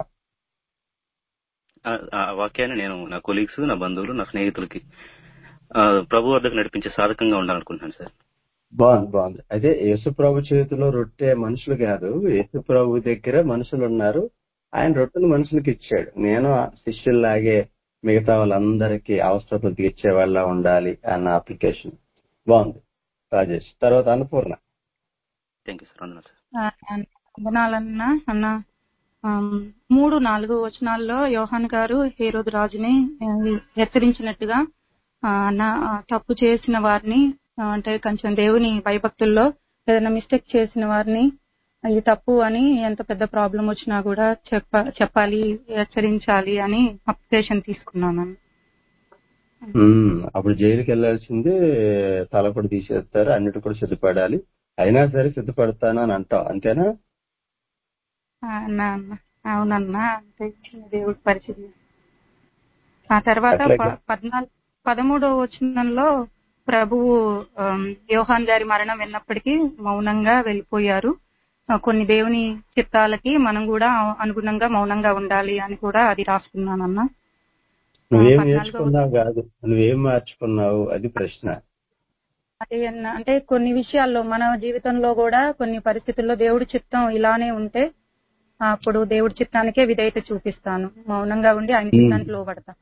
ఆ- ఆ వాక్యాన్ని నేను నా కొలీగ్స్ నా బంధువులు నా స్నేహితులకి ఆ, ప్రభు వద్దకు నడిపించే సాధకంగా ఉండాలనుకుంటున్నాను సార్ బాగుంది బాగుంది అయితే యేసు ప్రభు చేతిలో రొట్టె మనుషులు కాదు యేసు ప్రభు దగ్గర మనుషులు ఉన్నారు ఆయన రొట్టెలు మనుషులకి ఇచ్చాడు నేను ఆ శిష్యుల్లాగే మిగతా వాళ్ళందరికీ అవసరతలు తీర్చే వాళ్ళ ఉండాలి అన్న అప్లికేషన్ బాగుంది రాజేష్ తర్వాత అన్నపూర్ణ థ్యాంక్ యూ సార్ వందనాలు సార్ ఆ, వందనాలన్నా అన్న ఆమ్, మూడు నాలుగు వచనాల్లో యోహాన్ గారు హేరోదు రాజుని ఆ, హెచ్చరించినట్టుగా ఆ, అన్న ఆ, తప్పు చేసిన వారిని ఆ, అంటే కొంచెం దేవుని భయభక్తుల్లో ఏదైనా మిస్టేక్ చేసిన వారిని ఇది తప్పు అని ఎంత పెద్ద ప్రాబ్లం వచ్చినా కూడా చెప్ప చెప్పాలి హెచ్చరించాలి అని అప్లికేషన్ తీసుకున్నాను ఉమ్, అప్పుడు జైలుకి వెళ్లాల్సిందే తల కూడా తీసేస్తారు అన్నిటి కూడా సిద్ధపడాలి అయినా సరే సిద్ధపడతాను అని అంటాం అంతేనా ఆ, అన్నా అన్న అవునన్నా అంతే దేవుడి పరిస్థితి ఆ తర్వాత అట్లాగే. ప- పద్నాలుగు పదమూడవ వచనంలో ప్రభువు ఆమ్, యోహాన్ గారి మరణం విన్నప్పటికీ మౌనంగా వెళ్ళిపోయారు ఆ, కొన్ని దేవుని చిత్తాలకి మనం కూడా అనుగుణంగా మౌనంగా ఉండాలి అని కూడా అది రాసుకున్నానన్నా నువ్వేం పద్నాలుగో నేర్చుకున్నావు కాదు నువ్వేం మార్చుకున్నావు అది ప్రశ్న అదే అన్న అంటే కొన్ని విషయాల్లో మన జీవితంలో కూడా కొన్ని పరిస్థితుల్లో దేవుడి చిత్తం ఇలానే ఉంటే అప్పుడు దేవుడి చిత్తానికే విధేయత చూపిస్తాను మౌనంగా ఉండి ఆయన చిత్తానికి లోబడతాను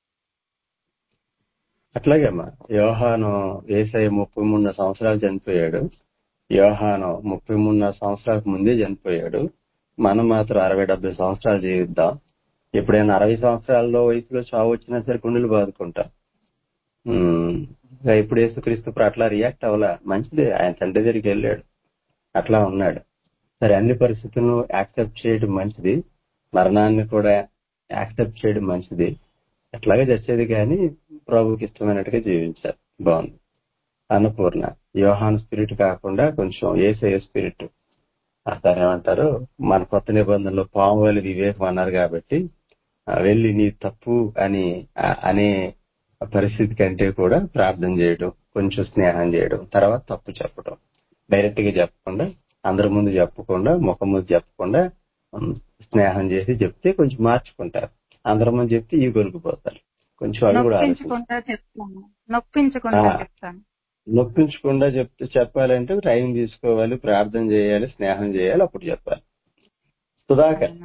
అట్లాగే అమ్మా యోహాను ఏసఐ ముప్పై మూడున్నర సంవత్సరాలు చనిపోయాడు యోహాను ముప్పై మూడున్నర సంవత్సరాలకు ముందే చనిపోయాడు మనం మాత్రం అరవై డెబ్బై సంవత్సరాలు జీవిద్దాం ఎప్పుడైనా అరవై సంవత్సరాల్లో వయసులో చావు వచ్చినా సరే గుండెలు బాదుకుంటాం ఉమ్, ఇంకా ఇప్పుడు యేసుక్రీస్తు ఇప్పుడు అట్లా రియాక్ట్ అవ్వలా మంచిదే ఆయన తండ్రి దగ్గరికి వెళ్ళాడు అట్లా ఉన్నాడు సరే అన్ని పరిస్థితులను యాక్సెప్ట్ చేయడం మంచిది మరణాన్ని కూడా యాక్సెప్ట్ చేయడం మంచిది ఎట్లాగే చచ్చేది కానీ ప్రభుకి ఇష్టమైనట్టుగా జీవించారు బాగుంది అన్నపూర్ణ యోహాన్ స్పిరిట్ కాకుండా కొంచెం ఏసయ స్పిరిట్ అతను ఏమంటారు మన కొత్త నిబంధనలో పాము వల్ల వివేకం అన్నారు కాబట్టి ఆ, వెళ్ళి నీ తప్పు అని ఆ, అనే పరిస్థితి కంటే కూడా ప్రార్థన చేయడం కొంచెం స్నేహం చేయడం తర్వాత తప్పు చెప్పడం డైరెక్ట్ గా చెప్పకుండా అందరి ముందు చెప్పకుండా ముఖం ముందు చెప్పకుండా ఉమ్, స్నేహం చేసి చెప్తే కొంచెం మార్చుకుంటారు అందరి ముందు చెప్తే ఈ కొనుక్కుపోతారు కొంచెం అవి కూడా ఆలోచించాలి నొప్పించకుండా చెప్తాను నొప్పించకుండా ఆ. చెప్తాను నొప్పించకుండా చెప్తే చెప్పాలంటే టైం తీసుకోవాలి ప్రార్థన చేయాలి స్నేహం చేయాలి అప్పుడు చెప్పాలి Sudhakar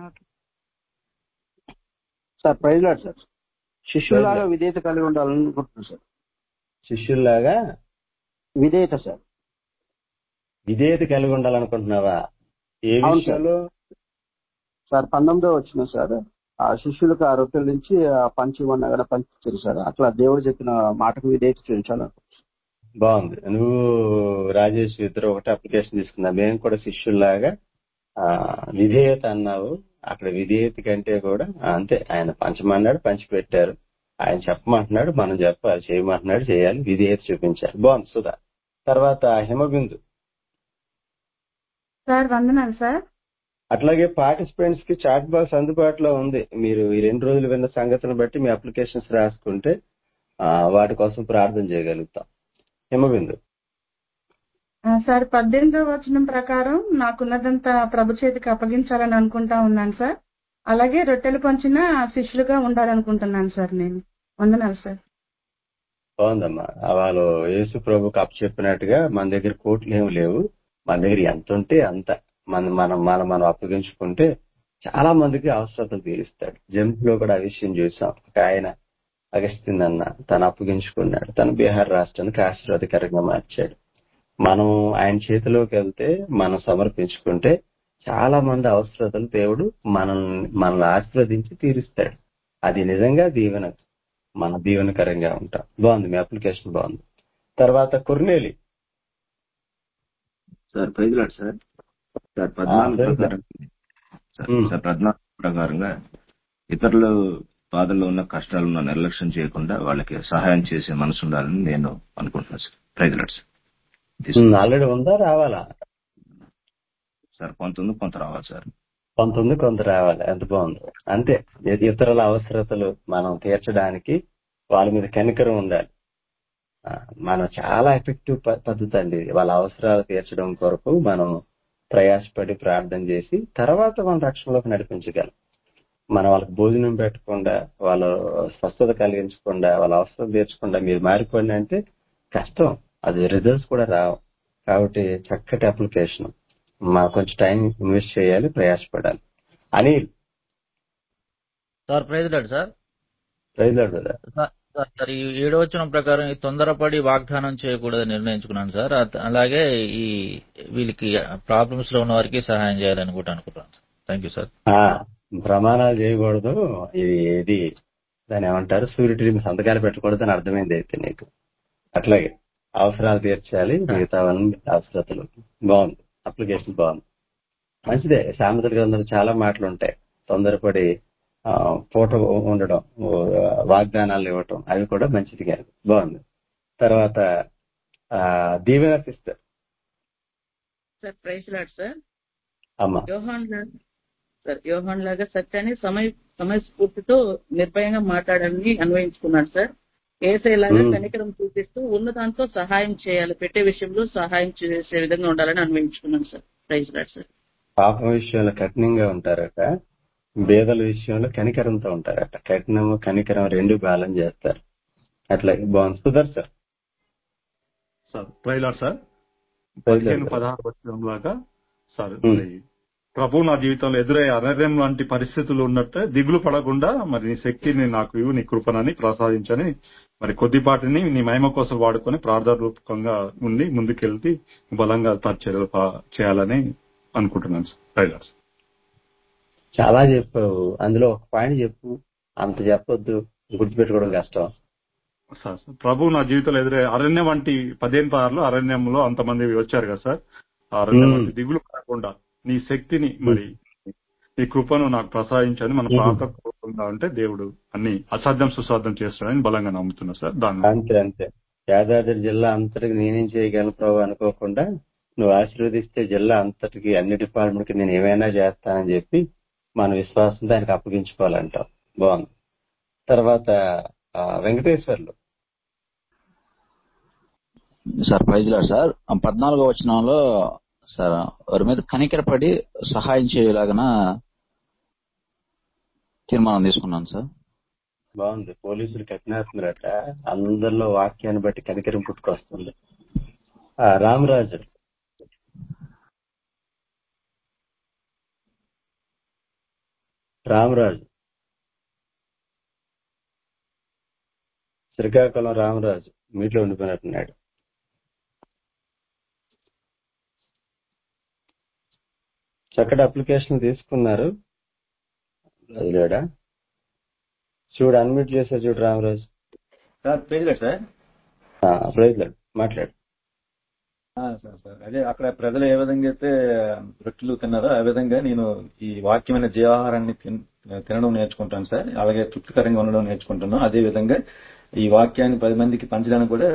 sir praise lord sir శిష్యులాగా విధేయత కలిగి ఉండాలని అనుకుంటున్నాను సార్ శిష్యుల్లాగా విధేయత సార్ విధేయత కలిగి ఉండాలనుకుంటున్నావా ఏ అవును సార్. విషయంలో సార్ పంతొమ్మిదో వచ్చిన సార్ ఆ శిష్యులకు ఆ రొట్టెల నుంచి ఆ పంచి ఇవ్వన్నా కూడా పంపించారు సార్ అట్లా దేవుడు చెప్పిన మాటకు విధేయత చూపించాలనుకుంటున్నాను బాగుంది నువ్వు రాజేష్ ఇద్దరు ఒకటి అప్లికేషన్ తీసుకున్నా మేము కూడా శిష్యుల్లాగా ఆ, విధేయత అన్నావు అక్కడ విధేయత కంటే కూడా ఆ, అంతే ఆయన పంచమన్నాడు పంచి పెట్టారు ఆయన చెప్పమంటున్నాడు మనం చెప్పాలి చేయమంటున్నాడు చేయాలి విధేయత చూపించాలి బాగుంది సుధా తర్వాత హిమబిందు సార్ వందనాలు సార్ అట్లాగే పార్టిసిపెంట్స్ కి చాట్ బాక్స్ అందుబాటులో ఉంది మీరు ఈ రెండు రోజులు విన్న సంగతిని బట్టి మీ అప్లికేషన్స్ రాసుకుంటే ఆ, వాటి కోసం ప్రార్థన చేయగలుగుతాం హిమబిందు ఆ, సార్ పద్దెనిమిదవ వచనం ప్రకారం నాకున్నదంతా ప్రభు చేతికి అప్పగించాలని అనుకుంటా ఉన్నాను సార్ అలాగే రొట్టెలు పంచిన శిష్యులుగా ఉండాలనుకుంటున్నాను సార్ నేను వందనాలు సార్ బాగుందమ్మా ఆ వాళ్ళు యేసు ప్రభుకి అప్పు చెప్పినట్టుగా మన దగ్గర కోట్లు ఏమి లేవు మన దగ్గర ఎంత ఉంటే అంత మన మనం మనం మనం అప్పగించుకుంటే చాలా మందికి అవసరతలు తీరుస్తాడు జంప్ లో కూడా ఆ విషయం చూసాం ఒక ఆయన అగస్తిన్ అన్న తను అప్పగించుకున్నాడు తను బీహార్ రాష్ట్రానికి ఆశీర్వాదకరంగా మార్చాడు మనం ఆయన చేతిలోకి వెళ్తే మనం సమర్పించుకుంటే చాలా మంది అవసరతలు దేవుడు మనల్ని మనల్ని ఆశీర్వదించి తీరుస్తాడు అది నిజంగా దీవెన మన దీవెనకరంగా ఉంటాం బాగుంది మీ అప్లికేషన్ బాగుంది తర్వాత కొర్నేలి సార్ ప్రైజ్లాడ్ సార్ సార్ ఆ, పద్నాలుగు ప్రైజ్ లార్డ్. ప్రకారం సార్ ఉమ్. సార్ పద్నాలుగు ప్రకారంగా ఇతరులు బాధల్లో ఉన్న కష్టాలను నిర్లక్ష్యం చేయకుండా వాళ్ళకి సహాయం చేసే మనసు ఉండాలని నేను అనుకుంటున్నాను sir praise lord sir um, already ఉందా రావాలా సార్ కొంత ఉంది కొంత రావాలి సార్ కొంత ఉంది కొంత రావాలి ఎంత బాగుంది అంతే ఇ- ఇతరుల అవసరతలు మనం తీర్చడానికి వాళ్ళ మీద కనికరం ఉండాలి ఆ, మనం చాలా ఎఫెక్టివ్ ప- పద్ధతి అండి ఇది. వాళ్ళ అవసరాలు తీర్చడం కొరకు మనం ప్రయాసపడి ప్రార్థన చేసి తర్వాత మన రక్షణలోకి నడిపించగలం మనం వాళ్ళకి భోజనం పెట్టకుండా వాళ్ళ స్వస్థత కలిగించకుండా వాళ్ళ అవసరం తీర్చకుండా మీరు మారిపోండి అంటే కష్టం అది రిజల్ట్స్ కూడా రావు కాబట్టి చక్కటి అప్లికేషన్ మా కొంచెం టైం ఇన్వెస్ట్ చేయాలి ప్రయాసపడాలి Anil sir praise lord sir praise lord కదా సార్ సార్, సార్ ఈ ఏడో వచనం ప్రకారం ఈ తొందరపడి వాగ్దానం చేయకూడదని నిర్ణయించుకున్నాను సార్ అత- అలాగే ఈ వీళ్ళకి ప్రాబ్లమ్స్ లో ఉన్న వారికి సహాయం చేయాలని కూడా అనుకుంటున్నాను సార్ థ్యాంక్ యూ సార్ ఆ, ప్రమాణాలు చేయకూడదు ఇది ఏది దాని ఏమంటారు సూర్యుడి మీద సంతకాలు పెట్టకూడదు అని అర్థమైంది అయితే నీకు అట్లాగే అవసరాలు తీర్చాలి మిగతా వాళ్ళని అవసరతలు బాగుంది అప్లికేషన్ బాగుంది మంచిదే సామెతల గ్రంథంలో చాలా మాటలు ఉంటాయి తొందరపడి ఆ, పూట ఉండడం ఓ, వాగ్దానాలు ఇవ్వటం అవి కూడా మంచిది కాదు బాగుంది తర్వాత ఆ, Deevena sister sir praise lord sir అమ్మ యోహాన్ లాగా సార్ యోహాన్ లాగా సత్యాన్ని సమయ సమయస్ఫూర్తితో నిర్భయంగా మాట్లాడాలని అన్వయించుకున్నాడు సార్ ఏసైలాగా మ్మ్. కనికరం చూపిస్తూ ఉన్న దాంతో సహాయం చేయాలి పెట్టే విషయంలో సహాయం చేసే విధంగా ఉండాలని అన్వయించుకున్నాను సార్ ప్రైజ్ లాడ్ సార్ పాపం విషయంలో కఠినంగా ఉంటారట బేదల విషయంలో కనికరంతో ఉంటారట కఠినము కనికరం రెండు బ్యాలెన్స్ చేస్తారు అట్లాగే బాగుంది సుదర్శన్ సార్ ట్రైలర్ సార్ ప్రైజ్ పదిహేను లార్డ్. పదహారు వచ్చిన లాగా సార్ ఉమ్. మరి ప్రభు నా జీవితంలో ఎదురయ్యే అనర్యం లాంటి పరిస్థితులు ఉన్నట్టే దిగులు పడకుండా మరి నీ శక్తిని నాకు ఇవ్వు నీ కృపనని ప్రసాదించని మరి కొద్దిపాటిని నీ మహిమ కోసం వాడుకొని ప్రార్థన రూపకంగా ఉండి ముందుకెళ్తే బలంగా చర్యలు పా- చేయాలని అనుకుంటున్నాను సార్ ట్రైలర్ చాలా చెప్పావు అందులో ఒక పాయింట్ చెప్పు అంత చెప్పొద్దు గుర్తుపెట్టుకోవడం కష్టం సార్ సార్. ప్రభు నా జీవితంలో ఎదురే అరణ్యం వంటి పదిహేను పదార్లు అరణ్యంలో అంతమంది వచ్చారు కదా సార్ ఆ అరణ్యం మ్మ్. వంటి దిగులు పడకుండా నీ శక్తిని మరి నీ కృపను నాకు ప్రసాదించని మన మ్మ్. ప్రార్థన పూర్వకంగా ఉంటే దేవుడు అన్ని అసాధ్యం సుసాధ్యం చేస్తాడని బలంగా నమ్ముతున్నా సార్ దాన్ని అంతే అంతే యాదాద్రి జిల్లా అంతటికి నేనేం చేయగలను ప్రభు అనుకోకుండా నువ్వు ఆశీర్వదిస్తే జిల్లా అంతటికి అన్ని డిపార్ట్మెంట్ కి నేను ఏమైనా చేస్తానని చెప్పి మన విశ్వాసం దానికి అప్పగించుకోవాలంటాం బాగుంది తర్వాత ఆ, Venkateswarlu sir praise lord sir ఆ పద్నాలుగో వచనంలో సార్ వారి మీద కనికరపడి సహాయం చేయలాగన తీర్మానం తీసుకున్నాను సార్ బాగుంది పోలీసులు కఠినేస్తున్నారట అందరిలో వాక్యాన్ని బట్టి కనికరం పుట్టుకొస్తుంది ఆ, రామరాజు రామరాజు శ్రీకాకుళం రామరాజు మీట్లో ఉండిపోయినట్టున్నాడు చక్కటి అప్లికేషన్ తీసుకున్నారు వదిలేడా చూడు అన్మ్యూట్ చేశారు చూడు Ramaraju sir praise sir praise మాట్లాడు ఆ, సార్ సార్ అదే అక్కడ ప్రజలు ఏ విధంగా అయితే రొట్టెలు తిన్నారో ఆ విధంగా నేను ఈ వాక్యమైన జీవాహారాన్ని తిన్- తినడం నేర్చుకుంటాను సార్ అలాగే తృప్తికరంగా ఉండడం నేర్చుకుంటున్నాను అదే విధంగా ఈ వాక్యాన్ని పది మందికి పంచడానికి కూడా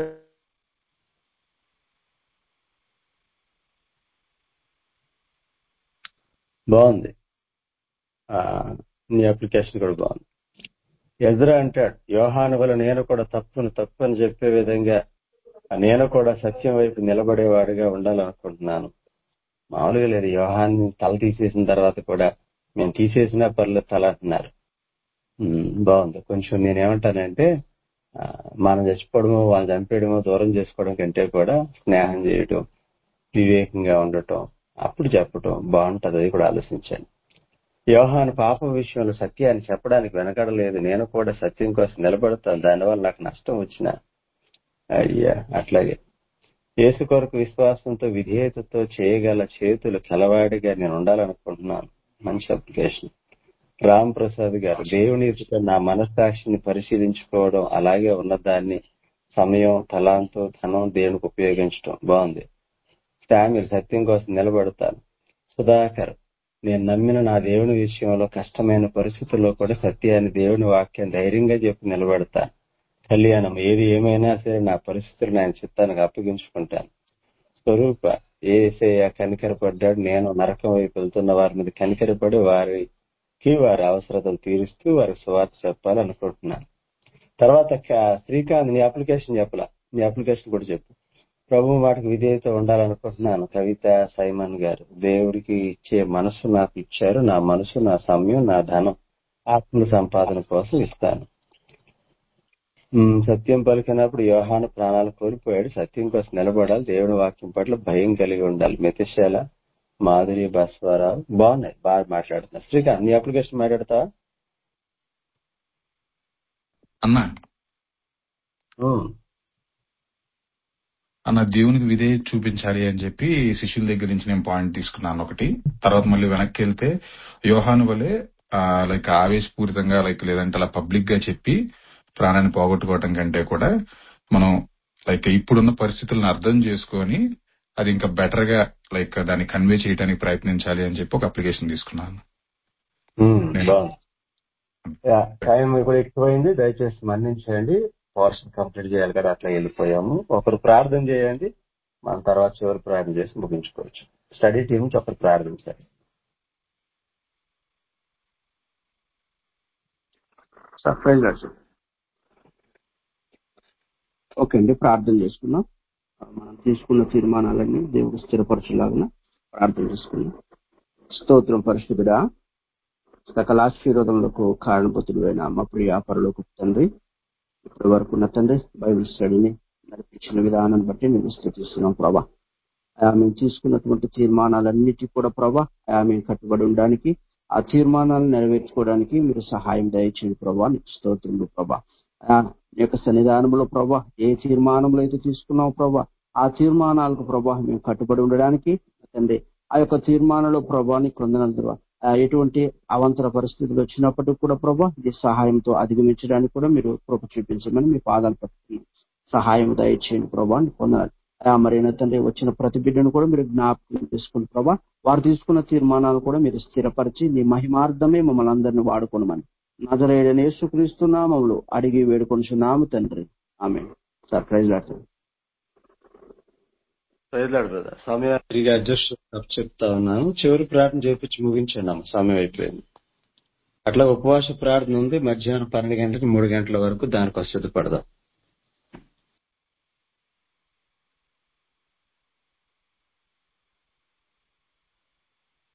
బాగుంది ఆ, నీ అప్లికేషన్ కూడా బాగుంది ఎజ్రా అంటాడు యోహాను వల్ల నేను కూడా తప్పును తప్పు అని చెప్పే విధంగా నేను కూడా సత్యం వైపు నిలబడేవాడిగా ఉండాలనుకుంటున్నాను మామూలుగా లేదు యోహాన్ని తల తీసేసిన తర్వాత కూడా మేము తీసేసినా పర్లేదు తల అంటున్నారు ఉమ్, బాగుంది కొంచెం నేనేమంటానంటే ఆ, మనం చచ్చిపోవడమో వాళ్ళు చంపేయడమో దూరం చేసుకోవడం కంటే కూడా స్నేహం చేయటం వివేకంగా ఉండటం అప్పుడు చెప్పటం బాగుంటది అది కూడా ఆలోచించాను యోహాను పాపం విషయంలో సత్యాన్ని చెప్పడానికి వెనకడలేదు నేను కూడా సత్యం కోసం నిలబడతాను దానివల్ల నాకు నష్టం వచ్చిన అయ్యా అట్లాగే యేసు కొరకు విశ్వాసంతో విధేయతతో చేయగల చేతులు కలవాడిగా నేను ఉండాలనుకుంటున్నాను మంచి అప్లికేషన్ రామ్ ప్రసాద్ గారు దేవుని ఎదుట నా మనస్సాక్షిని పరిశీలించుకోవడం అలాగే ఉన్నదాన్ని సమయం తలాంతో ధనం దేవునికి ఉపయోగించడం బాగుంది శామ్యుల్ సత్యం కోసం నిలబడతాను సుధాకర్ నేను నమ్మిన నా దేవుని విషయంలో కష్టమైన పరిస్థితుల్లో కూడా సత్యాన్ని దేవుని వాక్యం ధైర్యంగా చెప్పి నిలబడతాను కళ్యాణం ఏది ఏమైనా సరే నా పరిస్థితులను ఆయన చిత్తానికి అప్పగించుకుంటాను స్వరూప ఏసయ్య కనికరపడ్డాడు నేను నరకం వైపు వెళ్తున్న వారి మీద కనికరపడి వారికి వారి అవసరతలు తీరుస్తూ వారికి సువార్త చెప్పాలనుకుంటున్నాను తర్వాత క- శ్రీకాంత్ నీ అప్లికేషన్ చెప్పలా నీ అప్లికేషన్ కూడా చెప్పు ప్రభు మాటకు విధేయత ఉండాలనుకుంటున్నాను కవిత సైమన్ గారు దేవుడికి ఇచ్చే మనసు నాకు ఇచ్చారు నా మనసు నా సమయం నా ధనం ఆత్మ సంపాదన కోసం ఇస్తాను ఉమ్, సత్యం పలికినప్పుడు యోహాను ప్రాణాలు కోల్పోయాడు సత్యం కోసం నిలబడాలి దేవుని వాక్యం పట్ల భయం కలిగి ఉండాలి మెతిశాల మాధురి బస్వారావు బాగున్నాయి బాగా మాట్లాడుతున్నారు శ్రీకాంత్ నీ అప్లికేషన్ మాట్లాడతావా అన్నా ఉమ్, అన్న దేవునికి విధేయత చూపించాలి అని చెప్పి శిష్యుల దగ్గర నుంచి నేను పాయింట్ తీసుకున్నాను ఒకటి తర్వాత మళ్ళీ వెనక్కి వెళ్తే యోహాను వలె లైక్ ఆవేశపూరితంగా లైక్ లేదంటే అలా పబ్లిక్ గా చెప్పి ప్రాణాన్ని పోగొట్టుకోవటం కంటే కూడా మనం లైక్ ఇప్పుడున్న పరిస్థితులను అర్థం చేసుకొని అది ఇంకా బెటర్ గా లైక్ దాన్ని కన్వే చేయడానికి ప్రయత్నించాలి అని చెప్పి ఒక అప్లికేషన్ తీసుకున్నాను ఉమ్, నేను బాగుంది యా, టైం కూడా ఎక్కువైంది దయచేసి మన్నించండి పోర్షన్ కంప్లీట్ చేయాలి కదా అట్లా వెళ్ళిపోయాము ఒకరు ప్రార్థన చేయండి మన తర్వాత చివరి ప్రార్థన చేసి ముగించుకోవచ్చు స్టడీ టీం నుంచి ఒకరు ప్రార్థించాలి సర్ప్రైజ్ లాడ్స్ ఓకే అండి ప్రార్థన చేసుకుందాం మనం తీసుకున్న తీర్మానాలన్నీ దేవుడు స్థిరపరచులాగా ప్రార్థన చేసుకుందాం స్తోత్రం పరిశుద్ధుడా సకల ఆశీర్వాదములకు కారణభూతుడు అయిన మా ప్రియ పరలోకి తండ్రి ఇప్పటి వరకు ఉన్న తండ్రి బైబిల్ స్టడీని నడిపించిన విధానాన్ని బట్టి మేము స్థితిస్తున్నాం ప్రభా ఆమె తీసుకున్నటువంటి తీర్మానాలన్నిటి కూడా ప్రభా ఆమె కట్టుబడి ఉండడానికి ఆ తీర్మానాలను నెరవేర్చుకోవడానికి మీరు సహాయం దయచేయండి ప్రభా నీకు స్తోత్రములు ప్రభా ఆ నీ యొక్క సన్నిధానంలో ప్రభా ఏ తీర్మానంలో అయితే తీసుకున్నావు ప్రభా ఆ తీర్మానాలకు ప్రభా మేము కట్టుబడి ఉండడానికి తండ్రి ఆ యొక్క తీర్మానంలో ప్రభా నీ కొందనందువా ఎటువంటి అవంతర పరిస్థితులు వచ్చినప్పటికీ కూడా ప్రభా మీ సహాయంతో అధిగమించడానికి కూడా మీరు కృప చూపించమని మీ పాదాలు పట్టుకుని సహాయం దయచేయండి ప్రభా నీ పొందాలి మరి అయినా తండ్రి వచ్చిన ప్రతి బిడ్డను కూడా మీరు జ్ఞాపకం చేసుకుని ప్రభా వారు తీసుకున్న తీర్మానాలు కూడా మీరు స్థిరపరిచి మీ మహిమార్థమే మమ్మల్ని అందరినీ వాడుకోనమని నజరేడని యేసుక్రీస్తున్నామములు అడిగి వేడుకొనిచున్నాము తండ్రి ఆమె సర్ప్రైజ్ లాడుతుంది ప్రజలాడు బ్రదర్ సమయం తిరిగి అడ్జస్ట్ చెప్తా ఉన్నాను చివరి ప్రార్థన చేపించి ముగించాను సమయం అయిపోయింది అట్లా ఉపవాస ప్రార్థన ఉంది మధ్యాహ్నం పన్నెండు గంటలకు మూడు గంటల వరకు దానికి సిద్ధపడదాం